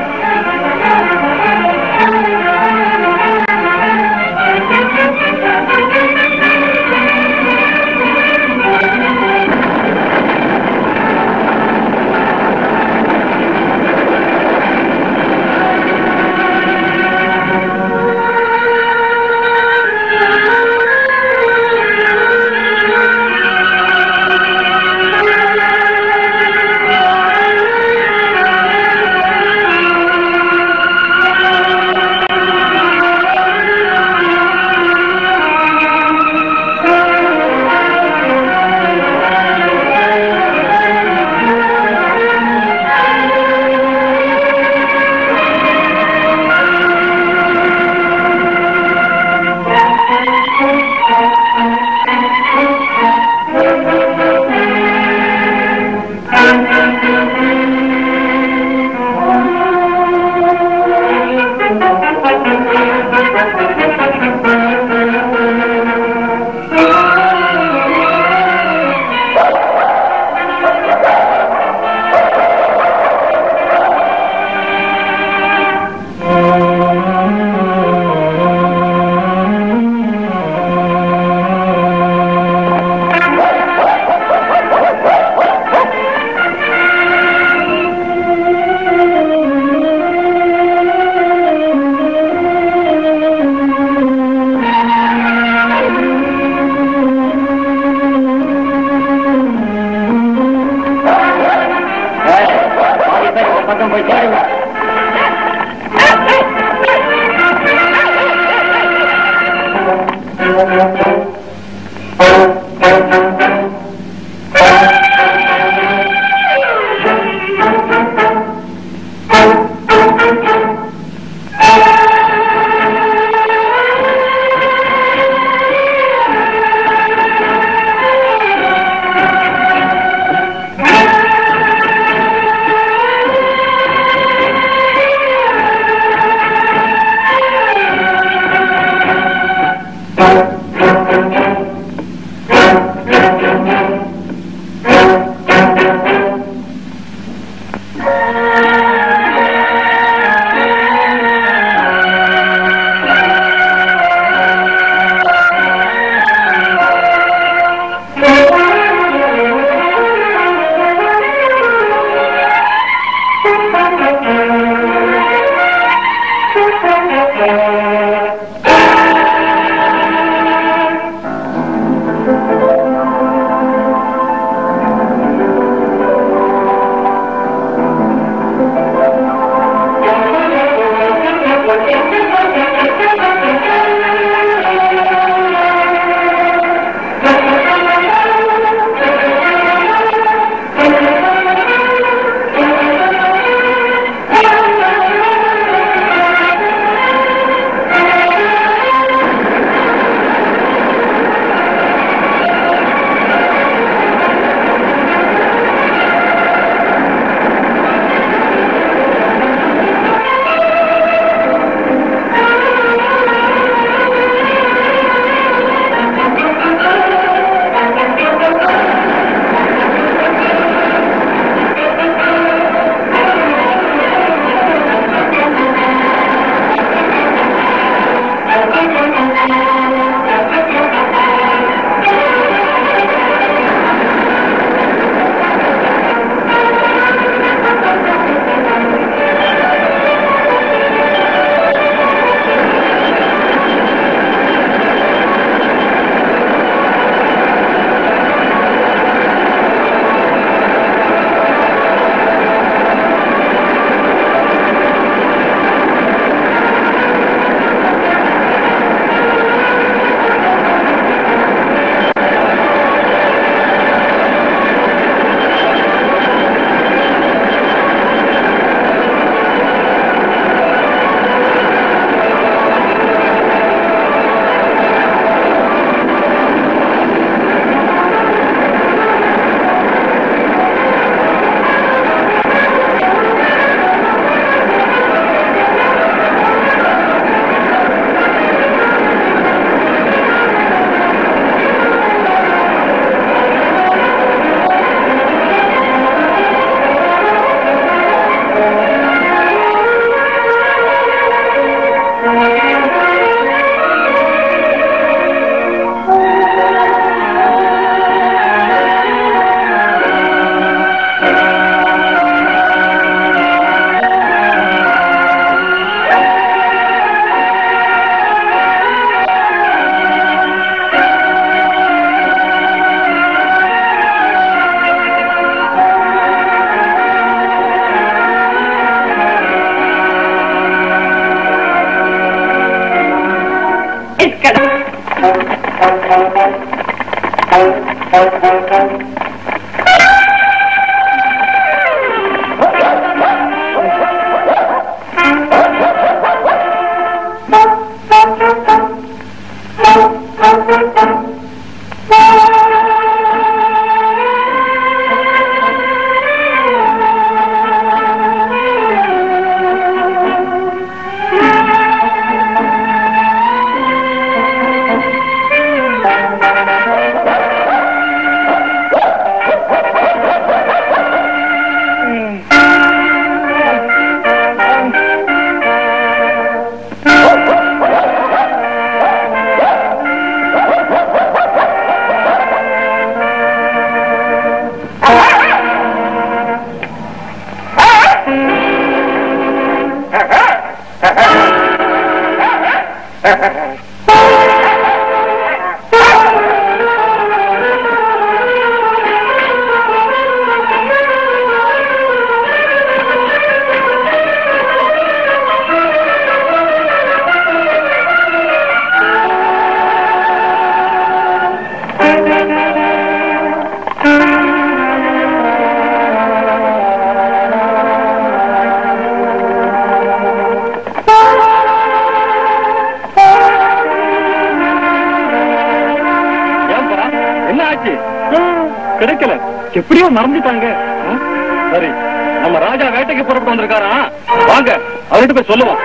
பக்கம் போய் சேருங்க Thank you. ஏன்பா என்ன ஆச்சு கிடைக்கல எப்படியோ மறந்துட்டாங்க ஆ? சரி நம்ம ராஜா வேட்டைக்கு புறப்பட்டு வந்திருக்காரா வாங்க அவர்கிட்ட போய் சொல்லுவோம்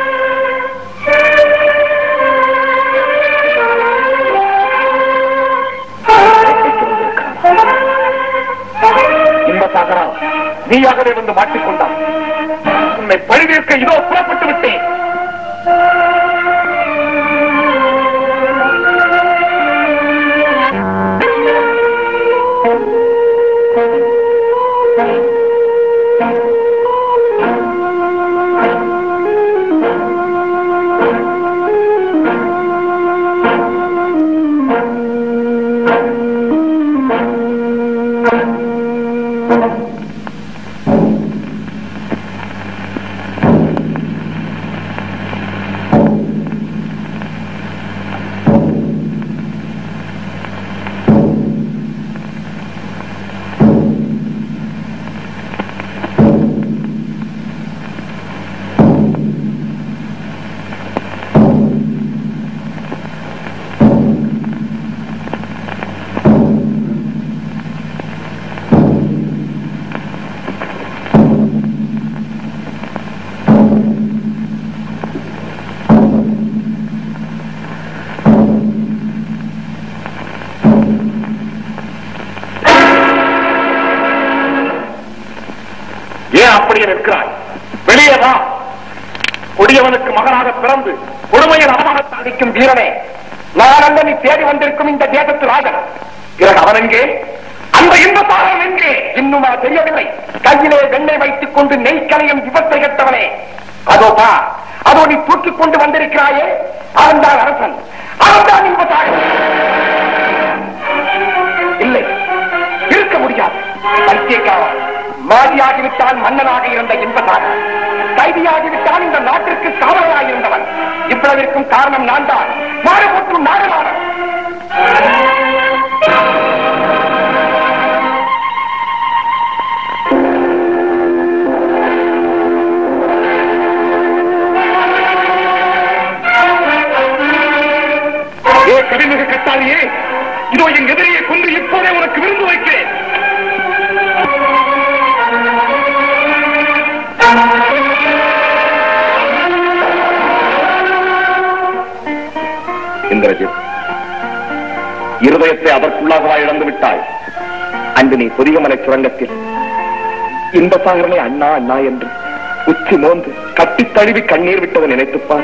இன்பசாகரா நீயாகவே வந்து மாட்டிக்கொண்டான் உன்னை பழிதீர்க்க இதோ புறப்பட்டு விட்டேன் ஏன் அப்படியே நிற்கிறாய் வெளியே வா கொடியவனுக்கு மகனாக பிறந்து கொடுமையை நலமாக சாதிக்கும் வீரனே நான் அல்ல நீ தேடி வந்திருக்கும் இந்த தேசத்து ராஜன் பிறகு அவன் எங்கே அந்த இந்த பாகம் எங்கே இன்னுமா தெரியவில்லை கையிலே வெண்ணெய் வைத்துக் கொண்டு நெய் கலையும் விபத்தை கட்டவனே அதோ பா அதோ நீ தூக்கிக் கொண்டு வந்திருக்கிறாயே அவன்தான் அரசன் அவன்தான் இந்த தாகம் இல்லை இருக்க முடியாது பைத்தியக்காரன் மாதியாகிவிட்டால் மன்னனாக இருந்த இன்பதாக கைதியாகிவிட்டால் இந்த நாட்டிற்கு காவலராக இருந்தவன் இவ்வளவிற்கும் காரணம் நான் தான் நாடு போற்றும் நாடுவாளன் ஏ கடிமிக கட்டாளியே இதோ என் எதிரியை கொண்டு இப்போதே உனக்கு விருந்து வைக்கிறேன் இந்திரஜித் இருதயத்தை அதற்குள்ளாகவா இழந்து விட்டாய் அன்று நீ புதியமலை சுரங்கத்தில் இன்பசாகரனை அண்ணா அண்ணா என்று உச்சி மோந்து கட்டித் தழுவி கண்ணீர் விட்டதை நினைத்துப்பார்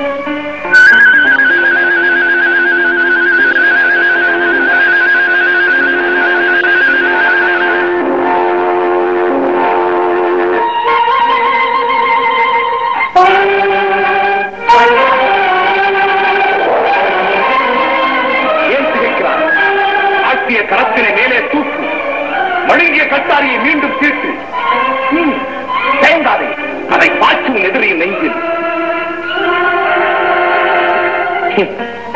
ஏன் திகைக்கிறார் ஆட்டிய கரத்தினை மேலே தூக்கு மழுங்கிய கட்டாரியை மீண்டும் தீட்டு ம், தேங்காதே அதை பாய்ச்சும் எதிரியின் நெஞ்சில் ஹம்,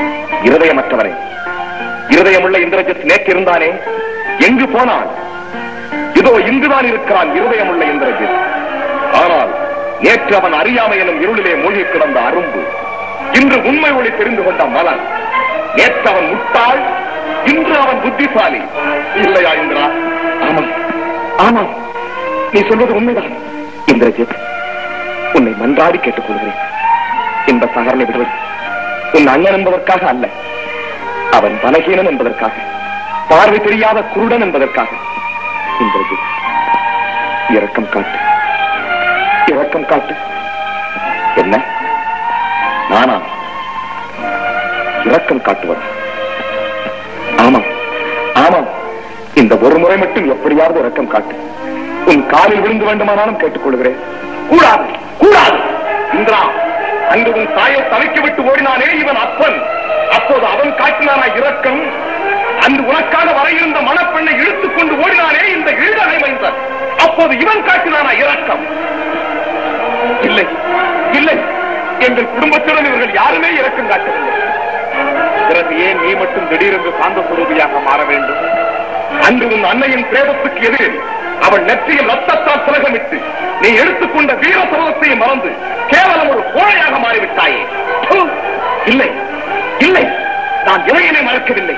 இருதயமற்றவனே இருதயமுள்ள இந்திரஜித் நேற்று இருந்தானே எங்கு போனான் இதோ இங்குதான் இருக்கிறான் இருதயமுள்ள இந்திரஜித் ஆனால் நேற்று அவன் அறியாமை எனும் இருளிலே மூழ்கி கிடந்த அரும்பு இன்று உண்மை ஒளி தெரிந்து கொண்ட மலன் நேற்று அவன் முட்டாள் இன்று அவன் புத்திசாலி இல்லையா இந்திரா ஆமா ஆமா நீ சொல்வது உண்மைதான் இந்திரஜித் உன்னை மன்றாடி கேட்டுக் கொள்கிறேன் இந்த சகரனை விடுவது உன் அண்ணன் என்பதற்காக அல்ல அவன் பலகீனன் என்பதற்காக பார்வை தெரியாத குருடன் என்பதற்காக இந்திரஜித் இரக்கம் காட்டு இரக்கம் காட்டு என்ன நானா இரக்கம் காட்டுவது ஆமாம் ஆமாம் இந்த ஒரு முறை மட்டும் எப்படியாவது இரக்கம் காட்டு உன் காலில் விழுந்து வேண்டுமானாலும் கேட்டுக்கொள்கிறேன் கூடாது கூடாது இந்திரா அன்று உன் தாயை தலைக்கு விட்டு ஓடினானே இவன் அப்பன் அப்போது அவன் காட்டினானா இரக்கம் அன்று உனக்காக வர இருந்த மணப்பெண்ணை இழுத்துக் கொண்டு ஓடினானே இந்த ஈழனை மைந்தன் அப்போது இவன் காட்டினானா இரக்கம் இல்லை இல்லை எங்கள் குடும்பத்துடன் இவர்கள் யாருமே இரக்கம் காட்டவில்லை பிறகு ஏன் நீ மட்டும் திடீரென்று சாந்த சுரூபியாக மாற வேண்டும் அன்று உன் அன்னையின் பிரேதத்துக்கு எதிரில் அவள் நெற்றியில் ரத்தத்தால் திலகமிட்டு நீ எடுத்துக்கொண்ட வீர சபதத்தை மறந்து கேவலம் ஒரு கோழையாக மாறிவிட்டாயே ப்பு! இல்லை இல்லை நான் இறையனை மறக்கவில்லை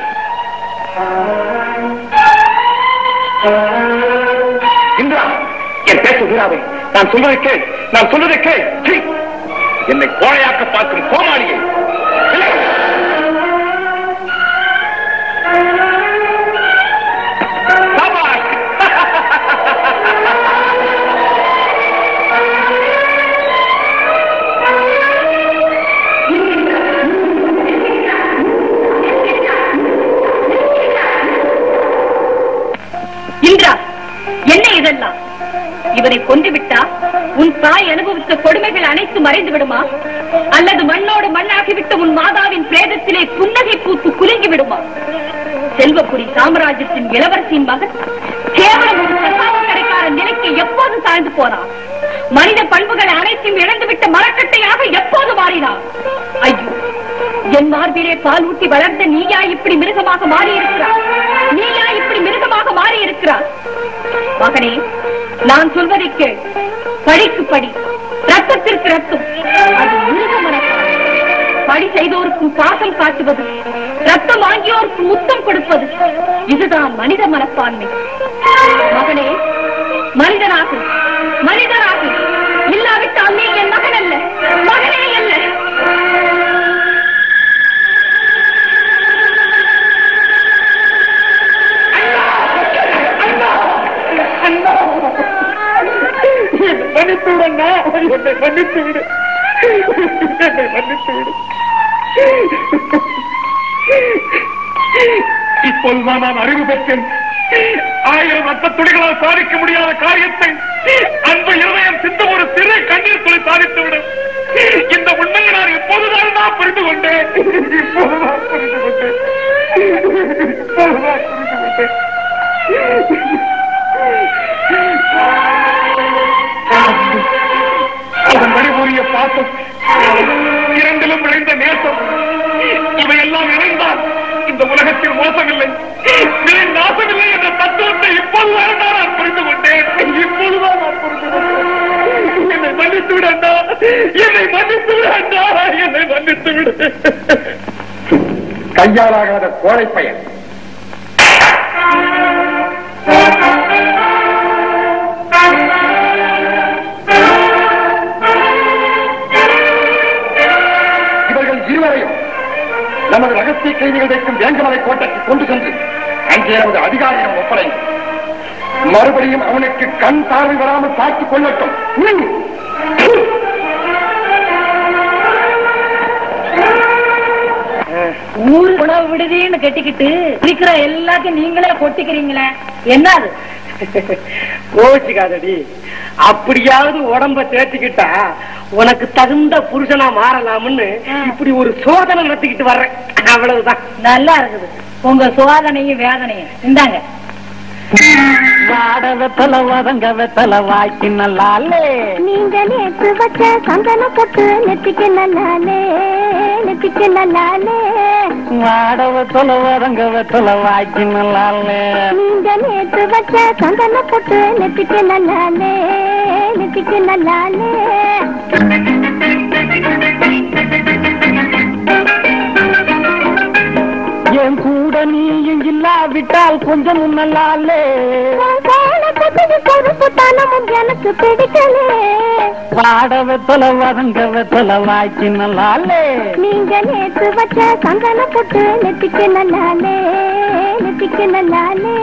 இந்திரா என் பேச வீராவே நான் சொல்வதை கேள் நான் சொல்வதை கேள் சீ! என்னை கோழையாக்க பார்க்கும் கோமாளியை இல்லை! சபாஷ்! இந்திரா என்ன இதெல்லாம் இவனை கொன்றுவிட்டா உன் தாய் அனுபவித்த கொடுமைகள் அனைத்து மறைந்து விடுமா அல்லது மண்ணோடு மண்ணாகிவிட்ட உன் மாதாவின் பிரேதத்திலே புன்னகை பூத்து குலுங்கி விடுமா செல்வபுரி சாம்ராஜ்யத்தின் இளவரசியின் மகன் கேவலம் ஒரு பிரசாத கடைக்கார நிலைக்கு எப்போது தாழ்ந்து போனான் மனித பண்புகள் அனைத்தையும் இழந்துவிட்ட மரக்கட்டையாக எப்போது மாறினான் ஐயோ என் மார்பிலே பால் ஊட்டி வளர்ந்த நீயா இப்படி மிருகமாக மாறி இருக்கிறார் நீயா இப்படி மிருகமாக மாறி இருக்கிறார் மகனே நான் சொல்வதை கேள் படிக்கு படி ரத்தத்திற்கு ரத்தம் அது மிருக மனப்பான்மை. படி செய்தோருக்கும் பாசம் காட்டுவது ரத்தம் வாங்கியோருக்கு முத்தம் கொடுப்பது இதுதான் மனித மனப்பான்மை மகனே மனிதனாகு மனிதனாகு இல்லாவிட்டால் நீ என் மகன் அல்ல மகனே அல்ல மன்னித்து விடண்ணா என்னை மன்னித்து விடு என்னை மன்னித்து விடு இப்போதுதான் நான் அறிவு பெற்றேன் ஆயிரம் ரத்த துளிகளால் சாதிக்க முடியாத காரியத்தை அன்பு இருதயம் சிந்த ஒரு சிறு கண்ணீர் துளி சாதித்து விடும் இந்த உண்மையை நான் இப்போதுதான் நான் புரிந்து கொண்டேன் இப்போதுதான் புரிந்து கொண்டேன் இப்போதுதான் புரிந்து கொண்டேன் அதன் வழிபுரிய பாசம் இரண்டிலும் விளைந்த நேசம் இவையெல்லாம் இணைந்தால் இந்த உலகத்தில் மோசமில்லை நிலை நாசமில்லை என்ற தத்துவத்தை இப்போதுதான் நான் புரிந்து கொண்டேன் இப்போதுதான் நான் புரிந்து கொண்டேன் என்னை மன்னித்து விடு அண்ணா என்னை மன்னித்து விடு அண்ணா என்னை மன்னித்து விடு கையாலாகாத கோழை பயன் இவர்கள் இருவரையும் நமது ரகசிய கைதிகள் வைக்கும் வேங்கமலை கோட்டைக்கு கொண்டு சென்று அங்கே நமது அதிகாரியிடம் ஒப்படைங்க மறுபடியும் அவனுக்கு கண் பார்வை வராமல் பார்த்துக் கொள்ளட்டும் ம். ஊர் உணவு விடுதின்னு கட்டிக்கிட்டு இருக்கிற எல்லாத்தையும் நீங்களே கொட்டிக்கிறீங்களே என்னது கோச்சுக்காதடி அப்படியாவது உடம்ப தேர்த்திக்கிட்டா உனக்கு தகுந்த புருஷனா மாறலாம்னு இப்படி ஒரு சோதனை நடத்திக்கிட்டு வர்றேன் அவ்வளவுதான் நல்லா இருக்குது உங்க சோதனையும் வேதனையும் இந்தாங்க வாட வெத்தல வதங்க வெத்தல வாய்க்கு நல்லாலே நீங்க நேற்று வச்ச சந்தன பொட்டு நெத்திக்கு நல்லாலே நெத்திக்கு நல்லாலே வாட வெத்தல வரங்க வெத்தல வாய்க்கு நல்லாலே நீங்க நேத்து வச்ச சந்தன போட்டு நெத்திக்கு நல்லாலே நெத்திக்கு நல்லாலே என் கூட நீயும் இல்லாவிட்டால் கொஞ்சம் நல்லாலே உன் கோல கொத்துது கருப்பு தனமும் எனக்கு பிடிக்கலே வாட வெத்தல வரங்க வெத்தல வாய்க்கு நல்லாலே நீங்க நேத்து வச்ச சந்தன போட்டு நெத்திக்கு நல்லாலே நெத்திக்கு நல்லாலே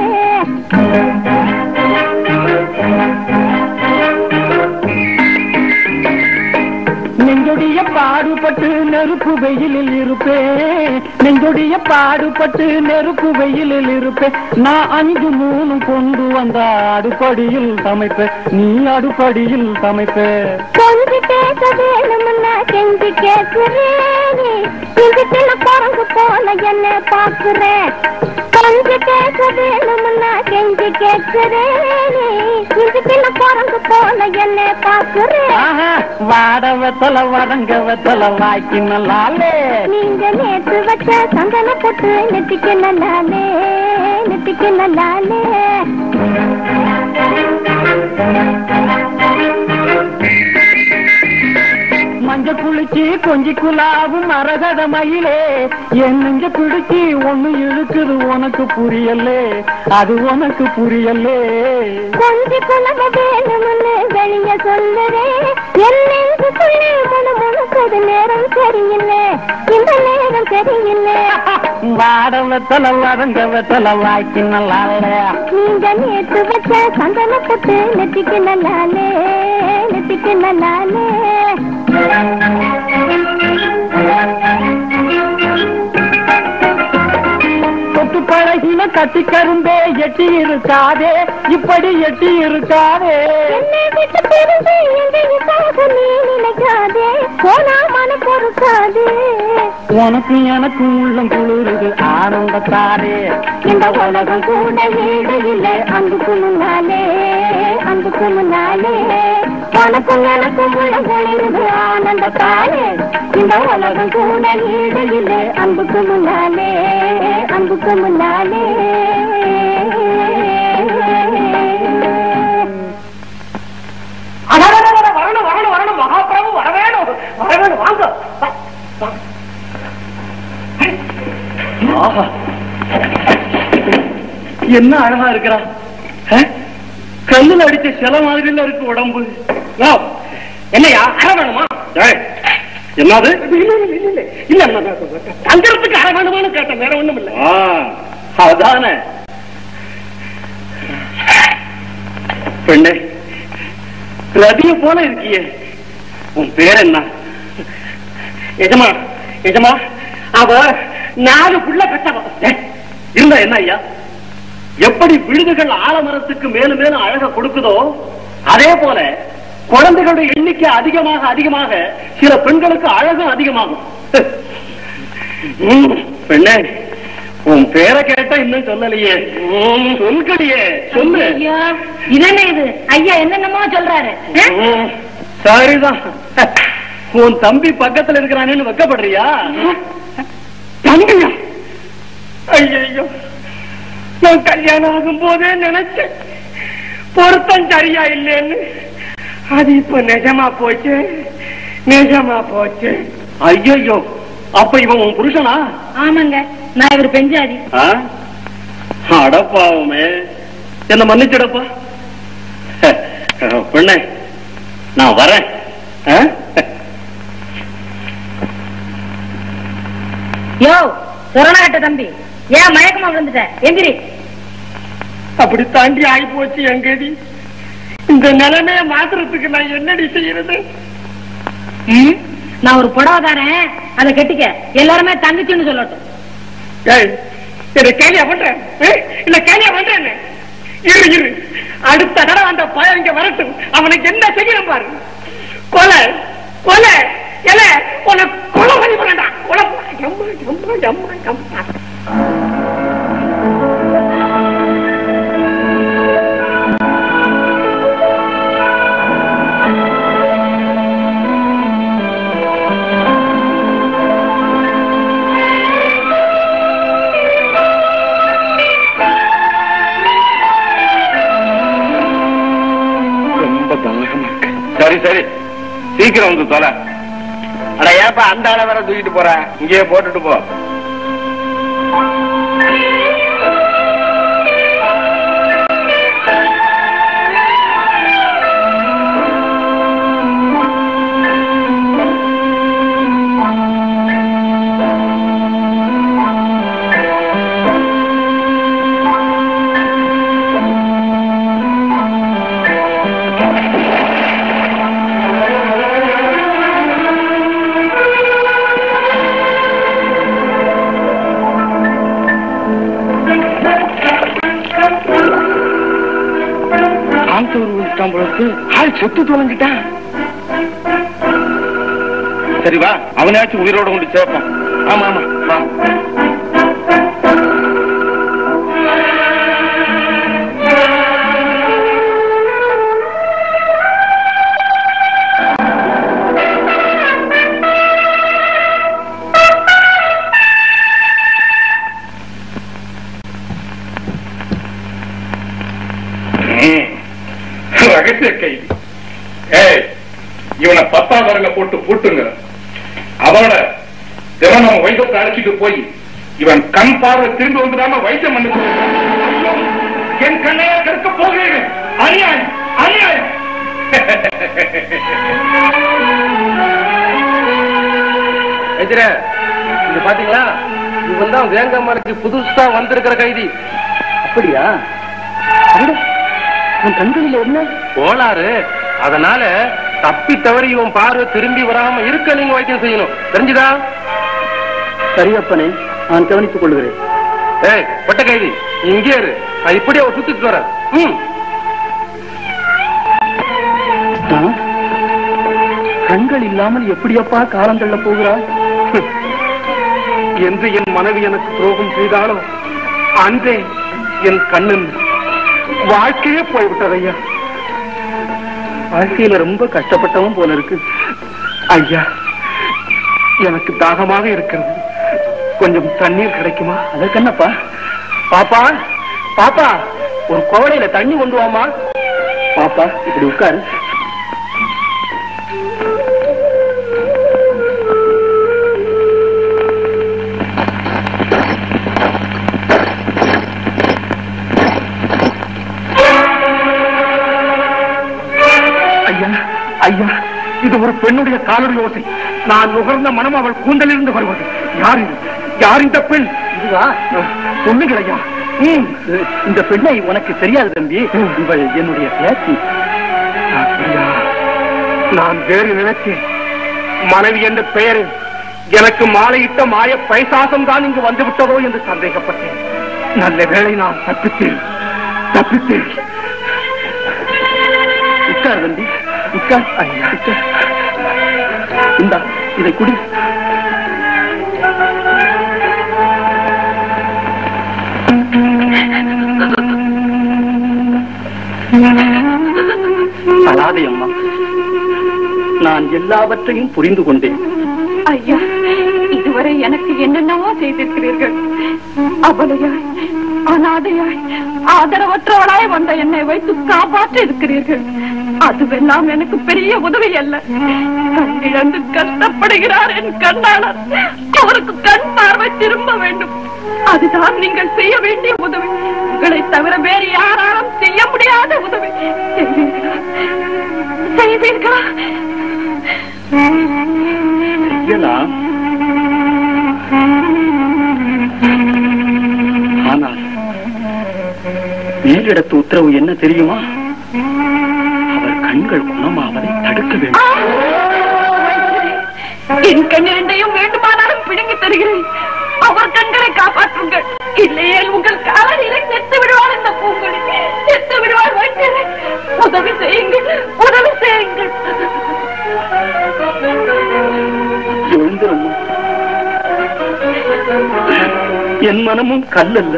நெஞ்சொடிய பாடுபட்டு நெருப்பு வெயிலில் இருப்பேன் நெஞ்சொடிய பாடுபட்டு நெருப்பு வெயிலில் இருப்பேன் நான் அஞ்சு மூணு கொண்டு வந்த அடுப்படியில் சமைப்பேன் நீ அடுப்படியில் சமைப்ப கொஞ்சி பேச வேணும்னா கெஞ்சி கேட்கிறேனே இதுக்குள்ள குரங்கு போல என்ன பாக்குறேன் கொஞ்சி பேச வேணும்னா கெஞ்சி கேட்கிறேனே இதுக்குள்ள குரங்கு போல என்ன பாக்குறேன் ஆஹா, வாட வெத்தல வரங்க வெத்தல வாய்க்கு நல்லாலே நீங்க நேத்து வச்ச சந்தன போட்டு நெத்திக்கு நல்லாலே நெத்திக்கு நல்லாலே மஞ்ச குளிச்சு கொஞ்சி குலாவும் மரகத மயிலே என் நெஞ்ச பிடிச்சி ஒண்ணு இழுக்குது உனக்கு புரியலே அது உனக்கு புரியலே கொஞ்சி குலவ வேணும்னு வெளிய சொல்லுறேன் என் நெஞ்சுக்குள்ளே முணு முணுக்குது நேரம் சரியில்லை இந்த நேரம் சரியில்லை வாட வெத்தல வரங்க வெத்தல வாய்க்கு நல்லாலே நீங்க நேத்து வச்ச சந்தன போட்டு நெத்திக்கு நல்லாலே நெத்திக்கு நல்லாலே தொட்டு பழகின கட்டி கரும்பே எட்டி இருக்காதே இப்படி எட்டி இருக்காதே என்னை விட்டு பிரிந்து எங்கேயுமாக நீ நினைக்காதே போனா மன பொறுக்காதே உனக்கு எனக்கு உள்ளம் குளிருது ஆனந்தத்தாரே இந்த உலகம் கூட வீடு இல்லை அன்புக்கு முன்னாலே அன்புக்கு முன்னாலே உனக்கும் எனக்கும் உள்ள பொழிவு ஆனந்தத்தாலே இந்த உலகம் கூட வீடு இல்லை அன்புக்கு முன்னாலே அன்புக்கு முன்னாலே அடடடடட, வரணும் வரணும் வரணும் மகாபிரபு வர வேணும் வர வேணும் வாங்க வா, வா. ஆஹா. என்ன அழகா இருக்கிறா ஆ? கல்லுல அடிச்ச சில மாதிரில இருக்கு உடம்பு யோ, என்னையா அற வேணுமா ஏய், என்னது இல்ல இல்ல இல்ல இல்ல இல்ல நான் நான் தங்கறதுக்கு அற வேணுமான்னு கேட்டேன் வேற ஒண்ணும் இல்ல ஆ, அதானே பெண்ணே ரதிய போல இருக்கியே உன் பேர் என்ன எஜமா எஜமா அவ நாலு புள்ள கட்டவ ஏய், இருந்தா என்ன ஐயா எப்படி விழுதுகள் ஆலமரத்துக்கு மேலும் மேலும் அழக கொடுக்குதோ அதே போல குழந்தைகளுடைய எண்ணிக்கை அதிகமாக அதிகமாக சில பெண்களுக்கு அழகும் அதிகமாகும் ம், பெண்ணே உன் பேரை கேட்டா இன்னும் சொல்லலையே ம், சொல்கடியே சொல்லு ஐயா இதென்ன இது ஐயா என்னென்னமோ சொல்றாரு ஆ? ம், சரிதான் உன் தம்பி பக்கத்துல இருக்கிறானேன்னு வெக்கப்படுறியா தம்பியா ஐயோ நான் கல்யாணம் ஆகும் போதே நினைச்சேன் பொருத்தம் சரியா இல்லைன்னு அது இப்ப நிஜமா போச்சு நிஜமா போச்சு ஐயோ அப்ப இவன் உன் புருஷனா ஆமாங்க நான் இவர் பெஞ்சாதி ஆ? அடப்பாவுமே என்ன மன்னிச்சிடப்பா பெண்ணே நான் வரேன் ஆ? யோ சொரணாட்ட தம்பி ஏன் மயக்கமா விழுந்துட்ட எந்திரி அப்படி தாண்டி ஆகி போச்சு எங்கடி இந்த நிலைமைய மாத்துறதுக்கு நான் என்னடி செய்யறது ம்? நான் ஒரு புடவை தரேன் அதை கட்டிக்க எல்லாருமே தங்கச்சின்னு சொல்லட்டும் ஏய், இதை கேலியா பண்றேன் ஏய், இல்ல கேலியா பண்றேன் இரு இரு அடுத்த தடவை அந்த பையன் இங்க வரட்டும் அவனுக்கு என்ன செய்யணும் பாரு கொலை கொலை எல உனக்கு கொலை பண்ணி பண்ணா கொலை எம்மா எம்மா எம்மா எம்மா சரி சரி சீக்கிரம் வந்து தொலை அட ஏப்பா அந்த ஆளை வேற தூக்கிட்டு போற இங்கேயே போட்டுட்டு போ ஆந்தூர் விட்டான் போலக்கு ஆள் செத்து தொலைஞ்சிட்டான் சரி வா அவனாச்சும் உயிரோட கொண்டு சேர்ப்பான் ஆமா ஆமா வா ம். ரகசிய கைதி ஏய் இவனை பத்தாம் வரல போட்டு பூட்டுங்க அவனோட தினம் நம்ம வைத்தியத்தை அழைச்சிட்டு போய் இவன் கண் பார்வை திரும்பி வந்துடாம வைத்தியம் பண்ணி ஐயோ, என் கண்ணையா கற்க போகிறேன் அநியாயம் அநியாயம் எதிர இது பாத்தீங்களா இவன் தான் வேங்கமலைக்கு புதுசா வந்திருக்கிற கைதி அப்படியா உன் கண்களில் என்ன கோளாறு அதனால தப்பி தவறி இவன் பார்வை திரும்பி வராம இருக்க நீங்க வைத்தியம் செய்யணும் தெரிஞ்சுதா சரியப்பனே நான் கவனித்துக் கொள்கிறேன் ஏய் பட்ட கைதி நீ இங்கே இரு நான் இப்படியே அவன் சுத்திட்டு வரேன் ம் கண்கள் இல்லாமல் எப்படியப்பா காலம் தள்ள போகிறாய் என்று என் மனைவி எனக்கு துரோகம் செய்தாலோ அன்றே என் கண்ணன் வாழ்க்கையே போய்விட்டது ஐயா வாழ்க்கையில ரொம்ப கஷ்டப்பட்டவன் போல இருக்கு ஐயா எனக்கு தாகமாக இருக்கிறது கொஞ்சம் தண்ணீர் கிடைக்குமா அதற்கு என்னப்பா பாப்பா பாப்பா ஒரு குவளையில தண்ணி கொண்டு வாமா பாப்பா இப்படி உட்காரு ஐயா ஐயா இது ஒரு பெண்ணுடைய காலடி ஓசை நான் நுகர்ந்த மனம் அவள் கூந்தலிருந்து வருவது யார் இது யார் இந்த பெண் இதுவா சொல்லுங்கள் ஐயா ம், இந்த பெண்ணை உனக்கு தெரியாது தம்பி இவள் என்னுடைய பேச்சு அப்படியா? நான் வேறு நினைச்சேன் மனைவி என்ற பெயரில் எனக்கு மாலையிட்ட மாய பைசாசம் தான் இங்கு வந்து விட்டதோ என்று சந்தேகப்பட்டேன் நல்ல வேளை நான் தப்பித்தேன் தப்பித்தேன் உட்கார் தம்பி உட்கார் ஐயா உட்கார் இந்தா இதை குடி அழாதே அம்மா நான் எல்லாவற்றையும் புரிந்து கொண்டேன் ஐயா இதுவரை எனக்கு என்னென்னவோ செய்திருக்கிறீர்கள் அபலையாய் அனாதையாய் ஆதரவற்றவளாய் வந்த என்னை வைத்து காப்பாற்றி இருக்கிறீர்கள் அதுவெல்லாம் எனக்கு பெரிய உதவி அல்ல கண்ணிழந்து கஷ்டப்படுகிறார் என் கண்ணாளர் அவருக்கு கண் பார்வை திரும்ப வேண்டும் அதுதான் நீங்கள் செய்ய வேண்டிய உதவி உங்களை தவிர வேறு யாராலும் செய்ய முடியாத உதவி செய்வீர்களா செய்வீர்களா செய்யலாம் ஆனால் மேலிடத்து உத்தரவு என்ன தெரியுமா அவர் கண்கள் குணமாவதை தடுக்க வேண்டும் என் கண் இரண்டையும் வேண்டுமானாலும் பிடுங்கி தருகிறேன் அவர் கண்களை காப்பாற்றுங்கள் இல்லையே உங்கள் காலநிலை செத்து விடுவார் இந்த பூங்கொடி செத்து விடுவார் வைத்தியரே உதவி செய்யுங்கள் உதவி செய்யுங்கள் எழுந்திரம்மா என் மனமும் கல்லல்ல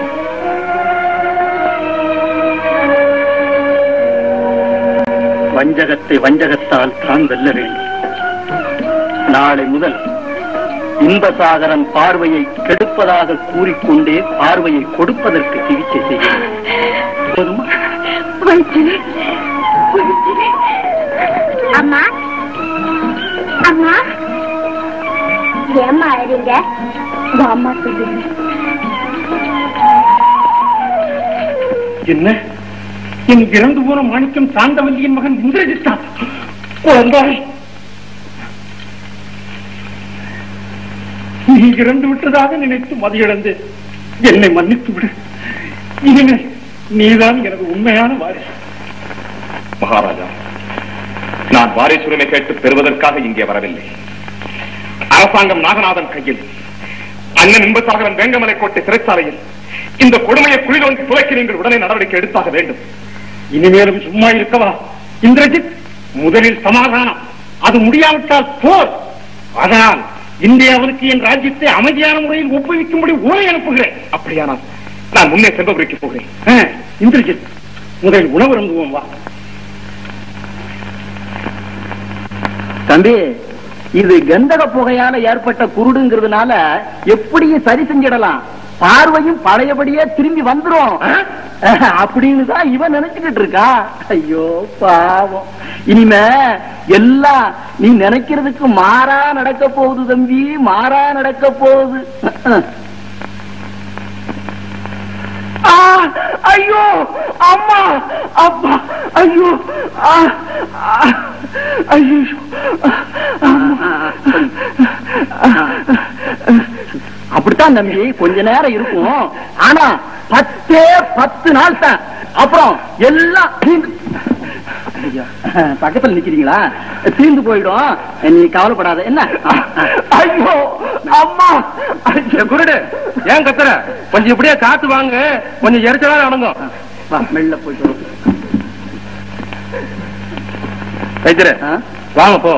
வஞ்சகத்தை வஞ்சகத்தால் தான் வெல்ல வேண்டும் நாளை முதல் இன்பசாகரன் பார்வையை கெடுப்பதாக கூறிக்கொண்டே பார்வையை கொடுப்பதற்கு சிகிச்சை செய்ய போதுமா வைத்தியரே வைத்தியரே அம்மா அம்மா ஏம்மா அழறீங்க அம்மா சொல்லுங்க என்ன என் இறந்து போன மாணிக்கம் சாந்தவல்லியின் மகன் இந்திரஜித்தா குழந்தாய் நீ இறந்து விட்டதாக நினைத்து மதியிழந்து என்னை மன்னித்து விடு இனிமேல் நீதான் எனது உண்மையான வாரிசு மகாராஜா நான் வாரிசுரிமை கேட்டு பெறுவதற்காக இங்கே வரவில்லை அரசாங்கம் நாகநாதன் கையில் அண்ணன் இன்பசாகரன் வேங்கமலை கோட்டை சிறைச்சாலையில் இந்த கொடுமையை குழி நோக்கி துளைக்க நீங்கள் உடனே நடவடிக்கை எடுத்தாக வேண்டும் இனிமேலும் சும்மா இருக்கவா இந்திரஜித் முதலில் சமாதானம் அது முடியாவிட்டால் போர் அதனால் இந்தியாவுக்கு என் ராஜ்யத்தை அமைதியான முறையில் ஒப்புவிக்கும்படி ஓலை அனுப்புகிறேன் அப்படியானால் நான் முன்னே செல்வபுரிக்கு போகிறேன் ஆ, இந்திரஜித் முதலில் உணவு அருந்துவோம் வா தம்பி இது கந்தக புகையால ஏற்பட்ட குருடுங்கிறதுனால எப்படியும் சரி செஞ்சிடலாம் பார்வையும் பழையபடியே திரும்பி வந்துரும் அப்படின்னு தான் இவன் நினைச்சுக்கிட்டு இருக்கா ஐயோ பாவம் இனிமே எல்லாம் நீ நினைக்கிறதுக்கு மாறா நடக்க போகுது தம்பி மாறா நடக்க போகுது ஆ, ஐயோ அம்மா அப்பா ஐயோ ஆ, ஆ, ஐயோ அப்படித்தான் தம்பி கொஞ்ச நேரம் இருக்கும் ஆனா பத்தே பத்து நாள் தான் அப்புறம் எல்லாம் தீந்து ஐயா, பக்கத்துல நிக்கிறீங்களா தீந்து போயிடும் நீ கவலைப்படாத என்ன ஐயோ அம்மா ஐயோ, குருடு ஏன் கத்துற கொஞ்சம் இப்படியே காத்து வாங்க கொஞ்சம் எரிச்சலா நடங்கும் வா மெல்ல போயிட்டு வரும் வைத்திர வாங்க போ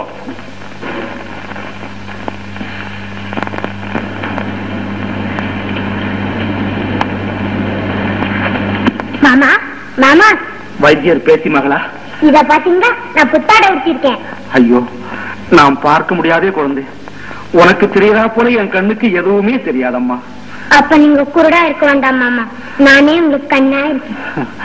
மாமா மாமா வைத்தியர் பேசி மகளா இத பாத்தீங்களா நான் புத்தாடை உடுத்திருக்கேன் ஐயோ நாம் பார்க்க முடியாதே குழந்தை உனக்கு தெரியாதா போல என் கண்ணுக்கு எதுவுமே தெரியாதம்மா அப்ப நீங்க குருடா இருக்க வேண்டாம் மாமா நானே உங்களுக்கு கண்ணா இருக்கேன்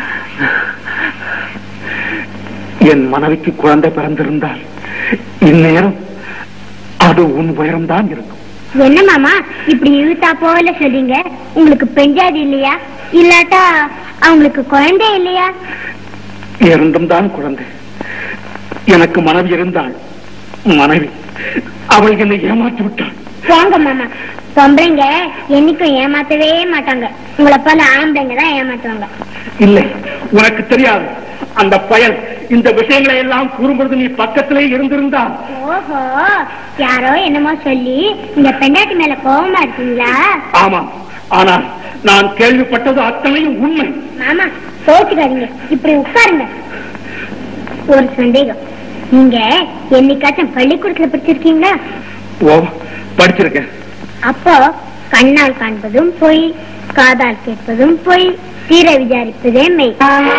என் மனைவிக்கு குழந்தை பிறந்திருந்தால் இந்நேரம் அது உன் உயரம்தான் இருக்கும் என்ன மாமா இப்படி இழுத்தா போல சொல்றீங்க உங்களுக்கு பெஞ்சாதி இல்லையா இல்லாட்டா அவங்களுக்கு குழந்தை இல்லையா இரண்டும் தான் குழந்தை எனக்கு மனைவி இருந்தாள் மனைவி அவள் என்னை ஏமாற்றி விட்டாள் வாங்க மாமா பொம்பளைங்க என்னைக்கும் ஏமாத்தவே மாட்டாங்க உங்களை போல ஆம்பளைங்க தான் ஏமாத்துவாங்க இல்லை உனக்கு தெரியாது அந்த பயல் இந்த விஷயங்களை எல்லாம் கூறும்பொழுது நீ பக்கத்திலே இருந்திருந்தால் ஓஹோ யாரோ என்னமோ சொல்லி இந்த பெண்டாட்டி மேல கோவமா இருக்கீங்களா ஆமாம் ஆனால் நான் கேள்விப்பட்டது அத்தனையும் உண்மை மாமா கோச்சுக்காதீங்க இப்படி உட்காருங்க ஒரு சந்தேகம் நீங்க என்னைக்காச்சும் பள்ளிக்கூடத்துல படிச்சிருக்கீங்களா ஓ படிச்சிருக்கேன் அப்போ கண்ணால் காண்பதும் பொய் காதால் கேட்பதும் பொய் தீர விசாரிப்பதே மெய்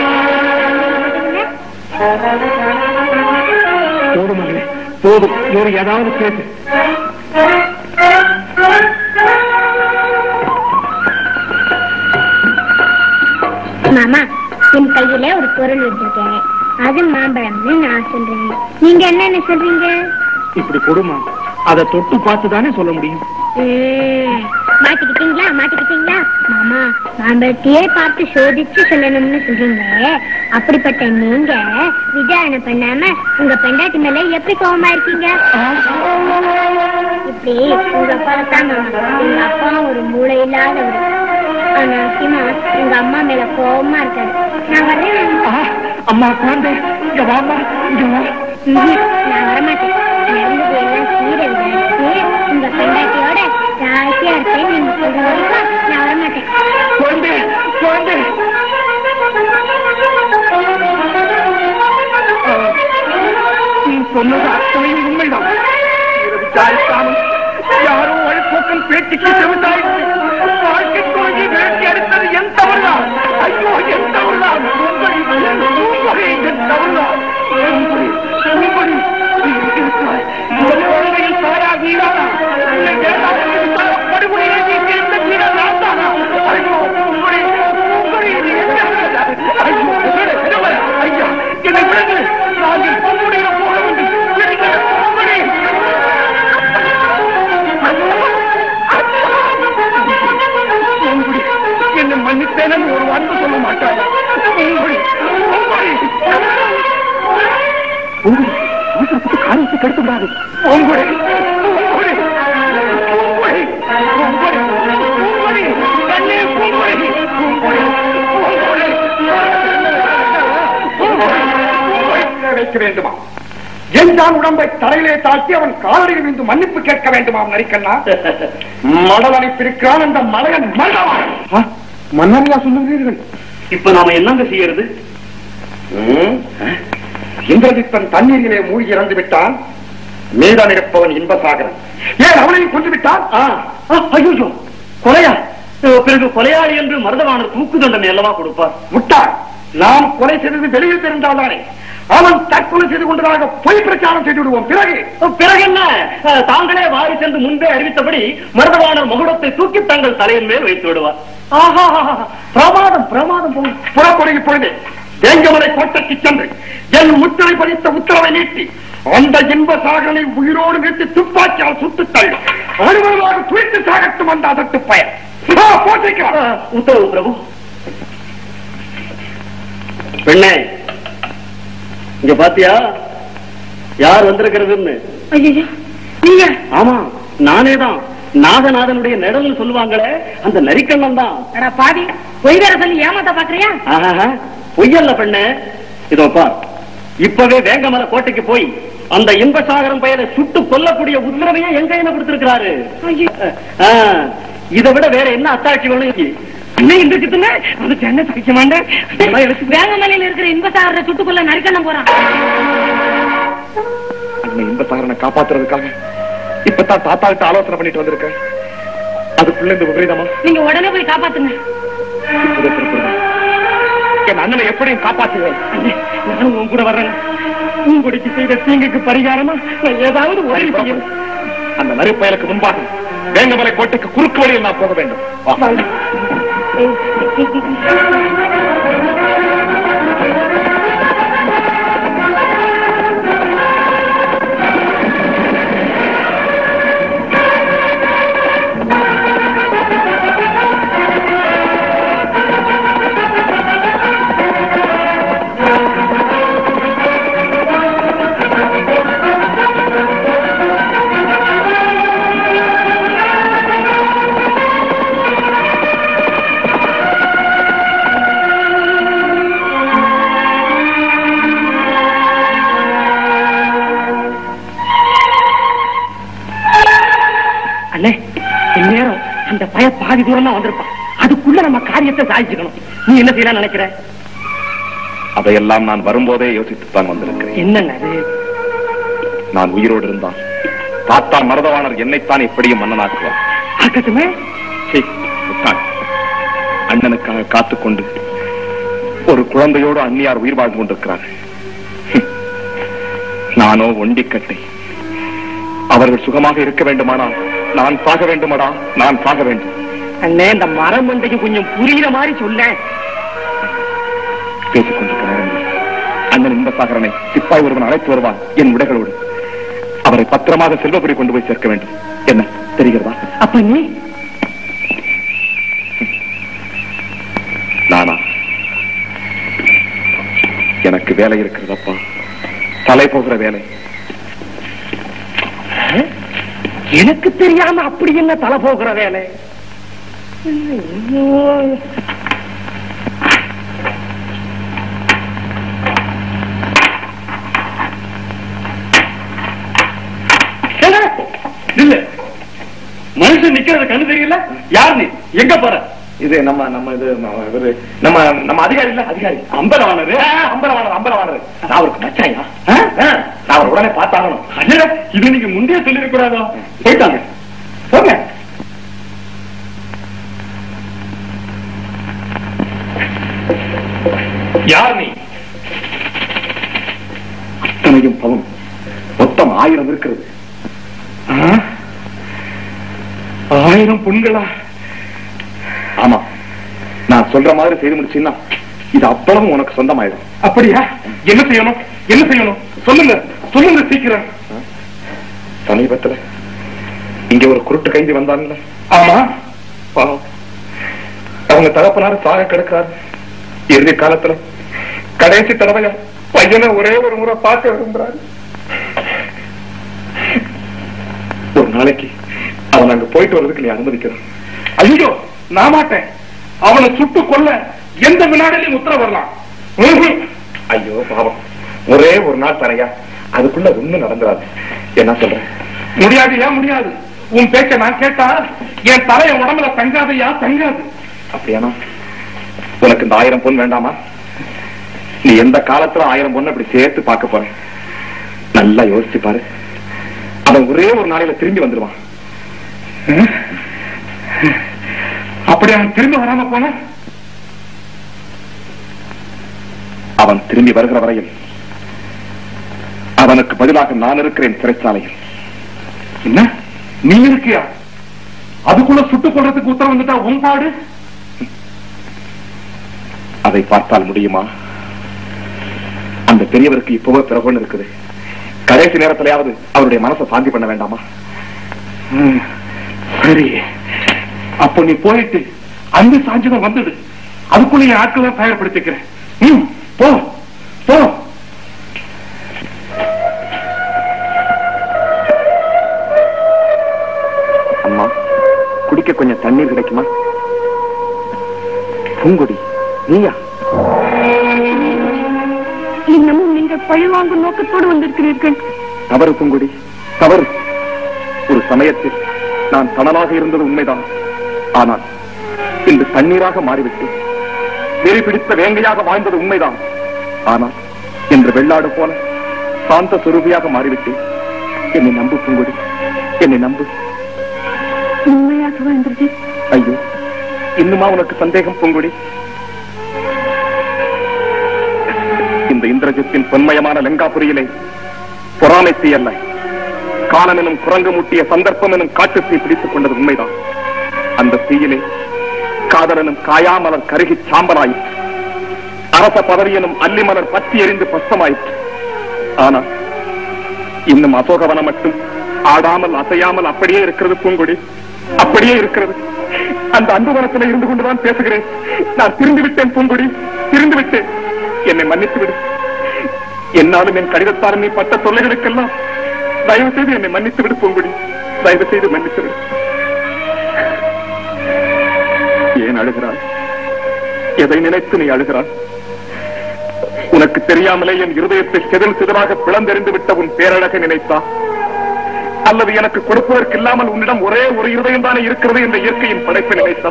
போதும் மகளே போதும் வேறு ஏதாவது பேசு மாமா என் கையில ஒரு பொருள் வச்சிருக்கேன் அது மாம்பழம்னு நான் சொல்றேன் நீங்க என்னன்னு சொல்றீங்க இப்படி கொடுமா அதை தொட்டு பார்த்து தானே சொல்ல முடியும் ம், மாட்டிக்கிட்டீங்களா மாட்டிக்கிட்டீங்களா மாமா மாம்பழத்தையே பார்த்து சோதிச்சு சொல்லணும்னு சொல்றீங்க அப்படிப்பட்ட நீங்க விசாரணை பண்ணாம உங்க பெண்டாட்டி மேல எப்படி கோவமா இருக்கீங்க இப்படி உங்க அப்பாதான் மாமா எங்க அப்பா ஒரு மூளை இல்லாதவர் ஆனா சீமா உங்க அம்மா மேல கோவமா இருக்காரு நான் வரேன் ஆ, அம்மா குழந்தை இங்க வாமா இங்க வா ம்ஹும், நான் வரமாட்டேன் நடந்தது எல்லாம் சீர விசாரிச்சு உங்க பெண்டாட்டியோட ராசியா இருப்பேன் நீங்க சொல்ற வரைக்கும் நான் வரமாட்டேன் குழந்தை குழந்தை நீ சொன்னது அத்தனையும் உண்மைதான் இதை விசாரிக்காமல் யாரோ வழிபோக்கன் பேச்சுக்கு செவித்தாயிற்று வாழ்க்கை தோல்வி விரட்டி அடித்தது என் தவறுதான் ஐயோ என் தவறுதான் உங்களை உங்களை என் தவறுதான் உங்களை உங்களை நீ எங்கே இருக்கிறாய்? இந்த குழந்தையின் தாயா நீதானா? இல்லை வேதாளத்தின் தாயா படுகொலையை நீ தீர்த்த வீரர் நான் தானா? ஐயோ உங்களை உங்களை நீ எங்கே இருக்கிறாய்? ஐயோ உங்களை விடுங்கள். ஐயா என்னை விடுங்கள் நாங்கள் உங்களுடைய போக வேண்டும் கெடுத்து விடாது பூங்குழி, பூங்குழி, பூங்குழி, பூங்குழி, பூங்குழி, கண்ணே பூங்குழி, பூங்குழி, பூங்குழி, பூங்குழி, நினைக்க வேண்டுமா என் உடம்பை தரையிலே தாழ்த்தி அவன் காலடியில் இருந்து மன்னிப்பு கேட்க வேண்டுமாம் நரிக்கண்ணா மடல் அனுப்பியிருக்கிறான் அந்த மலையன் மன்னவன் மன்னரையா சொல்லுகிறீர்கள் இப்ப நாம என்னங்க செய்யறது ம்? இந்திரஜித்தன் தண்ணீரிலே மூழ்கி இறந்து விட்டான் மீதான் இருப்பவன் இன்பசாகரன் ஏன் அவனையும் கொண்டு விட்டான் ஐயோ கொலையா பிறகு கொலையாளி என்று மருதவானர் தூக்கு தண்டனை அல்லவா கொடுப்பார் முட்டாள் நாம் கொலை செய்தது வெளியில் தெரிந்தால்தானே அவன் தற்கொலை செய்து கொண்டதாக பொய் பிரச்சாரம் செய்து விடுவோம் பிறகு பிறகு என்ன அஹ், தாங்களே வாரி சென்று முன்பே அறிவித்தபடி மருதவானர் மகுடத்தை தூக்கி தங்கள் தலையின் மேல் வைத்து விடுவார் ஆஹா பிரமாதம் பிரமாதம் போகும் புறப்படுகி பொழுது வேங்கமலை கோட்டைக்கு சென்று என் முத்திரை பதித்த உத்தரவை நீட்டி அந்த இன்ப சாகரனை உயிரோடு நிறுத்தி துப்பாக்கியால் சுட்டுத் தள்ளு அனுபவமாக துணித்து சாகட்டும் அந்த அதட்டு பயன் போட்டிருக்கிறார் அஹ், உத்தரவு பிரபு பெண்ணே இங்க பாத்தியா யார் வந்திருக்கிறதுன்னு ஐயோ நீங்க ஆமா நானே தான் நாகநாதனுடைய நிழல்னு சொல்லுவாங்களே அந்த நரிக்கண்ணன் தான் அட பாதி பொய் வேற சொல்லி ஏமாத்த பாக்குறியா ஆஹா, பொய்யல்ல பெண்ணே இதோ பார் இப்பவே வேங்கமலை கோட்டைக்கு போய் அந்த இன்பசாகரம் பெயரை சுட்டு கொல்லக்கூடிய உத்தரவையே எங்க கையில கொடுத்திருக்கிறாரு ஐயோ ஆ, இதை விட வேற என்ன அத்தாட்சி வேணும் அண்ணே இந்த கிட்டுங்க அது சென்னை சகிக்க மாட்டேன் வேங்கமலையில இருக்கிற இன்பசாகர சுட்டுக்குள்ள நரிக்கண்ணம் போறான் அந்த இன்பசாகரனை காப்பாத்துறதுக்காக இப்பதான் தாத்தா கிட்ட ஆலோசனை பண்ணிட்டு வந்திருக்கேன் அதுக்குள்ள இந்த விபரீதமா நீங்க உடனே போய் காப்பாத்துங்க இப்போதே புறப்படுறேன். என் அண்ணனை எப்படியும் காப்பாற்றுவேன் அண்ணே, நானும் உன் கூட வர்றேன் உங்களுடைய செய்த தீங்குக்கு பரிகாரமா நான் ஏதாவது உதவி செய்யணும் அந்த நரிப்பயலுக்கு முன்பாக வேங்கமலை கோட்டைக்கு குறுக்கு வழியில் நான் போக வேண்டும் வா. அண்ணே இந்நேரம் அந்த பய பாதி தூரம் தான் வந்திருப்பான் அதுக்குள்ள நம்ம காரியத்தை சாதிச்சுக்கணும் நீ என்ன செய்யலாம் நினைக்கிற அதையெல்லாம் நான் வரும்போதே யோசித்துத்தான் வந்திருக்கிறேன் என்னங்க அது நான் உயிரோடு இருந்தால் தாத்தா மருதவாணர் என்னைத்தான் எப்படியும் மன்னனாக்குவார் ஆக்கட்டுமே சீ, முட்டாள். அண்ணனுக்காக காத்துக்கொண்டு ஒரு குழந்தையோடு அந்நியார் உயிர் வாழ்ந்து கொண்டிருக்கிறார் ஹம். நானோ ஒண்டிக்கட்டை அவர்கள் சுகமாக இருக்க வேண்டுமானால் நான் சாக வேண்டுமடா நான் சாக வேண்டும் அண்ணே இந்த மரம் மண்டைக்கு கொஞ்சம் புரியுற மாதிரி சொல்ல பேசிக் கொண்டிருக்க நேரங்களில் அண்ணன் இன்பசாகரனை சிப்பாய் ஒருவன் அழைத்து வருவான் என் உடைகளோடு அவரை பத்திரமாக செல்வபுரி கொண்டு போய் சேர்க்க வேண்டும் என்ன தெரிகிறதா அப்ப நீ நானா எனக்கு வேலை இருக்கிறதப்பா தலை போகிற வேலை எனக்கு தெரியாம அப்படி என்ன தலை போகிற வேலை ஐயோ. ஏங்க, நில்லு மனுஷன் நிக்கிறது கண்ணு தெரியல யார் நீ எங்க போற இது நம்ம நம்ம இது நம்ம இவரு நம்ம நம்ம அதிகாரி இல்ல அதிகாரி அம்பலவானரு ஆ, அம்பலவாணர் அம்பலவாணர் நான் அவருக்கு மச்சாயா ஆ? ஆ, நான் அவர் உடனே பார்த்தாகணும் அண்ணே, இது நீங்க முந்தைய சொல்லி கூடாதோ போயிட்டாங்க போங்க யார் நீ அத்தனையும் பவம் மொத்தம் ஆயிரம் இருக்கிறது ஆ? ஆயிரம் பொண்களா ஆமா நான் சொல்ற மாதிரி செய்து முடிச்சீங்கன்னா இது அவ்வளவும் உனக்கு சொந்தமாயிடும் அப்படியா என்ன செய்யணும் என்ன செய்யணும் சொல்லுங்க சொல்லுங்க சீக்கிரம் சமீபத்துல இங்க ஒரு குருட்டு கைதி வந்தாங்கல்ல ஆமா பாவம் அவங்க தகப்பனார் சாக கிடக்காரு இறுதி காலத்துல கடைசி தடவையா பையனை ஒரே ஒரு முறை பார்க்க விரும்புறாரு நாளைக்கு அவன் அங்க போயிட்டு வர்றதுக்கு நீ அனுமதிக்கணும் ஐயோ நான் மாட்டேன் அவனை சுட்டு கொல்ல எந்த வினாடிலையும் உத்தரவு வரலாம் ம்ஹும். ஐயோ பாவம் ஒரே ஒரு நாள் தரையா அதுக்குள்ள ஒண்ணு நடந்துராது என்ன சொல்ற முடியாது ஏன் முடியாது உன் பேச்ச நான் கேட்டா என் தலைய உடம்புல தங்காதையா தங்காது அப்படியானா உனக்கு இந்த ஆயிரம் பொன் வேண்டாமா நீ எந்த காலத்துல ஆயிரம் பொண்ணு அப்படி சேர்த்து பார்க்க போற நல்லா யோசிச்சு பாரு அவன் ஒரே ஒரு நாளையில திரும்பி வந்துருவான் ம்? அப்படி அவன் திரும்பி வராம போன அவன் திரும்பி வருகிற வரையில் அவனுக்கு பதிலாக நான் இருக்கிறேன் சிறைச்சாலையில் என்ன நீ இருக்கியா அதுக்குள்ள சுட்டுக் கொள்றதுக்கு உத்தரவு வந்துட்டா உன் பாடு அதை பார்த்தால் முடியுமா அந்த பெரியவருக்கு இப்பவே பிறகுன்னு இருக்குது கடைசி நேரத்திலேயாவது அவருடைய மனசை சாந்தி பண்ண வேண்டாமா ம், சரி அப்போ நீ போயிட்டு அந்த சாஞ்சிதான் வந்துடு அதுக்குள்ள என் ஆட்களை தயார்படுத்திக்கிறேன் ம், போ போ அம்மா குடிக்க கொஞ்சம் தண்ணீர் கிடைக்குமா பூங்குடி நீயா இன்னமும் நீங்கள் பழிவாங்கும் நோக்கத்தோடு வந்திருக்கிறீர்கள் தவறு பூங்குடி தவறு ஒரு சமயத்தில் நான் தனலாக இருந்தது உண்மைதான் ஆனால் இன்று தண்ணீராக மாறிவிட்டு வெறி பிடித்த வேங்கையாக வாழ்ந்தது உண்மைதான் ஆனால் இன்று வெள்ளாடு போல சாந்த சுரூபியாக மாறிவிட்டு என்னை நம்பு பூங்குடி என்னை நம்பு உண்மையாக வாழ்ந்தது ஐயோ இன்னுமா உனக்கு சந்தேகம் பூங்குடி இந்த இந்திரஜித்தின் பொன்மயமான லங்காபுரியிலே பொறாமை தீ அல்ல காலம் எனும் குரங்கு முட்டிய சந்தர்ப்பம் எனும் காட்டுத்தீ பிடித்துக் கொண்டது உண்மைதான் அந்த தீயிலே காதலனும் காயாமலர் கருகி சாம்பலாயிற்று அரச பதவி எனும் அல்லிமலர் பற்றி எரிந்து பஸ்தமாயிற்று ஆனால் இன்னும் அசோகவனம் மட்டும் ஆடாமல் அசையாமல் அப்படியே இருக்கிறது பூங்கொடி அப்படியே இருக்கிறது அந்த அன்புவனத்தில் இருந்து கொண்டுதான் பேசுகிறேன் நான் திருந்து விட்டேன் பூங்கொடி திருந்து விட்டேன் என்னை மன்னித்து விடு என்னாலும் என் கடிதத்தாலும் நீ பட்ட தொல்லைகளுக்கெல்லாம் தயவு செய்து என்னை மன்னித்து விடு பூங்குடி தயவு செய்து மன்னித்து விடு ஏன் அழுகிறாய் எதை நினைத்து நீ அழுகிறாய் உனக்கு தெரியாமலே என் இருதயத்தை செதில் சிதறாக பிளந்தெறிந்து விட்ட உன் பேரழகை நினைத்தா அல்லது எனக்கு கொடுப்பதற்கு இல்லாமல் உன்னிடம் ஒரே ஒரு இருதயம் தானே இருக்கிறது என்ற இயற்கையின் படைப்பை நினைத்தா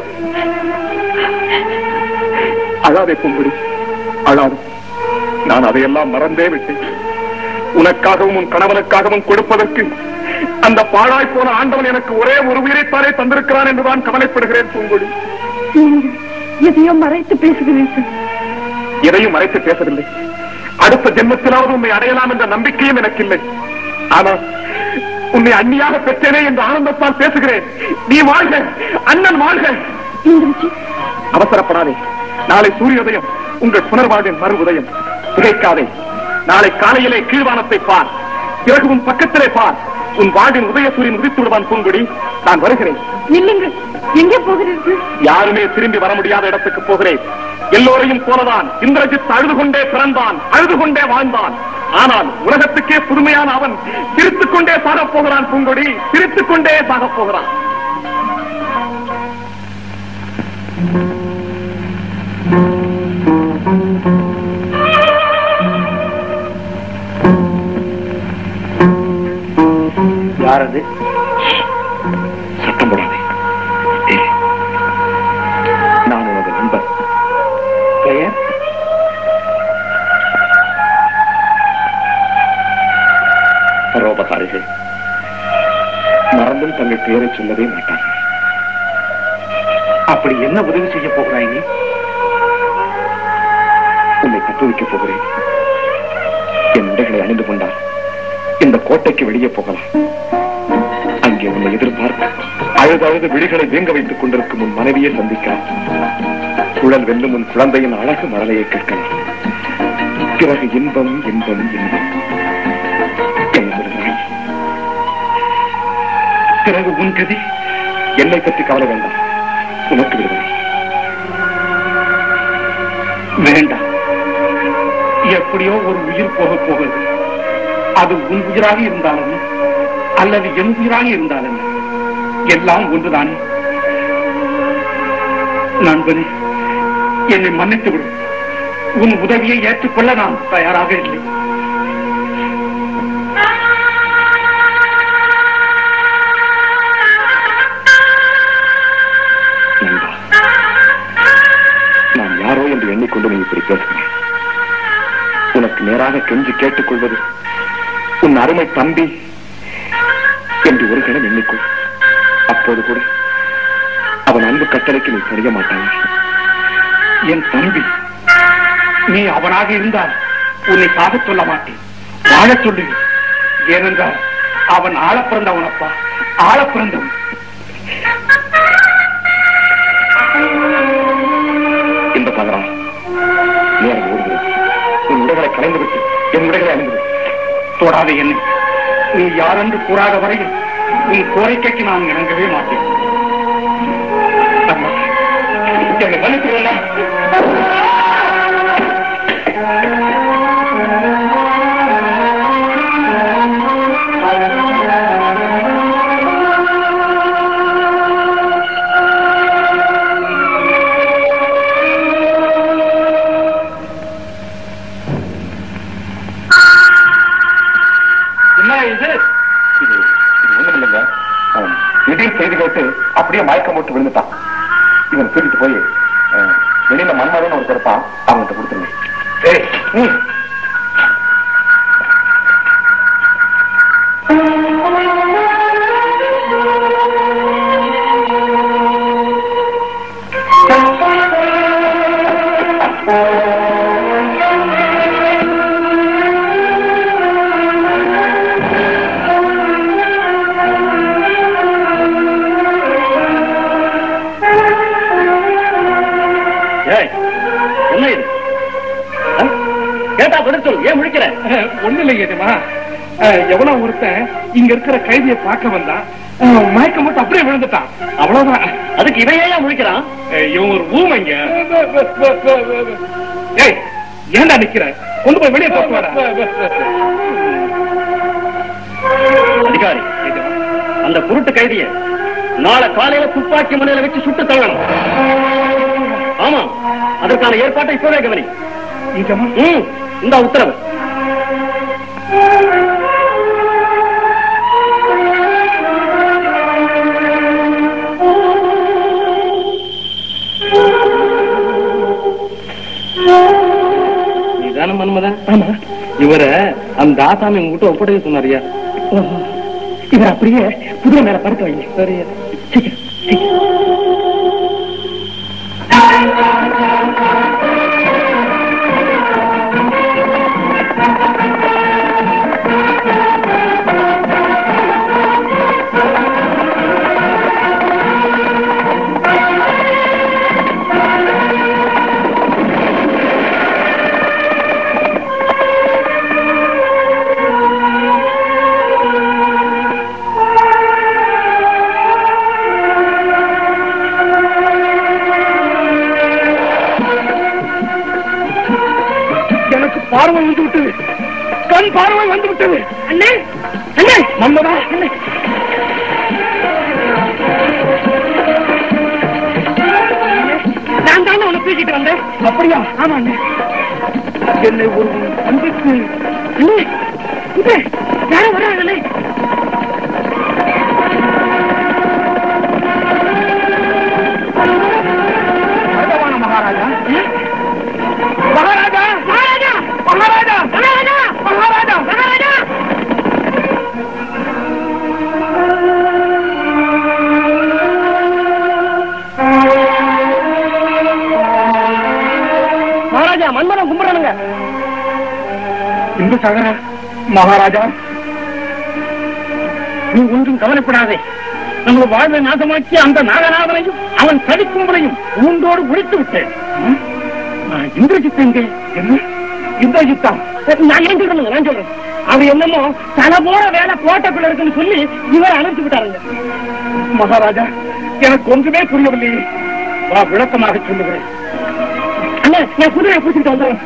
அழாதே பூங்குடி அழாது நான் அதையெல்லாம் மறந்தே விட்டேன் உனக்காகவும் உன் கணவனுக்காகவும் கொடுப்பதற்கு அந்த பாழாய் போன ஆண்டவன் எனக்கு ஒரே ஒரு உயிரைத்தானே தந்திருக்கிறான் என்றுதான் கவலைப்படுகிறேன் பூங்கொடி நீங்கள் எதையோ மறைத்து பேசுகிறீர்கள் எதையும் மறைத்து பேசவில்லை அடுத்த ஜென்மத்திலாவது உன்னை அடையலாம் என்ற நம்பிக்கையும் எனக்கு இல்லை ஆனால் உன்னை அந்நியாக பெற்றேனே என்ற ஆனந்தத்தால் பேசுகிறேன் நீ வாழ்க அண்ணன் வாழ்க இந்திரஜித் அவசரப்படாதே நாளை சூரியோதயம் உங்கள் புனர்வாழ்வின் மறு உதயம் திகைக்காதே நாளை காலையிலே கீழ்வானத்தை பார் பிறகு உன் பக்கத்திலே பார் உன் வாழ்வின் உதய சூரியன் உதித்து விடுவான் பூங்குடி நான் வருகிறேன் நில்லுங்கள் எங்கே போகிறீர்கள் யாருமே திரும்பி வர முடியாத இடத்துக்கு போகிறேன் எல்லோரையும் போலதான் இந்திரஜித் அழுது கொண்டே பிறந்தான் அழுது கொண்டே வாழ்ந்தான் ஆனால் உலகத்துக்கே புதுமையான அவன் சிரித்துக் கொண்டே சாகப் போகிறான் பூங்கொடி சிரித்துக் கொண்டே சாகப் போகிறான் யார் அது சத்தம் போடாதே ஏய், நான் உனது நண்பன் பெயர் பரோபகாரிகள் மறந்தும் தங்கள் பெயரை சொல்லவே மாட்டார்கள் அப்படி என்ன உதவி செய்ய போகிறாய் நீ உன்னை கட்டுவிக்கப் போகிறேன் என் உடைகளை அணிந்து கொண்டால் இந்த கோட்டைக்கு வெளியே போகலாம் அங்கே உன்னை எதிர்பார்த்து அழுது அழுது விழிகளை வேங்க வைத்துக் கொண்டிருக்கும் உன் மனைவியை சந்திக்கலாம் குழல் வெல்லும் உன் குழந்தையின் அழகு மரலையை கேட்கலாம் பிறகு இன்பம் இன்பம் இன்பம் என்ன சொல்கிறாய் பிறகு உன் கதி என்னை பற்றி கவலை வேண்டாம் உனக்கு விடுதலை வேண்டாம் எப்படியோ ஒரு உயிர் போக போகுது அது உன் உயிராக இருந்தாலும் அல்லது என் உயிராக இருந்தால் என்ன எல்லாம் ஒன்றுதானே நண்பனே என்னை மன்னித்து விடு உன் உதவியை ஏற்றுக்கொள்ள நான் தயாராக இல்லை நண்பா நான் யாரோ என்று எண்ணிக்கொண்டு நீ இப்படி பேசுகிறேன் உனக்கு நேராக கெஞ்சி கேட்டுக்கொள்வது உன் அருமை தம்பி என்று ஒரு கணம் எண்ணிக்கொள் அப்போது கூட அவன் அன்பு கட்டளைக்கு நீ செய்ய மாட்டாய் என் தம்பி நீ அவனாக இருந்தால் உன்னை சாகச் சொல்ல மாட்டேன் வாழச் சொல்லுவேன் ஏனென்றால் அவன் ஆழப் பிறந்தவனப்பா ஆழப் பிறந்தவன் இந்த கதரா நேரம் ஓடுகிறது உன் உடைகளை கலைந்துவிட்டு என் உடைகளை அணிந்து தொடாத என்னை நீ யாரென்று கூறாத வரையில் உன் கோரிக்கைக்கு நான் இணங்கவே மாட்டேன் அம்மா, என்னை மன்னித்துவிடலாம் என்ன இது இது இது ஒண்ணும் இல்லைங்க அவன் திடீர் செய்தி கேட்டு அப்படியே மயக்கம் போட்டு விழுந்துட்டான் இவன் தூக்கிட்டு போய் அஹ், வெளியில மன்மதன் ஒரு இருப்பான் அவன்கிட்ட கொடுத்துருங்க ஏய், ம். ஏய், என்ன இது ஆ? கேட்டா பதில் சொல்லு ஏன் முடிக்கிற ஒண்ணு இல்லை ஏஜமா எவனோ ஒருத்தன் இங்க இருக்கிற கைதியை பார்க்க வந்தான் அஹ், மயக்கம் மட்டும் அப்படியே விழுந்துட்டான் அவ்வளவுதான் அதுக்கு இவன் ஏன் முடிக்கிறான் அஹ், இவன் ஒரு ஊமைங்க ஏய் ஏன்டா நிக்கிற கொண்டு போய் வெளியே போட்டு வாடா அதிகாரி அந்த குருட்டு கைதிய நாளை காலையில துப்பாக்கி முனையில வச்சு சுட்டு தள்ளணும் ஆமா அதற்கான ஏற்பாட்டை இப்பவே கவனி ஏஜமா ம், இந்த உத்தரவு நீதான மன்மதன் ஆமா இவரை அந்த ஆசாமி உங்ககிட்ட ஒப்படைக்க சொன்னாரியா ஓஹோ. இவர் அப்படியே குதிரை மேல படுக்க வைங்க சரியா சீக்கிரம் சீக்கிரம் எனக்கு பார்வை வந்து விட்டது கண் பார்வை வந்து விட்டது அண்ணே அண்ணே மன்மதா அண்ணே நான் தானே உன்னை தூக்கிட்டு வந்தேன் அப்படியா ஆமா அண்ணே என்னை ஒரு அன்புக்கு அண்ணே இது யாரோ வராங்க அண்ணே பகவான மகாராஜா மகாராஜா மகாராஜா மகாராஜா மகாராஜா மகாராஜா மகாராஜா மகாராஜா மன்மரம் கும்பிடணுங்க இந்து சகர மகாராஜா நீ ஒன்றும் கவலைப்படாதே நம்ம வாழ்வை நாசமாக்கி அந்த நாகநாதனையும் அவன் சதிக்கும்பலையும் ஊண்டோடு முடித்து விட்டேன் ம்? நான் இந்திரஜித் எங்கே என்ன இந்திரஜித்தா நான் ஏன் சொல்றேன் நான் சொல்றேன் அவர் என்னமோ தலை போற வேலை கோட்டைக்குள்ள இருக்குன்னு சொல்லி இவர் அனுப்பிச்சு விட்டாருங்க மகாராஜா எனக்கு ஒன்றுமே புரியவில்லையே வா விளக்கமாக சொல்லுகிறேன் அண்ணா நான் குதிரையை பிடிச்சிட்டு வந்துடுறேன்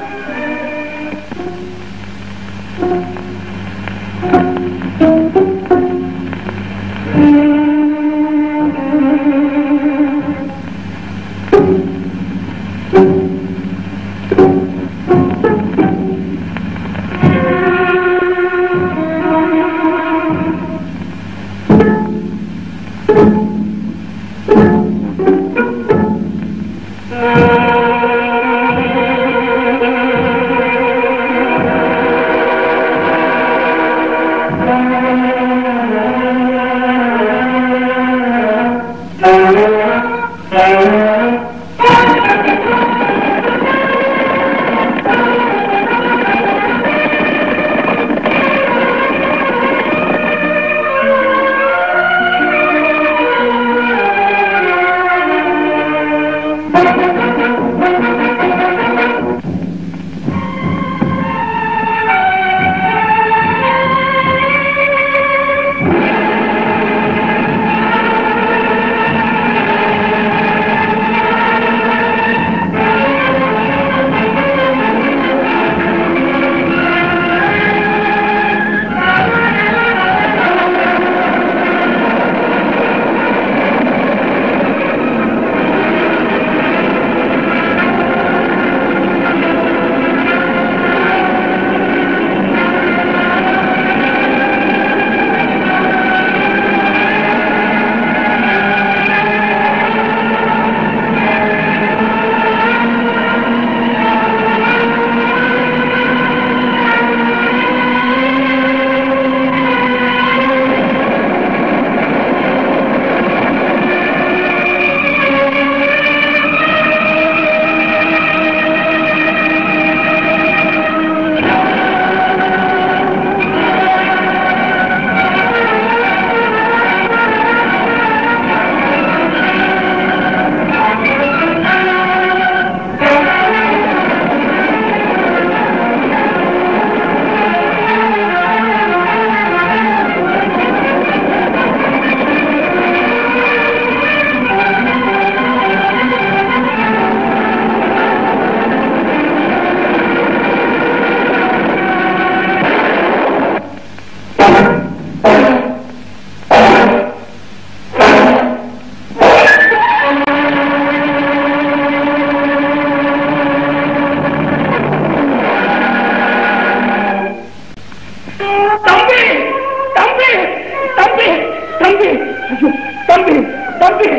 தம்பி தம்பி தம்பி தம்பி ஐயோ, தம்பி தம்பி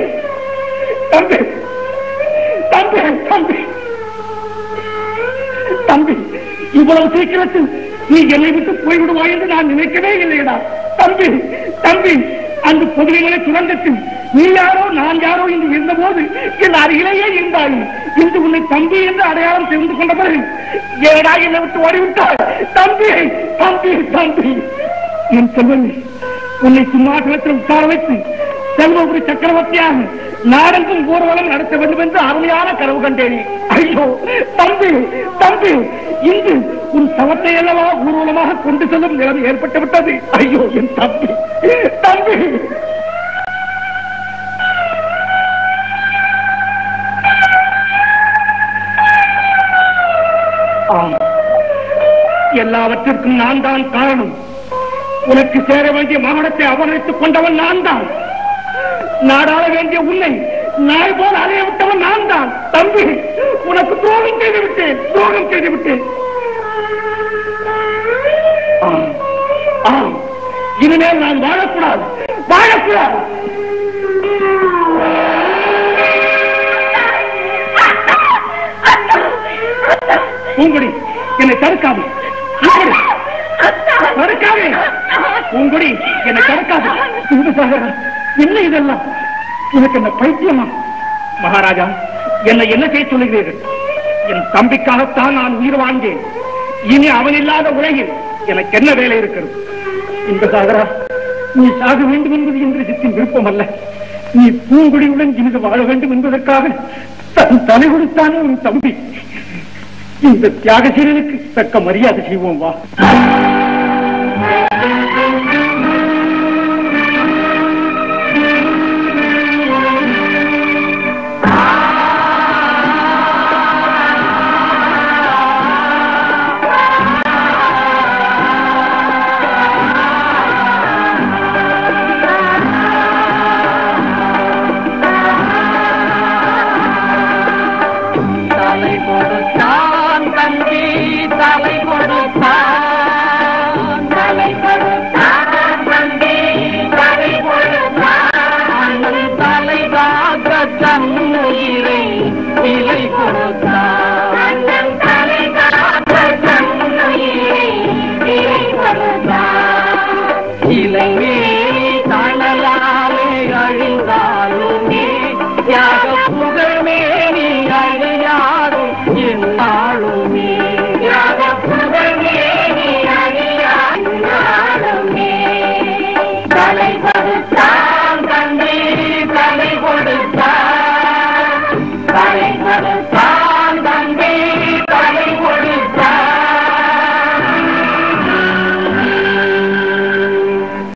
தம்பி தம்பி தம்பி தம்பி இவ்வளவு சீக்கிரத்தில் நீ என்னை விட்டு போய்விடுவாய் என்று நான் நினைக்கவே இல்லையடா தம்பி தம்பி அந்த பொதுவிகளை சுரங்கத்தில் நீ யாரோ நான் யாரோ என்று இருந்தபோது என் அருகிலேயே இருந்தாய் இன்று உன்னை தம்பி என்று அடையாளம் தெரிந்து கொண்ட பிறகு ஏடா என்னை விட்டு ஓடிவிட்டாய் தம்பி தம்பி தம்பி என் செல்வமே உன்னை சிம்மாசனத்தில் உட்கார வைத்து செல்வபுரி சக்கரவர்த்தியாக நாடெங்கும் ஊர்வலம் நடத்த வேண்டும் என்று அருமையான கனவு கண்டேனே ஐயோ தம்பி தம்பி இன்று உன் சவத்தை அல்லவா ஊர்வலமாக கொண்டு செல்லும் நிலைமை ஏற்பட்டு விட்டது ஐயோ என் தம்பி தம்பி ஆம் எல்லாவற்றிற்கும் நான் தான் காரணம் உனக்கு சேர வேண்டிய மாமனத்தை அவமதித்துக் கொண்டவன் நான் தான் நாடாள வேண்டிய உன்னை நாய் போல் அலைய விட்டவன் நான் தான் தம்பி உனக்கு துரோகம் செய்து விட்டேன் துரோகம் செய்து விட்டேன் ஆம், ஆம். இனிமேல் நான் வாழக்கூடாது வாழக்கூடாது பூங்குடி என்னை தடுக்காது பூங்குடி, தடுக்காதே பூங்குடி என்னை தடுக்காது இந்த சாகரா என்ன இதெல்லாம் எனக்கு என்ன பைத்தியமா மகாராஜா என்னை என்ன செய்ய சொல்லுகிறீர்கள் என் தம்பிக்காகத்தான் நான் உயிர் வாழ்ந்தேன் இனி அவன் இல்லாத உலகில் எனக்கு என்ன வேலை இருக்கிறது இந்த சாகரா நீ சாக வேண்டும் என்பது இந்திரஜித்தின் விருப்பம் அல்ல நீ பூங்குடியுடன் இனிது வாழ வேண்டும் என்பதற்காக தன் தலை கொடுத்தான் உன் தம்பி இந்த தியாகசீலனுக்கு தக்க மரியாதை செய்வோம் வா தலை கொடுத்தான் தம்பி தலை கொடுத்தான் தலை கொடுத்தான் தம்பி தலை கொடுத்தான் அண்ணன் தலை காக்க தன் உயிரை விலை கொடுத்தான் அண்ணன் தலை காக்க தன் உயிரை விலை கொடுத்தான் இளங்கே